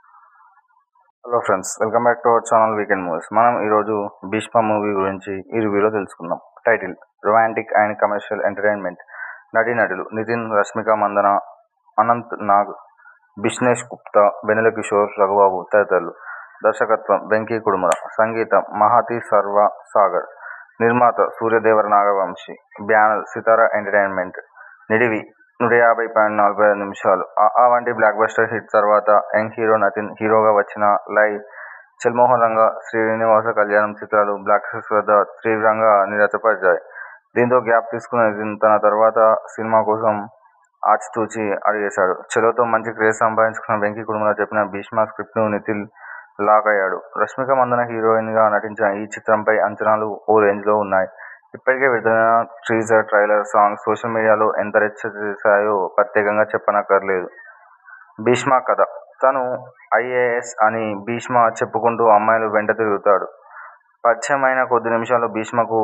Hello friends welcome back to our channel weekend movies మనం ఈరోజు భీష్మ మూవీ గురించి ఈ రివ్యూలో తెలుసుకుందాం. Title romantic and commercial entertainment నటీనటులు నితిన్ రష్మిక మందన అనంత్ నాగ్ బిష్నేష్ గుప్తా వెన్నెల కిషోర్ రఘుబాబు తదితరులు దర్శకత్వం వెంకీ కుడుముల సంగీతం మహాతి సర్వ సాగర్ నిర్మాత సూర్యదేవర నాగవంశీ బ్యానర్ సితారా ఎంటర్టైన్మెంట్ నిడివి నూట యాభై పాయింట్ నలభై ఐదు నిమిషాలు ఆ వంటి బ్లాక్ బస్టర్ హిట్ తర్వాత యంగ్ హీరో నితిన్ హీరోగా వచ్చిన లై చల్మోహన్ రంగ శ్రీనివాస కళ్యాణం చిత్రాలు బాక్సాఫీస్ వద్ద తీవ్రంగా నిరాశపరిచాయి. దీంతో గ్యాప్ తీసుకున్న నితిన్ తన తర్వాత సినిమా కోసం ఆచితూచి అడుగేశాడు. చలోతో మంచి క్రేజ్ సంపాదించుకున్న వెంకీ కుడుముల చెప్పిన భీష్మ స్క్రిప్ట్కు నితిన్ లాక్ అయ్యాడు. రష్మిక మందన హీరోయిన్గా నటించిన ఈ చిత్రంపై అంచనాలు ఓ రేంజ్లో ఉన్నాయి. ఇప్పటికే విడుదలైన టీజర్, ట్రైలర్ సాంగ్స్ సోషల్ మీడియాలో ఎంత రచ్చ చేశాయో ప్రత్యేకంగా చెప్పనక్కర్లేదు. భీష్మ కథ తను ఐఏఎస్ అని భీష్మ చెప్పుకుంటూ అమ్మాయిల వెంట తిరుగుతాడు. పరిచయం అయిన కొద్ది నిమిషాల్లో భీష్మకు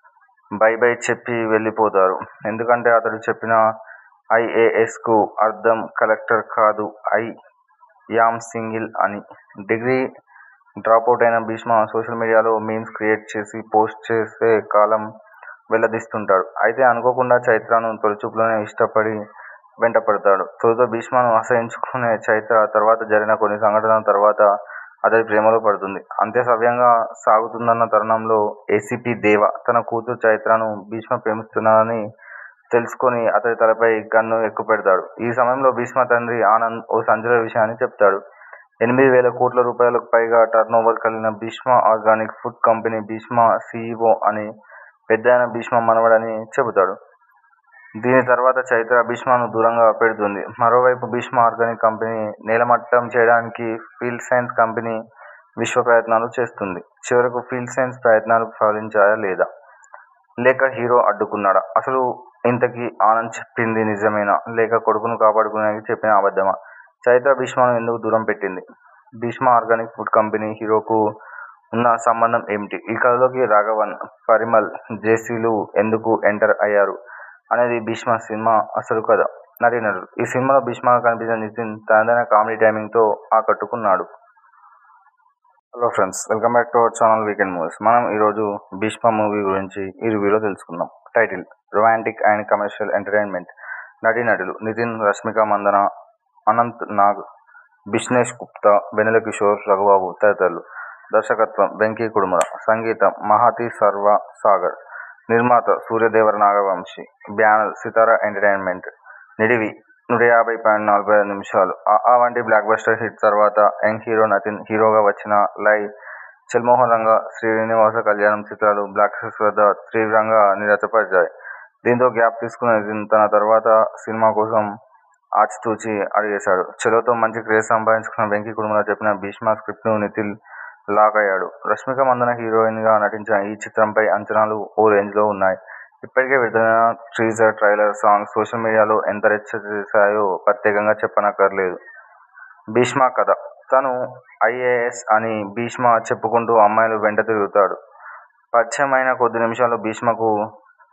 బై బై చెప్పి వెళ్లిపోతారు. ఎందుకంటే అతడు చెప్పిన ఐఏఎస్కు అర్థం కలెక్టర్ కాదు ఐ యామ్ సింగిల్ అని డిగ్రీ డ్రాపౌట్ అయిన భీష్మ సోషల్ మీడియాలో మీమ్స్ క్రియేట్ చేసి పోస్ట్ చేసే కాలం వెల్లదీస్తుంటాడు. అయితే అనుకోకుండా చైత్రను తొలిచూపులోనే ఇష్టపడి వెంటపడతాడు. తొలుత భీష్మను అసహ్యించుకునే చైత్ర తర్వాత జరిగిన కొన్ని సంఘటనల తర్వాత అతడి ప్రేమలో పడుతుంది. అంతా సవ్యంగా సాగుతున్న తరుణంలో ఏసీపీ దేవ తన కూతురు చైత్రను భీష్మ ప్రేమిస్తున్నాడని తెలుసుకుని అతడి తలపై గన్ను ఎక్కుపెడతాడు. ఈ సమయంలో భీష్మ తండ్రి ఆనంద్ ఓ సంచలన విషయాన్ని చెబుతాడు. ఎనిమిది వేల కోట్ల రూపాయలకు పైగా టర్నోవర్ కలిగిన Bhishma organic food company Bhishma CEO అని పెద్దాయన భీష్మ మనవడని చెబుతాడు. దీని తర్వాత చైత్ర భీష్మను దూరంగా పెడుతుంది. మరోవైపు భీష్మ ఆర్గానిక్ కంపెనీని నేలమట్టం చేయడానికి ఫీల్డ్ సైన్స్ కంపెనీ విశ్వ ప్రయత్నాలు చేస్తుంది. చివరకు ఫీల్డ్ సైన్స్ ప్రయత్నాలు ఫలించాయా లేదా? లేక హీరో అడ్డుకున్నాడా? అసలు ఇంతకీ ఆనంద్ చెప్పింది నిజమేనా? లేక కొడుకును కాపాడుకోవడానికి చెప్పిన అబద్ధమా? చైత్ర భీష్మను ఎందుకు దూరం పెట్టింది? భీష్మ ఆర్గానిక్ ఫుడ్ కంపెనీ హీరోకు ఉన్న సంబంధం ఏమిటి? ఈ కథలోకి రాఘవన్, పరిమళ్, జెస్సీలు ఎందుకు ఎంటర్ అయ్యారు అనేది భీష్మ సినిమా అసలు కథ. నటీనటులు ఈ సినిమాలో భీష్మగా కనిపించిన నితిన్ తనదైన కామెడీ టైమింగ్తో ఆకట్టుకున్నాడు. Hello friends welcome back to our channel weekend movies మనం ఈరోజు భీష్మ మూవీ గురించి ఈ రివ్యూలో తెలుసుకుందాం. Title romantic and commercial entertainment నటీనటులు నితిన్ రష్మిక మందన అనంత్ నాగ్ బిష్నేష్ గుప్తా వెన్నెల కిషోర్ రఘుబాబు తదితరులు దర్శకత్వం వెంకీ కుడుముల సంగీతం మహాతి సర్వ సాగర్ నిర్మాత సూర్యదేవర నాగవంశీ బ్యానర్ సితారా ఎంటర్టైన్మెంట్ నిడివి నూట యాభై పాయింట్ నలభై ఐదు నిమిషాలు ఆ వంటి బ్లాక్ బస్టర్ హిట్ తర్వాత యంగ్ హీరో నితిన్ హీరోగా వచ్చిన లై చల్మోహన్ రంగ శ్రీనివాస కళ్యాణం చిత్రాలు బాక్సాఫీస్ వద్ద తీవ్రంగా నిరాశపరిచాయి. దీంతో గ్యాప్ తీసుకున్న నితిన్ తన తర్వాత సినిమా కోసం ఆచితూచి అడుగేశాడు. చలోతో మంచి క్రేజ్ సంపాదించుకున్న వెంకీ కుడుముల చెప్పిన భీష్మ స్క్రిప్ట్కు నితిన్ లాక్ అయ్యాడు. రష్మిక మందన హీరోయిన్గా నటించిన ఈ చిత్రంపై అంచనాలు ఓ రేంజ్లో ఉన్నాయి. ఇప్పటికే విడుదలైన టీజర్, ట్రైలర్ సాంగ్స్ సోషల్ మీడియాలో ఎంత రచ్చ చేశాయో ప్రత్యేకంగా చెప్పనక్కర్లేదు. భీష్మ కథ తను ఐఏఎస్ అని భీష్మ చెప్పుకుంటూ అమ్మాయిల వెంట తిరుగుతాడు. పరిచయం అయిన కొద్ది నిమిషాల్లో భీష్మకు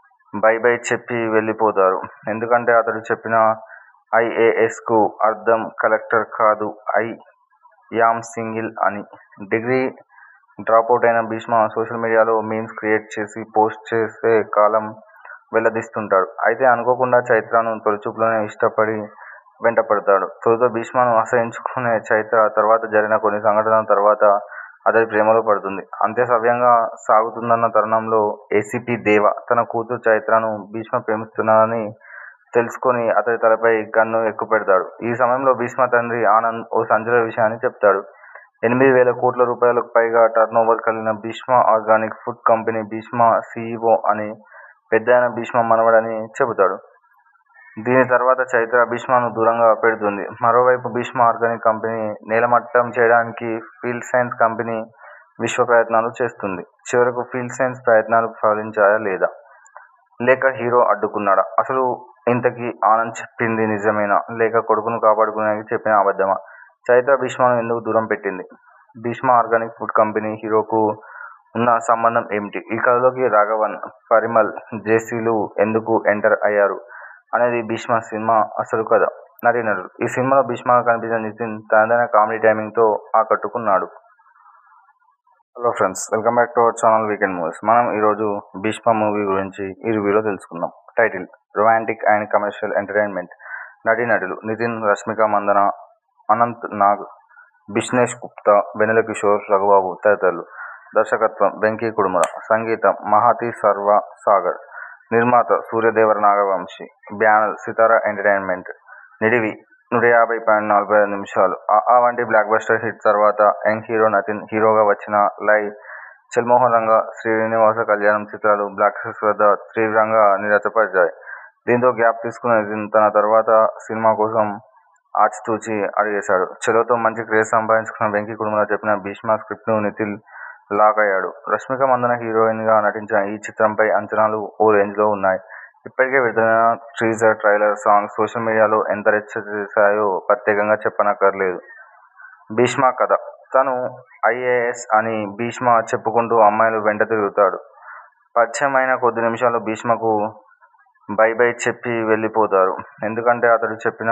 బై బై చెప్పి వెళ్ళిపోతారు ఎందుకంటే అతడు చెప్పిన ఐఏఎస్కు అర్థం కలెక్టర్ కాదు ఐ యామ్ సింగిల్ అని డిగ్రీ డ్రాపౌట్ అయిన భీష్మ సోషల్ మీడియాలో మీమ్స్ క్రియేట్ చేసి పోస్ట్ చేసే కాలం వెల్లదీస్తుంటాడు అయితే అనుకోకుండా చైత్రను తొలిచూపులోనే ఇష్టపడి వెంటపడతాడు తొలుత భీష్మను అసహ్యించుకునే చైత్ర తర్వాత జరిగిన కొన్ని సంఘటనల తర్వాత అతడి ప్రేమలో పడుతుంది అంతే సవ్యంగా సాగుతున్న తరుణంలో ఏసీపీ దేవ తన కూతురు చైత్రను భీష్మ ప్రేమిస్తున్నాడని తెలుసుకొని అతడి తలపై గన్ను ఎక్కుపెడతాడు ఈ సమయంలో భీష్మ తండ్రి ఆనంద్ ఓ సంచలన విషయాన్ని చెప్తాడు ఎనిమిది వేల కోట్ల రూపాయలకు పైగా టర్నోవర్ కలిగిన Bhishma organic food company Bhishma CEO అని పెద్దాయన భీష్మ మనవడని చెబుతాడు దీని తర్వాత చైత్ర భీష్మను దూరంగా పెడుతుంది మరోవైపు భీష్మ ఆర్గానిక్ కంపెనీ నేలమట్టం చేయడానికి ఫీల్డ్ సైన్స్ కంపెనీ విశ్వ ప్రయత్నాలు చేస్తుంది చివరకు ఫీల్డ్ సైన్స్ ప్రయత్నాలు ఫలించాయా లేదా లేక హీరో అడ్డుకున్నాడా అసలు ఇంతకీ ఆనంద్ చెప్పింది నిజమేనా లేక కొడుకును కాపాడుకునేందుకు చెప్పిన అబద్ధమా చైత్ర భీష్మను ఎందుకు దూరం పెట్టింది భీష్మ ఆర్గానిక్ ఫుడ్ కంపెనీ హీరోకు ఉన్న సంబంధం ఏమిటి ఈ కథలోకి రాఘవన్ పరిమల్ జేసీలు ఎందుకు ఎంటర్ అయ్యారు అనేది భీష్మ సినిమా అసలు కథ నటీనటులు ఈ సినిమాలో భీష్మగా కనిపించిన నితిన్ తనదైన కామెడీ టైమింగ్తో ఆకట్టుకున్నాడు hello friends welcome back to our channel weekend movies మనం ఈరోజు భీష్మ మూవీ గురించి ఈ రివ్యూలో తెలుసుకుందాం title romantic and commercial entertainment నటీనటులు నితిన్ రష్మిక మందన అనంత్ నాగ్ బిష్నేష్ గుప్తా వెన్నెల కిషోర్ రఘుబాబు తదితరులు దర్శకత్వం వెంకీ కుడుముల సంగీతం మహాతి సర్వ సాగర్ నిర్మాత సూర్యదేవర నాగవంశి బ్యానర్ సితారా ఎంటర్టైన్మెంట్ నిడివి నూట యాభై పాయింట్ నలభై ఐదు నిమిషాలు ఆ వంటి బ్లాక్ బస్టర్ హిట్ తర్వాత యంగ్ హీరో నతిన్ హీరోగా వచ్చిన లై చెల్మోహన్ రంగ శ్రీనివాస కళ్యాణం చిత్రాలు బ్లాక్ బస్టర్స్ వద్ద తీవ్రంగా నిరాశపరిచాయి దీంతో గ్యాప్ తీసుకున్న నితిన్ తన తర్వాత సినిమా కోసం ఆచితూచి అడిగేశాడు చెలోతో మంచి క్రేజ్ సంపాదించుకున్న వెంకీ కుటుంబంలో చెప్పిన భీష్మ స్క్రిప్ట్ను నితిన్ లాక్ అయ్యాడు రష్మిక మందన హీరోయిన్గా నటించిన ఈ చిత్రంపై అంచనాలు ఓ రేంజ్లో ఉన్నాయి ఇప్పటికే విడుదలైన టీజర్ ట్రైలర్ సాంగ్స్ సోషల్ మీడియాలో ఎంత రెచ్చ చేశాయో ప్రత్యేకంగా చెప్పనక్కర్లేదు భీష్మ కథ తను ఐఏఎస్ అని భీష్మ చెప్పుకుంటూ అమ్మాయిలు వెంట తిరుగుతాడు పరిచయం అయిన కొద్ది నిమిషాల్లో భీష్మకు బై బై చెప్పి వెళ్ళిపోతారు ఎందుకంటే అతడు చెప్పిన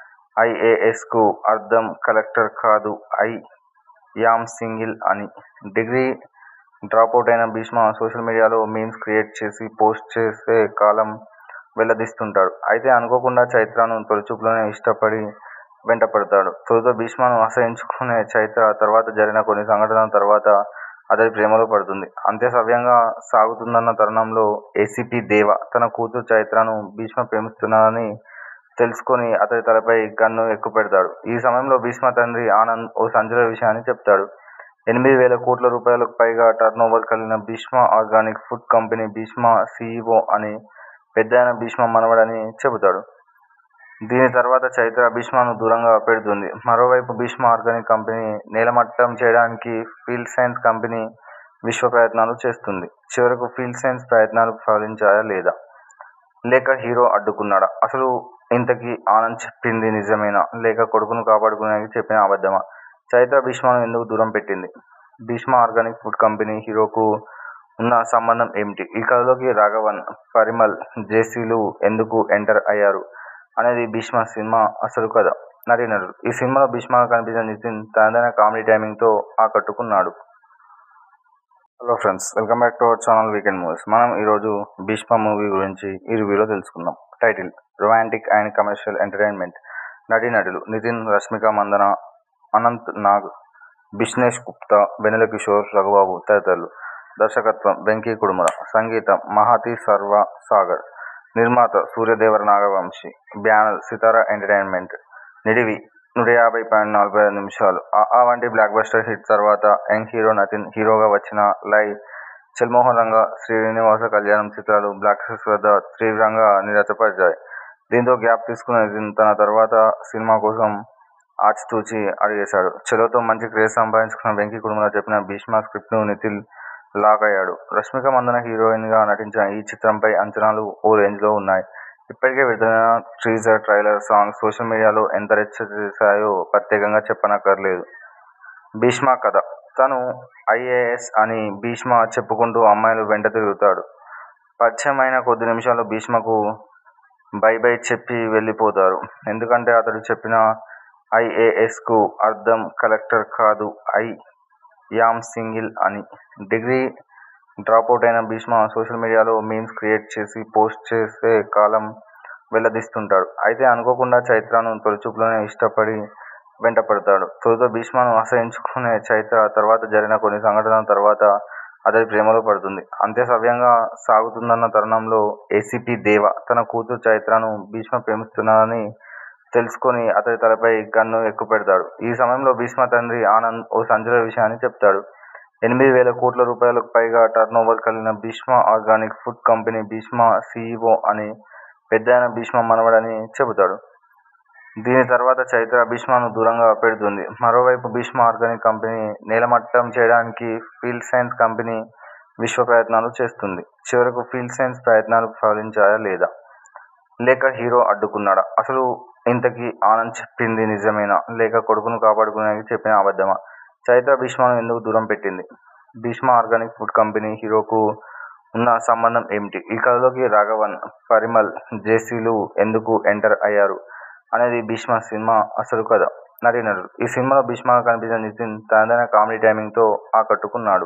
ఐఏఎస్కు అర్థం కలెక్టర్ కాదు ఐ యామ్ సింగిల్ అని డిగ్రీ డ్రాపౌట్ అయిన భీష్మ సోషల్ మీడియాలో మీమ్స్ క్రియేట్ చేసి పోస్ట్ చేసే కాలం వెల్లదీస్తుంటాడు అయితే అనుకోకుండా చైత్రను తొలిచూపులోనే ఇష్టపడి వెంటపడతాడు తొలుత భీష్మను అసహ్యించుకునే చైత్ర తర్వాత జరిగిన కొన్ని సంఘటనల తర్వాత అతడి ప్రేమలో పడుతుంది అంతే సవ్యంగా సాగుతున్న తరుణంలో ఏసీపీ దేవ తన కూతురు చైత్రను భీష్మ ప్రేమిస్తున్నాడని తెలుసుకొని అతడి తలపై గన్ను ఎక్కుపెడతాడు ఈ సమయంలో భీష్మ తండ్రి ఆనంద్ ఓ సంచలన విషయాన్ని చెప్తాడు ఎనిమిది వేల కోట్ల రూపాయలకు పైగా టర్నోవర్ కలిగిన Bhishma organic food company Bhishma CEO అని పెద్దాయన భీష్మ మనవడని చెబుతాడు దీని తర్వాత చైత్ర భీష్మను దూరంగా పెడుతుంది మరోవైపు భీష్మ ఆర్గానిక్ కంపెనీ నేలమట్టం చేయడానికి ఫీల్డ్ సైన్స్ కంపెనీ విశ్వ ప్రయత్నాలు చేస్తుంది చివరకు ఫీల్డ్ సైన్స్ ప్రయత్నాలు ఫలించాయా లేదా లేక హీరో అడ్డుకున్నాడా అసలు ఇంతకీ ఆనంద్ చెప్పింది నిజమేనా లేక కొడుకును కాపాడుకునేందుకు చెప్పిన అబద్ధమా చైత్ర భీష్మను ఎందుకు దూరం పెట్టింది భీష్మ ఆర్గానిక్ ఫుడ్ కంపెనీ హీరోకు ఉన్న సంబంధం ఏమిటి ఈ కథలోకి రాఘవన్ పరిమల్ జేసీలు ఎందుకు ఎంటర్ అయ్యారు అనేది భీష్మ సినిమా అసలు కథ నటీనటులు ఈ సినిమాలో భీష్మగా కనిపించిన నితిన్ తనదైన కామెడీ టైమింగ్తో ఆకట్టుకున్నాడు hello friends welcome back to our channel weekend movies మనం ఈరోజు భీష్మ మూవీ గురించి ఈ రివ్యూలో తెలుసుకుందాం title romantic and commercial entertainment నటీనటులు నితిన్ రష్మిక మందన అనంత్ నాగ్ బిష్నేష్ గుప్తా వెన్నెల కిషోర్ రఘుబాబు తదితరులు దర్శకత్వం వెంకీ కుడుముల సంగీతం మహాతి సర్వ సాగర్ నిర్మాత సూర్యదేవర నాగవంశి బ్యానర్ సితారా ఎంటర్టైన్మెంట్ నిడివి నూట యాభై పాయింట్ నలభై ఐదు నిమిషాలు ఆ వంటి బ్లాక్ బస్టర్ హిట్ తర్వాత యంగ్ హీరో నతిన్ హీరోగా వచ్చిన లై చెల్మోహన్ రంగ శ్రీనివాస కళ్యాణం చిత్రాలు బ్లాక్ బస్టర్స్ వద్ద తీవ్రంగా నిరాశపరిచాయి దీంతో గ్యాప్ తీసుకున్న నితిన్ తన తర్వాత సినిమా కోసం ఆచితూచి అడిగేశాడు చెలోతో మంచి క్రేజ్ సంపాదించుకున్న వెంకీ కుటుంబంలో చెప్పిన భీష్మ స్క్రిప్ట్ను నితిన్ లాక్ అయ్యాడు రష్మిక మందన హీరోయిన్గా నటించిన ఈ చిత్రంపై అంచనాలు ఓ రేంజ్లో ఉన్నాయి ఇప్పటికే విడుదలైన టీజర్ ట్రైలర్ సాంగ్స్ సోషల్ మీడియాలో ఎంత రెచ్చ చేశాయో ప్రత్యేకంగా చెప్పనక్కర్లేదు భీష్మ కథ తను ఐఏఎస్ అని భీష్మ చెప్పుకుంటూ అమ్మాయిలు వెంట తిరుగుతాడు పరిచయం అయిన కొద్ది నిమిషాల్లో భీష్మకు బై బై చెప్పి వెళ్ళిపోతారు ఎందుకంటే అతడు చెప్పిన ఐఏఎస్కు అర్థం కలెక్టర్ కాదు ఐ యామ్ సింగిల్ అని డిగ్రీ డ్రాపౌట్ అయిన భీష్మ సోషల్ మీడియాలో మీమ్స్ క్రియేట్ చేసి పోస్ట్ చేసే కాలం వెల్లదీస్తుంటాడు అయితే అనుకోకుండా చైత్రను తొలిచూపులోనే ఇష్టపడి వెంటపడతాడు తొలుత భీష్మను అసహ్యించుకునే చైత్ర తర్వాత జరిగిన కొన్ని సంఘటనల తర్వాత అతడి ప్రేమలో పడుతుంది అంతే సవ్యంగా సాగుతున్న తరుణంలో ఏసీపీ దేవ తన కూతురు చైత్రను భీష్మ ప్రేమిస్తున్నాడని తెలుసుకొని అతడి తలపై గన్ను ఎక్కుపెడతాడు ఈ సమయంలో భీష్మ తండ్రి ఆనంద్ ఓ సంచలన విషయాన్ని చెప్తాడు ఎనిమిది వేల కోట్ల రూపాయలకు పైగా టర్నోవర్ కలిగిన Bhishma organic food company Bhishma CEO అని పెద్దాయన భీష్మ మనవడని చెబుతాడు దీని తర్వాత చైత్ర భీష్మను దూరంగా పెడుతుంది మరోవైపు భీష్మ ఆర్గానిక్ కంపెనీ నేలమట్టం చేయడానికి ఫీల్డ్ సైన్స్ కంపెనీ విశ్వ ప్రయత్నాలు చేస్తుంది చివరకు ఫీల్డ్ సైన్స్ ప్రయత్నాలు ఫలించాయా లేదా లేక హీరో అడ్డుకున్నాడా అసలు ఇంతకీ ఆనంద్ చెప్పింది నిజమేనా లేక కొడుకును కాపాడుకునేందుకు చెప్పిన అబద్ధమా చైత్ర భీష్మను ఎందుకు దూరం పెట్టింది భీష్మ ఆర్గానిక్ ఫుడ్ కంపెనీ హీరోకు ఉన్న సంబంధం ఏమిటి ఈ కథలోకి రాఘవన్ పరిమల్ జేసీలు ఎందుకు ఎంటర్ అయ్యారు అనేది భీష్మ సినిమా అసలు కథ నటీనటులు ఈ సినిమాలో భీష్మగా కనిపించిన నితిన్ తనదైన కామెడీ టైమింగ్తో ఆకట్టుకున్నాడు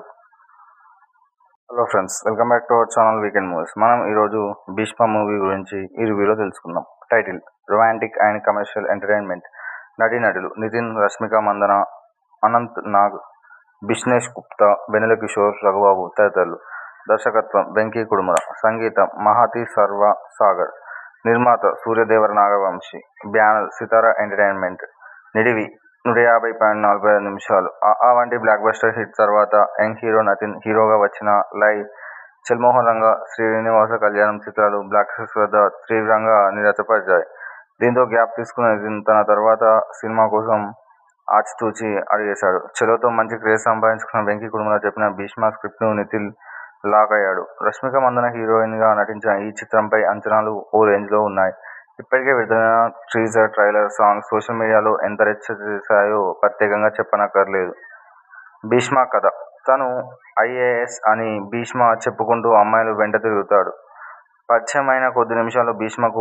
hello friends welcome back to our channel weekend movies మనం ఈరోజు భీష్మ మూవీ గురించి ఈ రివ్యూలో తెలుసుకుందాం title romantic and commercial entertainment నటీనటులు నితిన్ రష్మిక మందన అనంత్ నాగ్ బిష్నేష్ గుప్తా వెన్నెల కిషోర్ రఘుబాబు తదితరులు దర్శకత్వం వెంకీ కుడుముల సంగీతం మహాతి సర్వ సాగర్ నిర్మాత సూర్యదేవర నాగవంశి బ్యానర్ సితారా ఎంటర్టైన్మెంట్ నిడివి నూట యాభై పాయింట్ నలభై ఐదు నిమిషాలు ఆ వంటి బ్లాక్ బస్టర్ హిట్ తర్వాత యంగ్ హీరో నతిన్ హీరోగా వచ్చిన లై చెల్మోహన్ రంగ శ్రీనివాస కళ్యాణం చిత్రాలు బ్లాక్ బస్టర్స్ వద్ద తీవ్రంగా నిరతపరిచాయి దీంతో గ్యాప్ తీసుకున్న నితిన్ తన తర్వాత సినిమా కోసం ఆచితూచి అడిగేశాడు చెలోతో మంచి క్రేజ్ సంపాదించుకున్న వెంకీ కుటుంబంలో చెప్పిన భీష్మ స్క్రిప్ట్ను నితిన్ లాక్ అయ్యాడు రష్మిక మందన హీరోయిన్గా నటించిన ఈ చిత్రంపై అంచనాలు ఓ రేంజ్లో ఉన్నాయి ఇప్పటికే విడుదలైన టీజర్ ట్రైలర్ సాంగ్స్ సోషల్ మీడియాలో ఎంత రెచ్చ చేశాయో ప్రత్యేకంగా చెప్పనక్కర్లేదు భీష్మ కథ తను ఐఏఎస్ అని భీష్మ చెప్పుకుంటూ అమ్మాయిలు వెంట తిరుగుతాడు పరిచయం అయిన కొద్ది నిమిషాల్లో భీష్మకు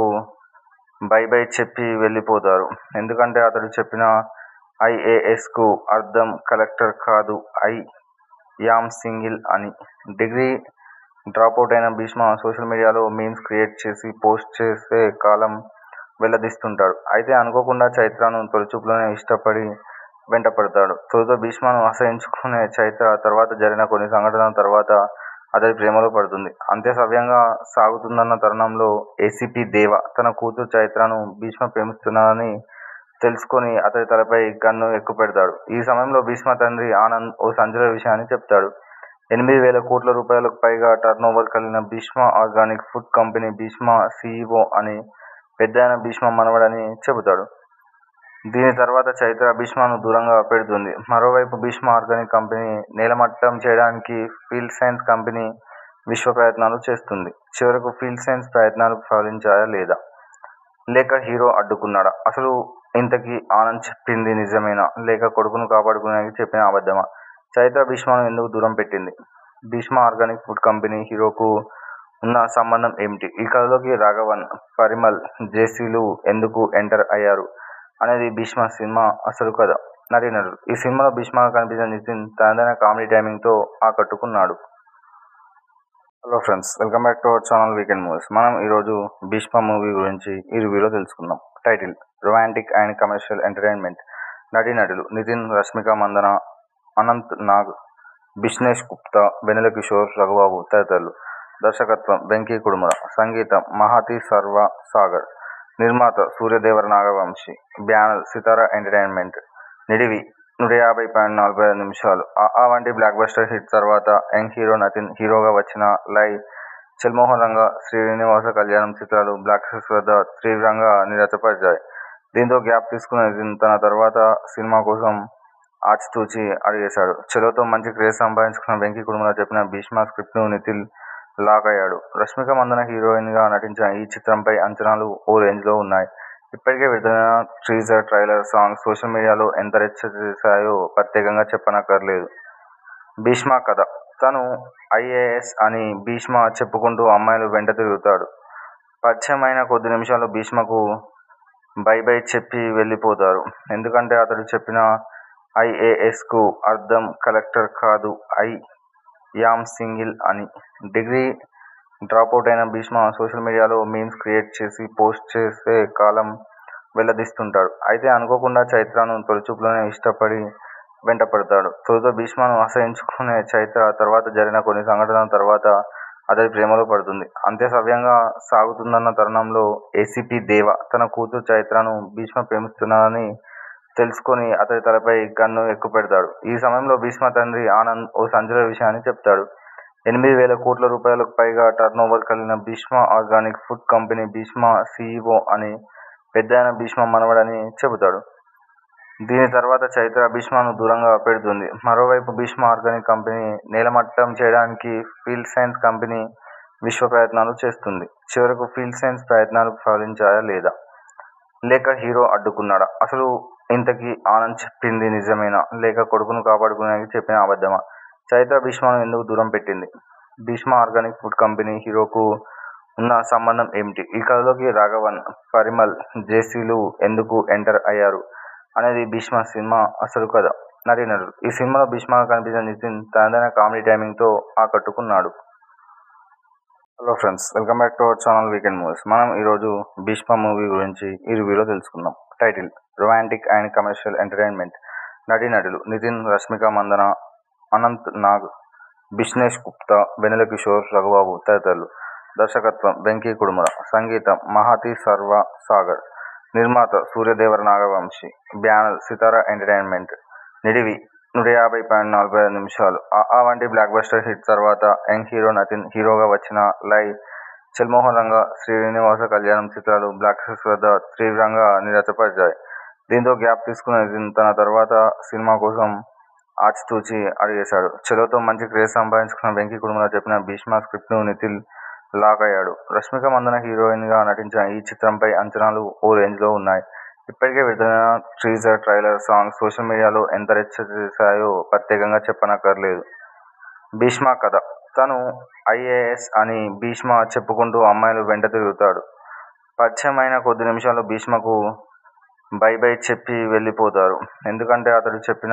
బై బై చెప్పి వెళ్ళిపోతారు ఎందుకంటే అతడు చెప్పిన ఐఏఎస్కు అర్థం కలెక్టర్ కాదు ఐ యామ్ సింగిల్ అని డిగ్రీ డ్రాపౌట్ అయిన భీష్మ సోషల్ మీడియాలో మీమ్స్ క్రియేట్ చేసి పోస్ట్ చేసే కాలం వెల్లదీస్తుంటాడు అయితే అనుకోకుండా చైత్రను తొలిచూపులోనే ఇష్టపడి వెంటపడతాడు తొలుత భీష్మను అసహ్యించుకునే చైత్ర తర్వాత జరిగిన కొన్ని సంఘటనల తర్వాత అతడి ప్రేమలో పడుతుంది అంతే సవ్యంగా సాగుతున్న తరుణంలో ఏసీపీ దేవ తన కూతురు చైత్రను భీష్మ ప్రేమిస్తున్నాడని తెలుసుకొని అతడి తలపై గన్ను ఎక్కుపెడతాడు ఈ సమయంలో భీష్మ తండ్రి ఆనంద్ ఓ సంచలన విషయాన్ని చెప్తాడు ఎనిమిది వేల కోట్ల రూపాయలకు పైగా టర్నోవర్ కలిగిన Bhishma organic food company Bhishma CEO అని పెద్దాయన భీష్మ మనవడని చెబుతాడు దీని తర్వాత చైత్ర భీష్మను దూరంగా పెడుతుంది మరోవైపు భీష్మ ఆర్గానిక్ కంపెనీ నేలమట్టం చేయడానికి ఫీల్డ్ సైన్స్ కంపెనీ విశ్వ ప్రయత్నాలు చేస్తుంది చివరకు ఫీల్డ్ సైన్స్ ప్రయత్నాలు ఫలించాయా లేదా లేక హీరో అడ్డుకున్నాడా అసలు ఇంతకీ ఆనంద్ చెప్పింది నిజమేనా లేక కొడుకును కాపాడుకునేందుకు చెప్పిన అబద్ధమా చైత్ర భీష్మను ఎందుకు దూరం పెట్టింది భీష్మ ఆర్గానిక్ ఫుడ్ కంపెనీ హీరోకు ఉన్న సంబంధం ఏమిటి ఈ కథలోకి రాఘవన్ పరిమల్ జేసీలు ఎందుకు ఎంటర్ అయ్యారు అనేది భీష్మ సినిమా అసలు కథ నటీనటులు ఈ సినిమాలో భీష్మగా కనిపించిన నితిన్ తనదైన కామెడీ టైమింగ్తో ఆకట్టుకున్నాడు hello friends welcome back to our channel weekend movies మనం ఈరోజు భీష్మ మూవీ గురించి ఈ రివ్యూలో తెలుసుకుందాం title romantic and commercial entertainment నటీనటులు నితిన్ రష్మిక మందన అనంత్ నాగ్ బిష్నేష్ గుప్తా వెన్నెల కిషోర్ రఘుబాబు తదితరులు దర్శకత్వం వెంకీ కుడుముల సంగీతం మహాతి సర్వ సాగర్ నిర్మాత సూర్యదేవర నాగవంశి బ్యానర్ సితారా ఎంటర్టైన్మెంట్ నిడివి నూట యాభై పాయింట్ నలభై ఐదు నిమిషాలు ఆ వంటి బ్లాక్ బస్టర్ హిట్ తర్వాత యంగ్ హీరో నతిన్ హీరోగా వచ్చిన లై చెల్మోహన్ రంగ శ్రీనివాస కళ్యాణం చిత్రాలు బ్లాక్ బస్టర్స్ వద్ద తీవ్రంగా నిరతపరిచాయి దీంతో గ్యాప్ తీసుకున్న నితిన్ తన తర్వాత సినిమా కోసం ఆచితూచి అడిగేశాడు చెలోతో మంచి క్రేజ్ సంపాదించుకున్న వెంకీ కుటుంబంలో చెప్పిన భీష్మ స్క్రిప్ట్ను నితిన్ లాక్ అయ్యాడు రష్మిక మందన హీరోయిన్గా నటించిన ఈ చిత్రంపై అంచనాలు ఓ రేంజ్లో ఉన్నాయి ఇప్పటికే విడుదలైన టీజర్ ట్రైలర్ సాంగ్స్ సోషల్ మీడియాలో ఎంత రెచ్చ చేశాయో ప్రత్యేకంగా చెప్పనక్కర్లేదు భీష్మ కథ తను ఐఏఎస్ అని భీష్మ చెప్పుకుంటూ అమ్మాయిలు వెంట తిరుగుతాడు. పరిచయం అయిన కొద్ది నిమిషాల్లో భీష్మకు బై బై చెప్పి వెళ్ళిపోతారు. ఎందుకంటే అతడు చెప్పిన ఐఏఎస్ కు అర్థం కలెక్టర్ కాదు ఐ యామ్ సింగిల్ అని. డిగ్రీ డ్రాపౌట్ అయిన భీష్మ సోషల్ మీడియాలో మీమ్స్ క్రియేట్ చేసి పోస్ట్ చేసే కాలం వెల్లదీస్తుంటాడు. అయితే అనుకోకుండా చైత్రను తొలిచూపులోనే ఇష్టపడి వెంటపడతాడు. తొలుత భీష్మను అసహ్యించుకునే చైత్ర తర్వాత జరిగిన కొన్ని సంఘటనల తర్వాత అతడి ప్రేమలో పడుతుంది. అంతా సవ్యంగా సాగుతున్న తరుణంలో ఏసీపీ దేవ తన కూతురు చైత్రను భీష్మ ప్రేమిస్తున్నాడని తెలుసుకుని అతడి తలపై గన్ను ఎక్కుపెడతాడు. ఈ సమయంలో భీష్మ తండ్రి ఆనంద్ ఓ సంచలన విషయాన్ని చెప్తాడు. ఎనిమిది వేల కోట్ల రూపాయలకు పైగా టర్నోవర్ కలిగిన Bhishma organic food company Bhishma CEO అని పెద్దాయన భీష్మ మనవడని చెబుతాడు. దీని తర్వాత చైత్ర భీష్మను దూరంగా పెడుతుంది. మరోవైపు భీష్మ ఆర్గానిక్ కంపెనీ నేలమట్టం చేయడానికి ఫీల్డ్ సైన్స్ కంపెనీ విశ్వ ప్రయత్నాలు చేస్తుంది. చివరకు ఫీల్డ్ సైన్స్ ప్రయత్నాలు ఫలించాయా లేదా? లేక హీరో అడ్డుకున్నాడా? అసలు ఇంతకీ ఆనంద్ చెప్పింది నిజమేనా? లేక కొడుకును కాపాడుకోవడానికి చెప్పిన అబద్ధమా? చైత్ర భీష్మను ఎందుకు దూరం పెట్టింది? భీష్మ ఆర్గానిక్ ఫుడ్ కంపెనీ హీరోకు ఉన్న సంబంధం ఏమిటి? ఈ కథలోకి రాఘవన్, పరిమళ్, జెస్సీలు ఎందుకు ఎంటర్ అయ్యారు అనేది భీష్మ సినిమా అసలు కథ. నటీనటులు ఈ సినిమాలో భీష్మగా కనిపించిన నితిన్ తనదైన కామెడీ టైమింగ్ తో ఆకట్టుకున్నాడు. Hello friends welcome back to our channel weekend movies. మనం ఈరోజు భీష్మ మూవీ గురించి ఈ రివ్యూలో తెలుసుకుందాం. Title romantic and commercial entertainment నటీనటులు నితిన్, రష్మిక మందన, అనంత్ నాగ్, బిష్నేష్ గుప్తా, వెన్నెల కిషోర్, రఘుబాబు తదితరులు. దర్శకత్వం వెంకీ కుడుముల. సంగీతం మహాతి సర్వ సాగర్. నిర్మాత సూర్యదేవర నాగవంశీ. Banner Sithara entertainment. నిడివి నూట యాభై పాయింట్ నలభై ఐదు నిమిషాలు. ఆఆ వంటి బ్లాక్ బస్టర్ హిట్ తర్వాత యంగ్ హీరో నితిన్ హీరోగా వచ్చిన లై, చల్మోహన్ రంగా, శ్రీనివాస కళ్యాణం చిత్రాలు బాక్సాఫీస్ వద్ద తీవ్రంగా నిరాశపరిచాయి. దీంతో గ్యాప్ తీసుకున్న నితిన్ తన తర్వాత సినిమా కోసం ఆచితూచి అడుగేశాడు. చలోతో మంచి క్రేజ్ సంపాదించుకున్న వెంకీ కుడుముల చెప్పిన భీష్మ స్క్రిప్ట్ ను నితిన్ లాక్ అయ్యాడు. రష్మిక మందన హీరోయిన్ గా నటించిన ఈ చిత్రంపై అంచనాలు ఓ రేంజ్ లో ఉన్నాయి. ఇప్పటికే విడుదలైన టీజర్, ట్రైలర్ సాంగ్స్ సోషల్ మీడియాలో ఎంత రచ్చ చేశాయో ప్రత్యేకంగా చెప్పనక్కర్లేదు. భీష్మ కథ తను ఐఏఎస్ అని భీష్మ చెప్పుకుంటూ అమ్మాయిలు వెంట తిరుగుతాడు. పరిచయం అయిన కొద్ది నిమిషాల్లో భీష్మకు బై బై చెప్పి వెళ్ళిపోతారు. ఎందుకంటే అతడు చెప్పిన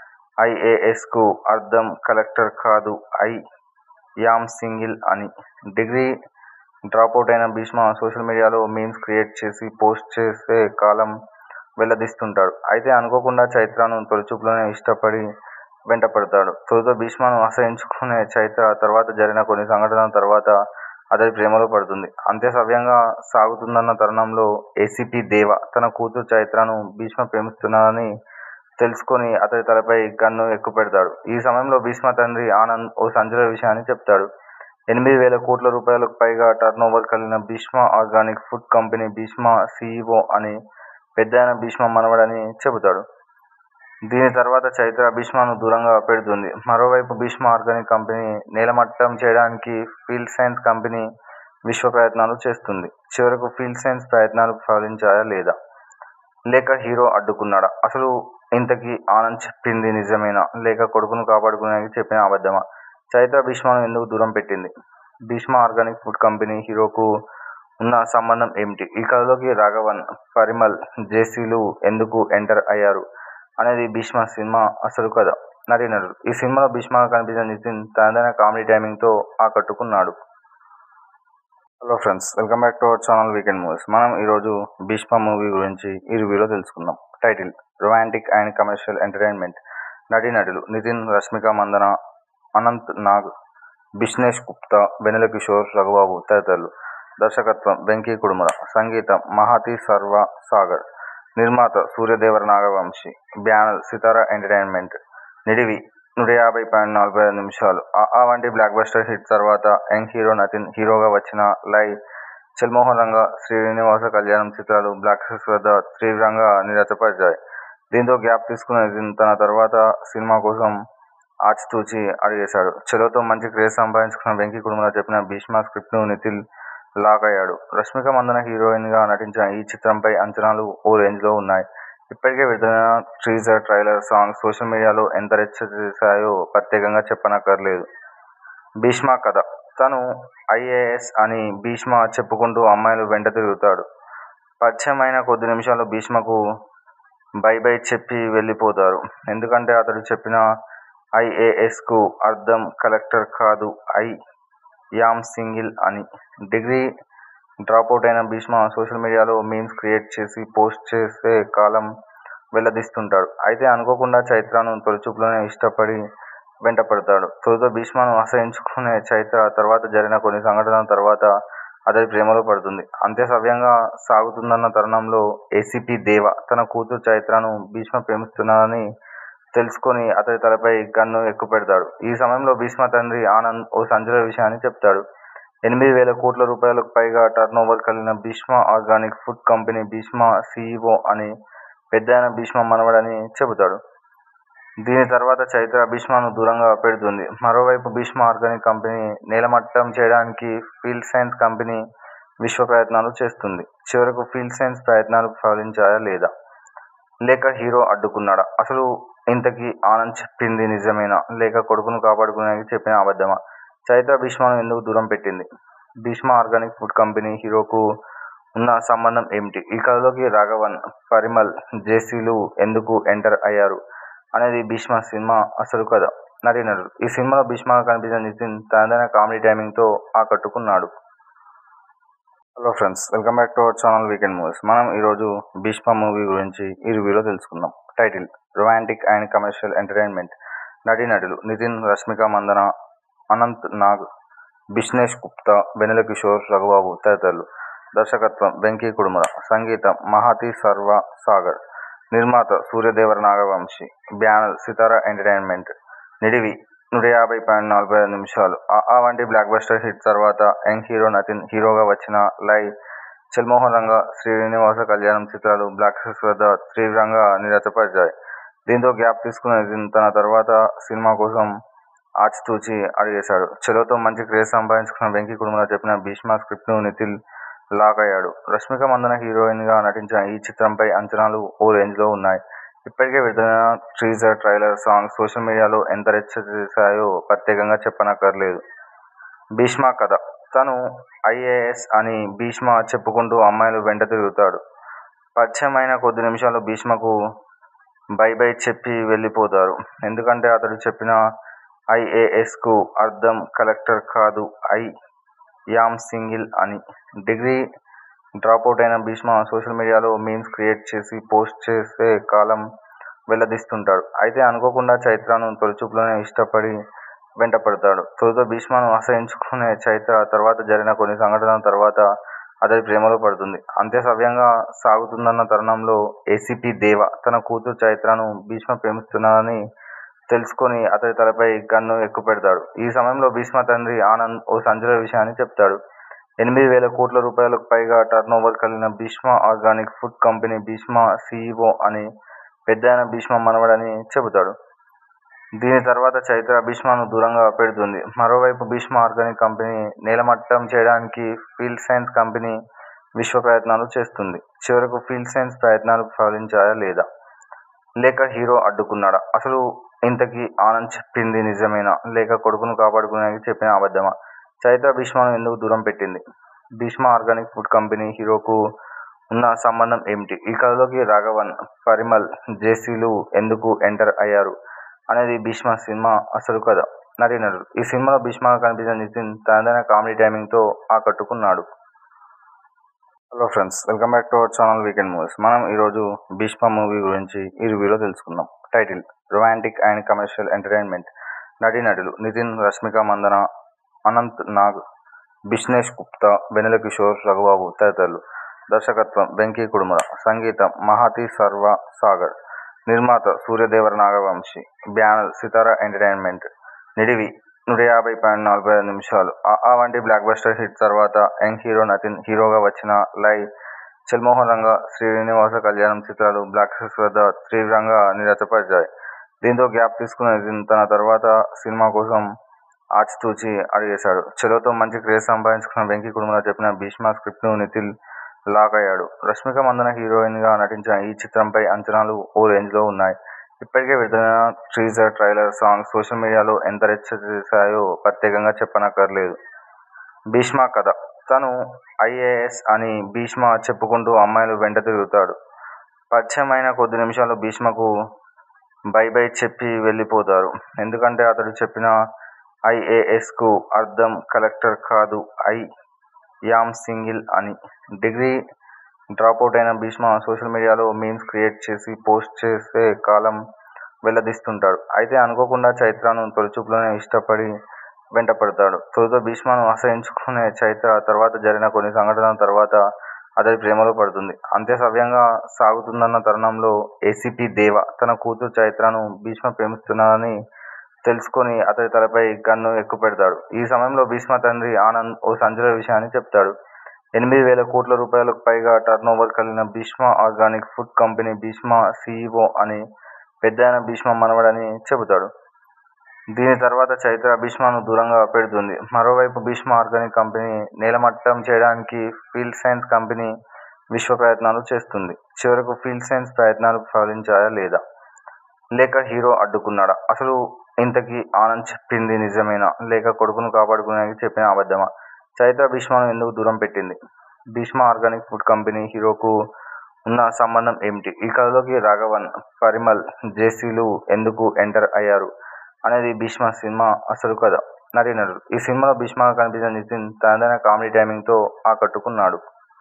ఐఏఎస్ కు అర్థం కలెక్టర్ కాదు ఐ యామ్ సింగిల్ అని. డిగ్రీ డ్రాపౌట్ అయిన భీష్మ సోషల్ మీడియాలో మీమ్స్ క్రియేట్ చేసి పోస్ట్ చేసే కాలం వెల్లదీస్తుంటాడు. అయితే అనుకోకుండా చైత్రను తొలిచూపులోనే ఇష్టపడి వెంటపడతాడు. తొలుత భీష్మను అసహ్యించుకునే చైత్ర తర్వాత జరిగిన కొన్ని సంఘటనల తర్వాత అతడి ప్రేమలో పడుతుంది. అంతా సవ్యంగా సాగుతున్న తరుణంలో ఏసీపీ దేవ తన కూతురు చైత్రను భీష్మ ప్రేమిస్తున్నాడని తెలుసుకుని అతడి తలపై గన్ను ఎక్కుపెడతాడు. ఈ సమయంలో భీష్మ తండ్రి ఆనంద్ ఓ సంచలన విషయాన్ని చెప్తాడు. ఎనిమిది వేల కోట్ల రూపాయలకు పైగా టర్నోవర్ కలిగిన Bhishma organic food company Bhishma CEO అని పెద్దాయన భీష్మ మనవడని చెబుతాడు. దీని తర్వాత చైత్ర భీష్మను దూరంగా పెడుతుంది. మరోవైపు భీష్మ ఆర్గానిక్ కంపెనీ నేలమట్టం చేయడానికి ఫీల్డ్ సైన్స్ కంపెనీ విశ్వ ప్రయత్నాలు చేస్తుంది. చివరకు ఫీల్డ్ సైన్స్ ప్రయత్నాలు ఫలించాయా లేదా? లేక హీరో అడ్డుకున్నాడా? అసలు ఇంతకీ ఆనంద్ చెప్పింది నిజమేనా? లేక కొడుకును కాపాడుకోవడానికి చెప్పిన అబద్ధమా? చైత్ర భీష్మను ఎందుకు దూరం పెట్టింది? భీష్మ ఆర్గానిక్ ఫుడ్ కంపెనీ హీరోకు ఉన్న సంబంధం ఏమిటి? ఈ కథలోకి రాఘవన్, పరిమళ్, జెస్సీలు ఎందుకు ఎంటర్ అయ్యారు అనేది భీష్మ సినిమా అసలు కథ. నటీనటులు ఈ సినిమాలో భీష్మగా కనిపించిన నితిన్ తనదైన కామెడీ టైమింగ్ తో ఆకట్టుకున్నాడు. Hello friends welcome back to our channel weekend movies. మనం ఈరోజు భీష్మ మూవీ గురించి ఈ రివ్యూలో తెలుసుకుందాం. Title romantic and commercial entertainment నటీనటులు నితిన్, రష్మిక మందన, అనంత్ నాగ్, బిష్నేష్ గుప్తా, వెన్నెల కిషోర్, రఘుబాబు తదితరులు. దర్శకత్వం వెంకీ కుడుముల. సంగీతం మహాతి సర్వ సాగర్. నిర్మాత సూర్యదేవర నాగవంశీ. Banner Sithara entertainment. నిడివి నూట యాభై పాయింట్ నలభై ఐదు నిమిషాలు. ఆఆ వంటి బ్లాక్ బస్టర్ హిట్ తర్వాత యంగ్ హీరో నితిన్ హీరోగా వచ్చిన లై, చల్మోహన్ రంగా, శ్రీనివాస కళ్యాణం చిత్రాలు బాక్సాఫీస్ వద్ద తీవ్రంగా నిరాశపరిచాయి. దీంతో గ్యాప్ తీసుకున్న నితిన్ తన తర్వాత సినిమా కోసం ఆచితూచి అడుగేశాడు. చలోతో మంచి క్రేజ్ సంపాదించుకున్న వెంకీ కుడుముల చెప్పిన భీష్మ స్క్రిప్ట్ ను నితిన్ లాక్ అయ్యాడు. రష్మిక మందన హీరోయిన్ గా నటించిన ఈ చిత్రంపై అంచనాలు ఓ రేంజ్ లో ఉన్నాయి. ఇప్పటికే విడుదలైన టీజర్, ట్రైలర్ సాంగ్స్ సోషల్ మీడియాలో ఎంత రచ్చ చేశాయో ప్రత్యేకంగా చెప్పనక్కర్లేదు. భీష్మ కథ తను ఐఏఎస్ అని భీష్మ చెప్పుకుంటూ అమ్మాయిల వెంట తిరుగుతాడు. పరిచయం అయిన కొద్ది నిమిషాల్లో భీష్మకు బై బై చెప్పి వెళ్ళిపోతారు. ఎందుకంటే అతడు చెప్పిన ఐఏఎస్కు అర్థం కలెక్టర్ కాదు ఐ యామ్ సింగిల్ అని. డిగ్రీ డ్రాపౌట్ అయిన భీష్మ సోషల్ మీడియాలో మీమ్స్ క్రియేట్ చేసి పోస్ట్ చేసే కాలం వెల్లదీస్తుంటాడు. అయితే అనుకోకుండా చైత్రను తొలిచూపులోనే ఇష్టపడి వెంటపడతాడు. తొలుత భీష్మను అసహ్యించుకునే చైత్ర తర్వాత జరిగిన కొన్ని సంఘటనల తర్వాత అతడి ప్రేమలో పడుతుంది. అంతా సవ్యంగా సాగుతున్న తరుణంలో ఏసీపీ దేవ తన కూతురు చైత్రను భీష్మ ప్రేమిస్తున్నాడని తెలుసుకుని అతడి తలపై గన్ను ఎక్కుపెడతాడు. ఈ సమయంలో భీష్మ తండ్రి ఆనంద్ ఓ సంచలన విషయాన్ని చెప్తాడు. ఎనిమిది వేల కోట్ల రూపాయలకు పైగా టర్నోవర్ కలిగిన Bhishma organic food company Bhishma CEO అని పెద్దాయన భీష్మ మనవడని చెబుతాడు. దీని తర్వాత చైత్ర భీష్మను దూరంగా పెడుతుంది. మరోవైపు భీష్మ ఆర్గానిక్ కంపెనీ నేలమట్టం చేయడానికి ఫీల్డ్ సైన్స్ కంపెనీ విశ్వ ప్రయత్నాలు చేస్తుంది. చివరకు ఫీల్డ్ సైన్స్ ప్రయత్నాలు ఫలించాయా లేదా? లేక హీరో అడ్డుకున్నాడా? అసలు ఇంతకీ ఆనంద్ చెప్పింది నిజమేనా? లేక కొడుకును కాపాడుకోవడానికి చెప్పిన అబద్ధమా? చైత్ర భీష్మను ఎందుకు దూరం పెట్టింది? భీష్మ ఆర్గానిక్ ఫుడ్ కంపెనీ హీరోకు ఉన్న సంబంధం ఏమిటి? ఈ కథలోకి రాఘవన్, పరిమళ్, జెస్సీలు ఎందుకు ఎంటర్ అయ్యారు అనేది భీష్మ సినిమా అసలు కథ. నటీనటులు ఈ సినిమాలో భీష్మగా కనిపించిన నితిన్ తనదైన కామెడీ టైమింగ్ తో ఆకట్టుకున్నాడు. Hello friends welcome back to our channel weekend movies మనం ఈరోజు భీష్మ మూవీ గురించి ఈ రివ్యూలో తెలుసుకుందాం. Title romantic and commercial entertainment నటీనటులు నితిన్ రష్మిక మందన అనంత్ నాగ్ బిష్నేష్ గుప్తా వెన్నెల కిషోర్ రఘుబాబు తదితరులు దర్శకత్వం వెంకీ కుడుముల సంగీతం మహాతి సర్వ సాగర్ నిర్మాత సూర్యదేవర నాగవంశి బ్యానర్ సితార ఎంటర్టైన్మెంట్ నిడివి నూట యాభై పాయింట్ నలభై ఐదు నిమిషాలు ఆ వంటి బ్లాక్ బస్టర్ హిట్ తర్వాత యంగ్ హీరో నితిన్ హీరోగా వచ్చిన లై చల్మోహన్ రంగ శ్రీనివాస కళ్యాణం చిత్రాలు బ్లాక్ బస్టర్స్ వద్ద తీవ్రంగా నిరాశపరిచాయి. దీంతో గ్యాప్ తీసుకున్న నితిన్ తన తర్వాత సినిమా కోసం ఆచితూచి అడుగేశాడు. చలోతో మంచి క్రేజ్ సంపాదించుకున్న వెంకీ కుడుముల చెప్పిన భీష్మ స్క్రిప్ట్కు నితిన్ లాక్ అయ్యాడు. రష్మిక మందన హీరోయిన్ గా నటించిన ఈ చిత్రంపై అంచనాలు ఓ రేంజ్లో ఉన్నాయి. ఇప్పటికే విడుదలైన టీజర్, ట్రైలర్, సాంగ్స్ సోషల్ మీడియాలో ఎంత రచ్చ చేశాయో ప్రత్యేకంగా చెప్పనక్కర్లేదు. భీష్మ కథ తను ఐఏఎస్ అని భీష్మ చెప్పుకుంటూ అమ్మాయిల వెంట తిరుగుతాడు. పరిచయం అయిన కొద్ది నిమిషాల్లో భీష్మకు బై బై చెప్పి వెళ్ళిపోతారు. ఎందుకంటే అతడు చెప్పిన ఐఏఎస్కు అర్థం కలెక్టర్ కాదు ఐ యామ్ సింగిల్ అని. డిగ్రీ డ్రాపౌట్ అయిన భీష్మ సోషల్ మీడియాలో మీమ్స్ క్రియేట్ చేసి పోస్ట్ చేసే కాలం వెల్లదీస్తుంటాడు. అయితే అనుకోకుండా చైత్రను తొలిచూపులోనే ఇష్టపడి వెంటపడతాడు. తొలుత భీష్మను అసహ్యించుకునే చైత్ర తర్వాత జరిగిన కొన్ని సంఘటనల తర్వాత అతడి ప్రేమలో పడుతుంది. అంతా సవ్యంగా సాగుతున్న తరుణంలో ఏసీపీ దేవ తన కూతురు చైత్రను భీష్మ ప్రేమిస్తున్నాడని తెలుసుకుని అతడి తలపై గన్ను ఎక్కుపెడతాడు. ఈ సమయంలో భీష్మ తండ్రి ఆనంద్ ఓ సంచలన విషయాన్ని చెప్తాడు. ఎనిమిది వేల కోట్ల రూపాయలకు పైగా టర్నోవర్ కలిగిన Bhishma organic food company Bhishma CEO అని పెద్దాయన భీష్మ మనవడని చెబుతాడు. దీని తర్వాత చైత్ర భీష్మను దూరంగా పెడుతుంది. మరోవైపు భీష్మ ఆర్గానిక్ కంపెనీ నేలమట్టం చేయడానికి ఫీల్డ్ సైన్స్ కంపెనీ విశ్వ ప్రయత్నాలు చేస్తుంది. చివరకు ఫీల్డ్ సైన్స్ ప్రయత్నాలు ఫలించాయా లేదా? లేక హీరో అడ్డుకున్నాడా? అసలు ఇంతకీ ఆనంద్ చెప్పింది నిజమేనా? లేక కొడుకును కాపాడుకోవడానికి చెప్పిన అబద్ధమా? చైత్ర భీష్మను ఎందుకు దూరం పెట్టింది? భీష్మ ఆర్గానిక్ ఫుడ్ కంపెనీ హీరోకు ఉన్న సంబంధం ఏమిటి? ఈ కథలోకి రాఘవన్, పరిమళ్, జెస్సీలు ఎందుకు ఎంటర్ అయ్యారు అనేది భీష్మ సినిమా అసలు కథ. నటీనటులు ఈ సినిమాలో భీష్మగా కనిపించిన నితిన్ తనదైన కామెడీ టైమింగ్ తో ఆకట్టుకున్నాడు. Hello friends welcome back to our channel weekend movies మనం ఈరోజు భీష్మ మూవీ గురించి ఈ రివ్యూలో తెలుసుకుందాం. Title romantic and commercial entertainment నటీనటులు నితిన్ రష్మిక మందన అనంత్ నాగ్ బిష్నేష్ గుప్తా వెన్నెల కిషోర్ రఘుబాబు తదితరులు దర్శకత్వం వెంకీ కుడుముల సంగీతం మహాతి సర్వ సాగర్ నిర్మాత సూర్యదేవర నాగవంశి బ్యానర్ సితార ఎంటర్టైన్మెంట్ నిడివి నూట యాభై పాయింట్ నలభై ఐదు నిమిషాలు ఆ వంటి బ్లాక్ బస్టర్ హిట్ తర్వాత యంగ్ హీరో నితిన్ హీరోగా వచ్చిన లై చల్మోహన్ రంగ శ్రీనివాస కళ్యాణం చిత్రాలు బ్లాక్ బస్టర్స్ వద్ద తీవ్రంగా నిరాశపరిచాయి. దీంతో గ్యాప్ తీసుకున్న నితిన్ తన తర్వాత సినిమా కోసం ఆచితూచి అడుగేశాడు. చలోతో మంచి క్రేజ్ సంపాదించుకున్న వెంకీ కుడుముల చెప్పిన భీష్మ స్క్రిప్ట్కు నితిన్ లాక్ అయ్యాడు. రష్మిక మందన హీరోయిన్ గా నటించిన ఈ చిత్రంపై అంచనాలు ఓ రేంజ్లో ఉన్నాయి. ఇప్పటికే విడుదలైన టీజర్ ట్రైలర్ సాంగ్స్ సోషల్ మీడియాలో ఎంత రచ్చ చేశాయో ప్రత్యేకంగా చెప్పనక్కర్లేదు భీష్మ కథ తను ఐఏఎస్ అని భీష్మ చెప్పుకుంటూ అమ్మాయిల వెంట తిరుగుతాడు పరిచయం అయిన కొద్ది నిమిషాల్లో భీష్మకు బై బై చెప్పి వెళ్ళిపోతారు ఎందుకంటే అతడు చెప్పిన ఐఏఎస్కు అర్థం కలెక్టర్ కాదు ఐ యామ్ సింగిల్ అని డిగ్రీ డ్రాపౌట్ అయిన భీష్మ సోషల్ మీడియాలో మీమ్స్ క్రియేట్ చేసి పోస్ట్ చేసే కాలం వెల్లదీస్తుంటాడు అయితే అనుకోకుండా చైత్రను తొలిచూపులోనే ఇష్టపడి వెంటపడతాడు తొలుత భీష్మను అసహ్యించుకునే చైత్ర తర్వాత జరిగిన కొన్ని సంఘటనల తర్వాత అతడి ప్రేమలో పడుతుంది అంతే సవ్యంగా సాగుతుందన్న తరుణంలో ఏసీపీ దేవ తన కూతురు చైత్రను భీష్మ ప్రేమిస్తున్నాడని తెలుసుకొని అతడి తలపై గన్ను ఎక్కుపెడతాడు ఈ సమయంలో భీష్మ తండ్రి ఆనంద్ ఓ సంచలన విషయాన్ని చెప్తాడు ఎనిమిది వేల కోట్ల రూపాయలకు పైగా టర్నోవర్ కలిగిన Bhishma organic food company Bhishma CEO అని పెద్దాయన భీష్మ మనవడని చెబుతాడు దీని తర్వాత చైత్ర భీష్మను దూరంగా పెడుతుంది మరోవైపు భీష్మ ఆర్గానిక్ కంపెనీ నేలమట్టం చేయడానికి ఫీల్డ్ సైన్స్ కంపెనీ విశ్వ ప్రయత్నాలు చేస్తుంది చివరకు ఫీల్డ్ సైన్స్ ప్రయత్నాలు ఫలించాయా లేదా లేక హీరో అడ్డుకున్నాడా అసలు ఇంతకీ ఆనంద్ చెప్పింది నిజమేనా లేక కొడుకును కాపాడుకునేందుకు చెప్పిన అబద్ధమా చైత్ర భీష్మను ఎందుకు దూరం పెట్టింది భీష్మ ఆర్గానిక్ ఫుడ్ కంపెనీ హీరోకు ఉన్న సంబంధం ఏమిటి ఈ కథలోకి రాఘవన్ పరిమల్ జేసీలు ఎందుకు ఎంటర్ అయ్యారు అనేది భీష్మ సినిమా అసలు కథ నటీనటులు ఈ సినిమాలో భీష్మగా కనిపించిన నితిన్ తనదైన కామెడీ టైమింగ్తో ఆకట్టుకున్నాడు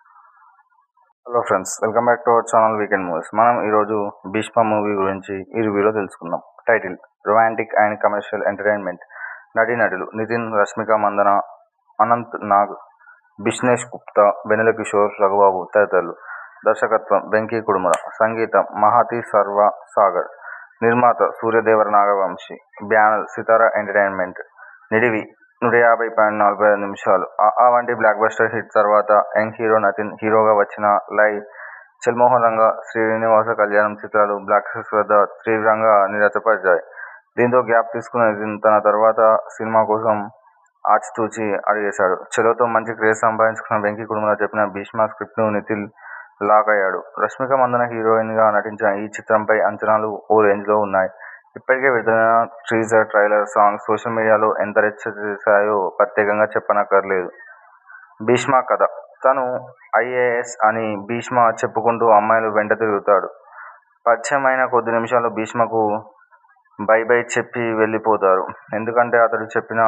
hello friends welcome back to our channel weekend movies మనం ఈరోజు భీష్మ మూవీ గురించి ఈ రివ్యూలో తెలుసుకుందాం title romantic and commercial entertainment నటీనటులు నితిన్ రష్మిక మందన అనంత్ నాగ్ బిష్నేష్ గుప్తా వెన్నెల కిషోర్ రఘుబాబు తదితరులు దర్శకత్వం వెంకీ కుడుముల సంగీతం మహాతి సర్వ సాగర్ నిర్మాత సూర్యదేవర నాగవంశి బ్యానర్ సితారా ఎంటర్టైన్మెంట్ నిడివి నూట యాభై పాయింట్ నలభై ఐదు నిమిషాలు ఆ వంటి బ్లాక్ బస్టర్ హిట్ తర్వాత యంగ్ హీరో నతిన్ హీరోగా వచ్చిన లై చెల్మోహన్ రంగ శ్రీనివాస కళ్యాణం చిత్రాలు బ్లాక్ బస్టర్స్ వద్ద తీవ్రంగా నిరతపరిచాయి దీంతో గ్యాప్ తీసుకున్న నితిన్ తన తర్వాత సినిమా కోసం ఆచితూచి అడిగేశాడు చెలోతో మంచి క్రేజ్ సంపాదించుకున్న వెంకీ కుటుంబంలో చెప్పిన భీష్మ స్క్రిప్ట్ను నితిన్ లాక్ అయ్యాడు రష్మిక మందన హీరోయిన్గా నటించిన ఈ చిత్రంపై అంచనాలు ఓ రేంజ్లో ఉన్నాయి ఇప్పటికే విడుదలైన టీజర్ ట్రైలర్ సాంగ్స్ సోషల్ మీడియాలో ఎంత రచ్చ చేశాయో ప్రత్యేకంగా చెప్పనక్కర్లేదు భీష్మ కథ తను ఐఏఎస్ అని భీష్మ చెప్పుకుంటూ అమ్మాయిల వెంట తిరుగుతాడు పరిచయం అయిన కొద్ది నిమిషాల్లో భీష్మకు బై బై చెప్పి వెళ్ళిపోతారు ఎందుకంటే అతడు చెప్పిన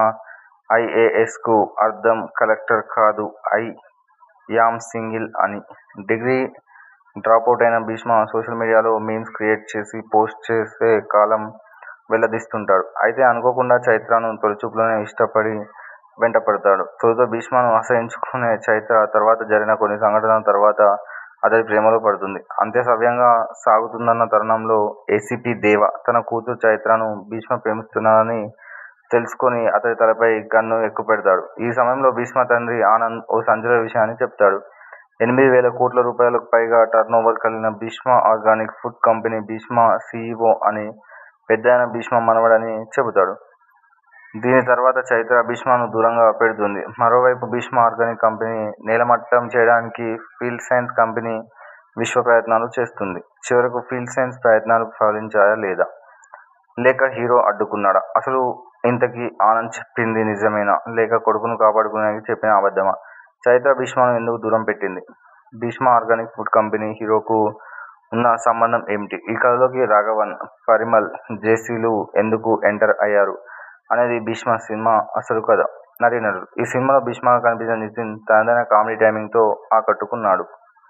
ఐఏఎస్కు అర్థం కలెక్టర్ కాదు ఐ యామ్ సింగిల్ అని డిగ్రీ డ్రాపౌట్ అయిన భీష్మ సోషల్ మీడియాలో మీమ్స్ క్రియేట్ చేసి పోస్ట్ చేసే కాలం వెల్లదీస్తుంటాడు అయితే అనుకోకుండా చైత్రను తొలిచూపులోనే ఇష్టపడి వెంటపడతాడు తొలుత భీష్మను అసహ్యించుకునే చైత్ర తర్వాత జరిగిన కొన్ని సంఘటనల తర్వాత అతడి ప్రేమలో పడుతుంది అంతే సవ్యంగా సాగుతుందన్న తరుణంలో ఏసీపీ దేవ తన కూతురు చైత్రను భీష్మ ప్రేమిస్తున్నాడని తెలుసుకొని అతడి తలపై గన్ను ఎక్కుపెడతాడు ఈ సమయంలో భీష్మ తండ్రి ఆనంద్ ఓ సంచలన విషయాన్ని చెప్తాడు ఎనిమిది వేల కోట్ల రూపాయలకు పైగా టర్నోవర్ కలిగిన Bhishma organic food company Bhishma CEO అని పెద్దాయన భీష్మ మనవడని చెబుతాడు దీని తర్వాత చైత్ర భీష్మను దూరంగా పెడుతుంది మరోవైపు భీష్మ ఆర్గానిక్ కంపెనీ నేలమట్టం చేయడానికి ఫీల్డ్ సైన్స్ కంపెనీ విశ్వ ప్రయత్నాలు చేస్తుంది చివరకు ఫీల్డ్ సైన్స్ ప్రయత్నాలు ఫలించాయా లేదా లేక హీరో అడ్డుకున్నాడా అసలు ఇంతకీ ఆనంద్ చెప్పింది నిజమేనా లేక కొడుకును కాపాడుకునేందుకు చెప్పిన అబద్ధమా చైత్ర భీష్మను ఎందుకు దూరం పెట్టింది భీష్మ ఆర్గానిక్ ఫుడ్ కంపెనీ హీరోకు ఉన్న సంబంధం ఏమిటి ఈ కథలోకి రాఘవన్ పరిమల్ జేసీలు ఎందుకు ఎంటర్ అయ్యారు అనేది భీష్మ సినిమా అసలు కథ నటీనటులు ఈ సినిమాలో భీష్మగా కనిపించిన నితిన్ తనదైన కామెడీ టైమింగ్తో ఆకట్టుకున్నాడు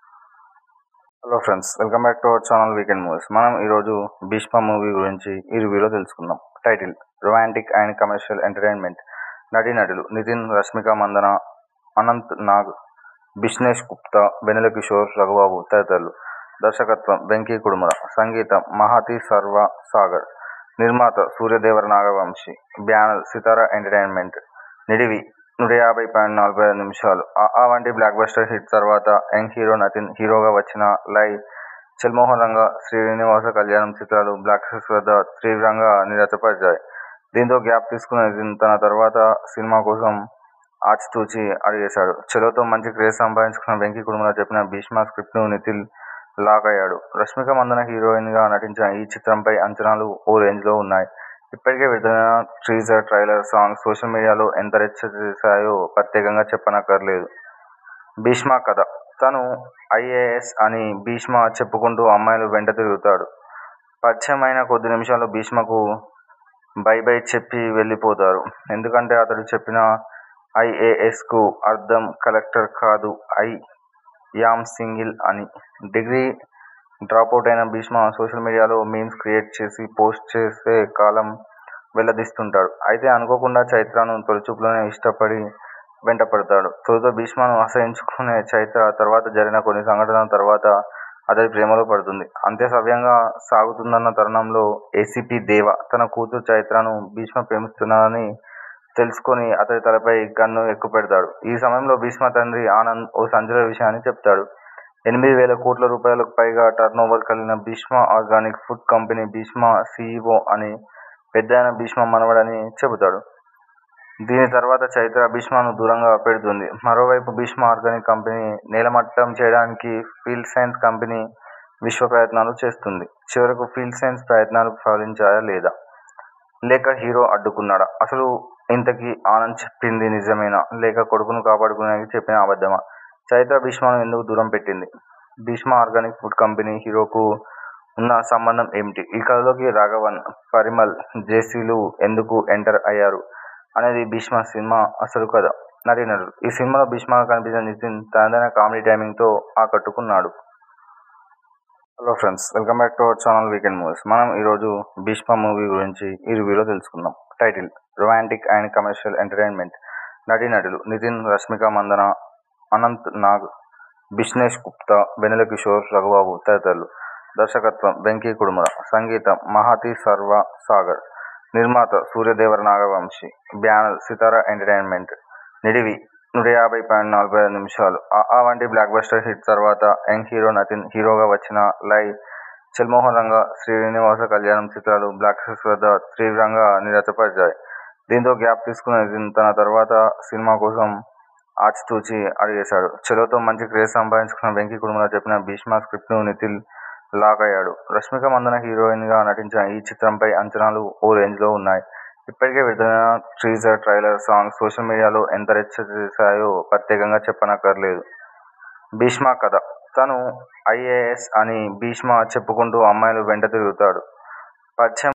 hello friends welcome back to our channel weekend movies మనం ఈరోజు భీష్మ మూవీ గురించి ఈ రివ్యూలో తెలుసుకుందాం title romantic and commercial entertainment నటీనటులు నితిన్ రష్మిక మందన అనంత్ నాగ్ బిష్నేష్ గుప్తా వెన్నెల కిషోర్ రఘుబాబు తదితరులు దర్శకత్వం వెంకీ కుడుముల సంగీతం మహాతి సర్వ సాగర్ నిర్మాత సూర్యదేవర నాగవంశి బ్యానర్ సితారా ఎంటర్టైన్మెంట్ నిడివి నూట యాభై పాయింట్ నలభై ఐదు నిమిషాలు ఆ వంటి బ్లాక్ బస్టర్ హిట్ తర్వాత యంగ్ హీరో నతిన్ హీరోగా వచ్చిన లై చెల్మోహన్ రంగ శ్రీనివాస కళ్యాణం చిత్రాలు బ్లాక్ బస్టర్స్ వద్ద తీవ్రంగా నిరతపరిచాయి దీంతో గ్యాప్ తీసుకున్న నితిన్ తన తర్వాత సినిమా కోసం ఆచితూచి అడిగేశాడు చెలోతో మంచి క్రేజ్ సంపాదించుకున్న వెంకీ కుటుంబంలో చెప్పిన భీష్మ స్క్రిప్ట్ను నితిన్ లాక్ అయ్యాడు. రష్మిక మందన హీరోయిన్గా నటించిన ఈ చిత్రంపై అంచనాలు ఓ రేంజ్లో ఉన్నాయి. ఇప్పటికే విడుదలైన టీజర్, ట్రైలర్, సాంగ్స్ సోషల్ మీడియాలో ఎంత రచ్చ చేశాయో ప్రత్యేకంగా చెప్పనక్కర్లేదు. భీష్మ కథ తను ఐఏఎస్ అని భీష్మ చెప్పుకుంటూ అమ్మాయిల వెంట తిరుగుతాడు. పరిచయం అయిన కొద్ది నిమిషాల్లో భీష్మకు బై బై చెప్పి వెళ్లిపోతారు. ఎందుకంటే అతడు చెప్పిన ఐఏఎస్కు అర్థం కలెక్టర్ కాదు ఐ యామ్ సింగిల్ అని. డిగ్రీ డ్రాపౌట్ అయిన భీష్మ సోషల్ మీడియాలో మీమ్స్ క్రియేట్ చేసి పోస్ట్ చేస్తే కాలం వెళ్లదీస్తుంటాడు. అయితే అనుకోకుండా చైత్రను తొలిచూపులోనే ఇష్టపడి వెంటపడతాడు. తొలుత భీష్మను అసహ్యించుకునే చైత్ర తర్వాత జరిగిన కొన్ని సంఘటనల తర్వాత అతడి ప్రేమలో పడుతుంది. అంతా సవ్యంగా సాగుతున్న తరుణంలో ఏసీపీ దేవ తన కూతురు చైత్రను భీష్మ ప్రేమిస్తున్నాడని తెలుసుకుని అతడి తలపై గన్ను ఎక్కుపెడతాడు. ఈ సమయంలో భీష్మ తండ్రి ఆనంద్ ఓ సంచలన విషయాన్ని చెబుతాడు. ఎనిమిది వేల కోట్ల రూపాయలకు పైగా టర్నోవర్ కలిగిన Bhishma organic food company Bhishma CEO అని పెద్దాయన భీష్మ మనవడని చెబుతాడు. దీని తర్వాత చైత్ర భీష్మను దూరంగా పెడుతుంది. మరోవైపు భీష్మ ఆర్గానిక్ కంపెనీ నేలమట్టం చేయడానికి ఫీల్డ్ సైన్స్ కంపెనీ విశ్వ ప్రయత్నాలు చేస్తోంది. చివరకు ఫీల్డ్ సైన్స్ ప్రయత్నాలు ఫలించాయా లేదా? లేక హీరో అడ్డుకున్నాడా? అసలు ఇంతకీ ఆనంద్ చెప్పింది నిజమేనా? లేక కొడుకును కాపాడుకోవడానికి చెప్పిన అబద్ధమా? చైత్ర భీష్మను ఎందుకు దూరం పెట్టింది? భీష్మ ఆర్గానిక్ ఫుడ్ కంపెనీ హీరోకు ఉన్న సంబంధం ఏమిటి? ఈ కథలోకి రాఘవన్, పరిమళ్, జెస్సీలు ఎందుకు ఎంటర్ అయ్యారు అనేది భీష్మ సినిమా అసలు కథ. నటీనటులు ఈ సినిమాలో భీష్మగా కనిపించిన నితిన్ తనదైన కామెడీ టైమింగ్తో ఆకట్టుకున్నాడు. Hello friends welcome back to our channel weekend movies మనం ఈరోజు భీష్మ మూవీ గురించి ఈ రివ్యూలో తెలుసుకుందాం. Title romantic and commercial entertainment నటీనటులు నితిన్ రష్మిక మందన అనంత్ నాగ్ బిష్నేష్ గుప్తా వెన్నెల కిషోర్ రఘుబాబు తదితరులు దర్శకత్వం వెంకీ కుడుముల సంగీతం మహాతి సర్వ సాగర్ నిర్మాత సూర్యదేవర నాగవంశీ బ్యానర్ సితార ఎంటర్టైన్మెంట్ నిడివి నూట యాభై పాయింట్ నలభై ఐదు నిమిషాలు ఆ వంటి బ్లాక్ బస్టర్ హిట్ తర్వాత యంగ్ హీరో నితిన్ హీరోగా వచ్చిన లై చల్మోహన్ రంగ శ్రీనివాస కళ్యాణం చిత్రాలు బాక్సాఫీస్ వద్ద తీవ్రంగా నిరాశపరిచాయి. దీంతో గ్యాప్ తీసుకున్న నితిన్ తన తర్వాత సినిమా కోసం ఆచితూచి అడుగేశాడు. చలోతో మంచి క్రేజ్ సంపాదించుకున్న వెంకీ కుడుముల చెప్పిన భీష్మ స్క్రిప్ట్కు నితిన్ లాక్ అయ్యాడు. రష్మిక మందన హీరోయిన్గా నటించిన ఈ చిత్రంపై అంచనాలు ఓ రేంజ్లో ఉన్నాయి. ఇప్పటికే విడుదలైన టీజర్, ట్రైలర్, సాంగ్స్ సోషల్ మీడియాలో ఎంత రచ్చ చేశాయో ప్రత్యేకంగా చెప్పనక్కర్లేదు. భీష్మ కథ తను ఐఏఎస్ అని భీష్మ చెప్పుకుంటూ అమ్మాయిల వెంట తిరుగుతాడు. పరిచయం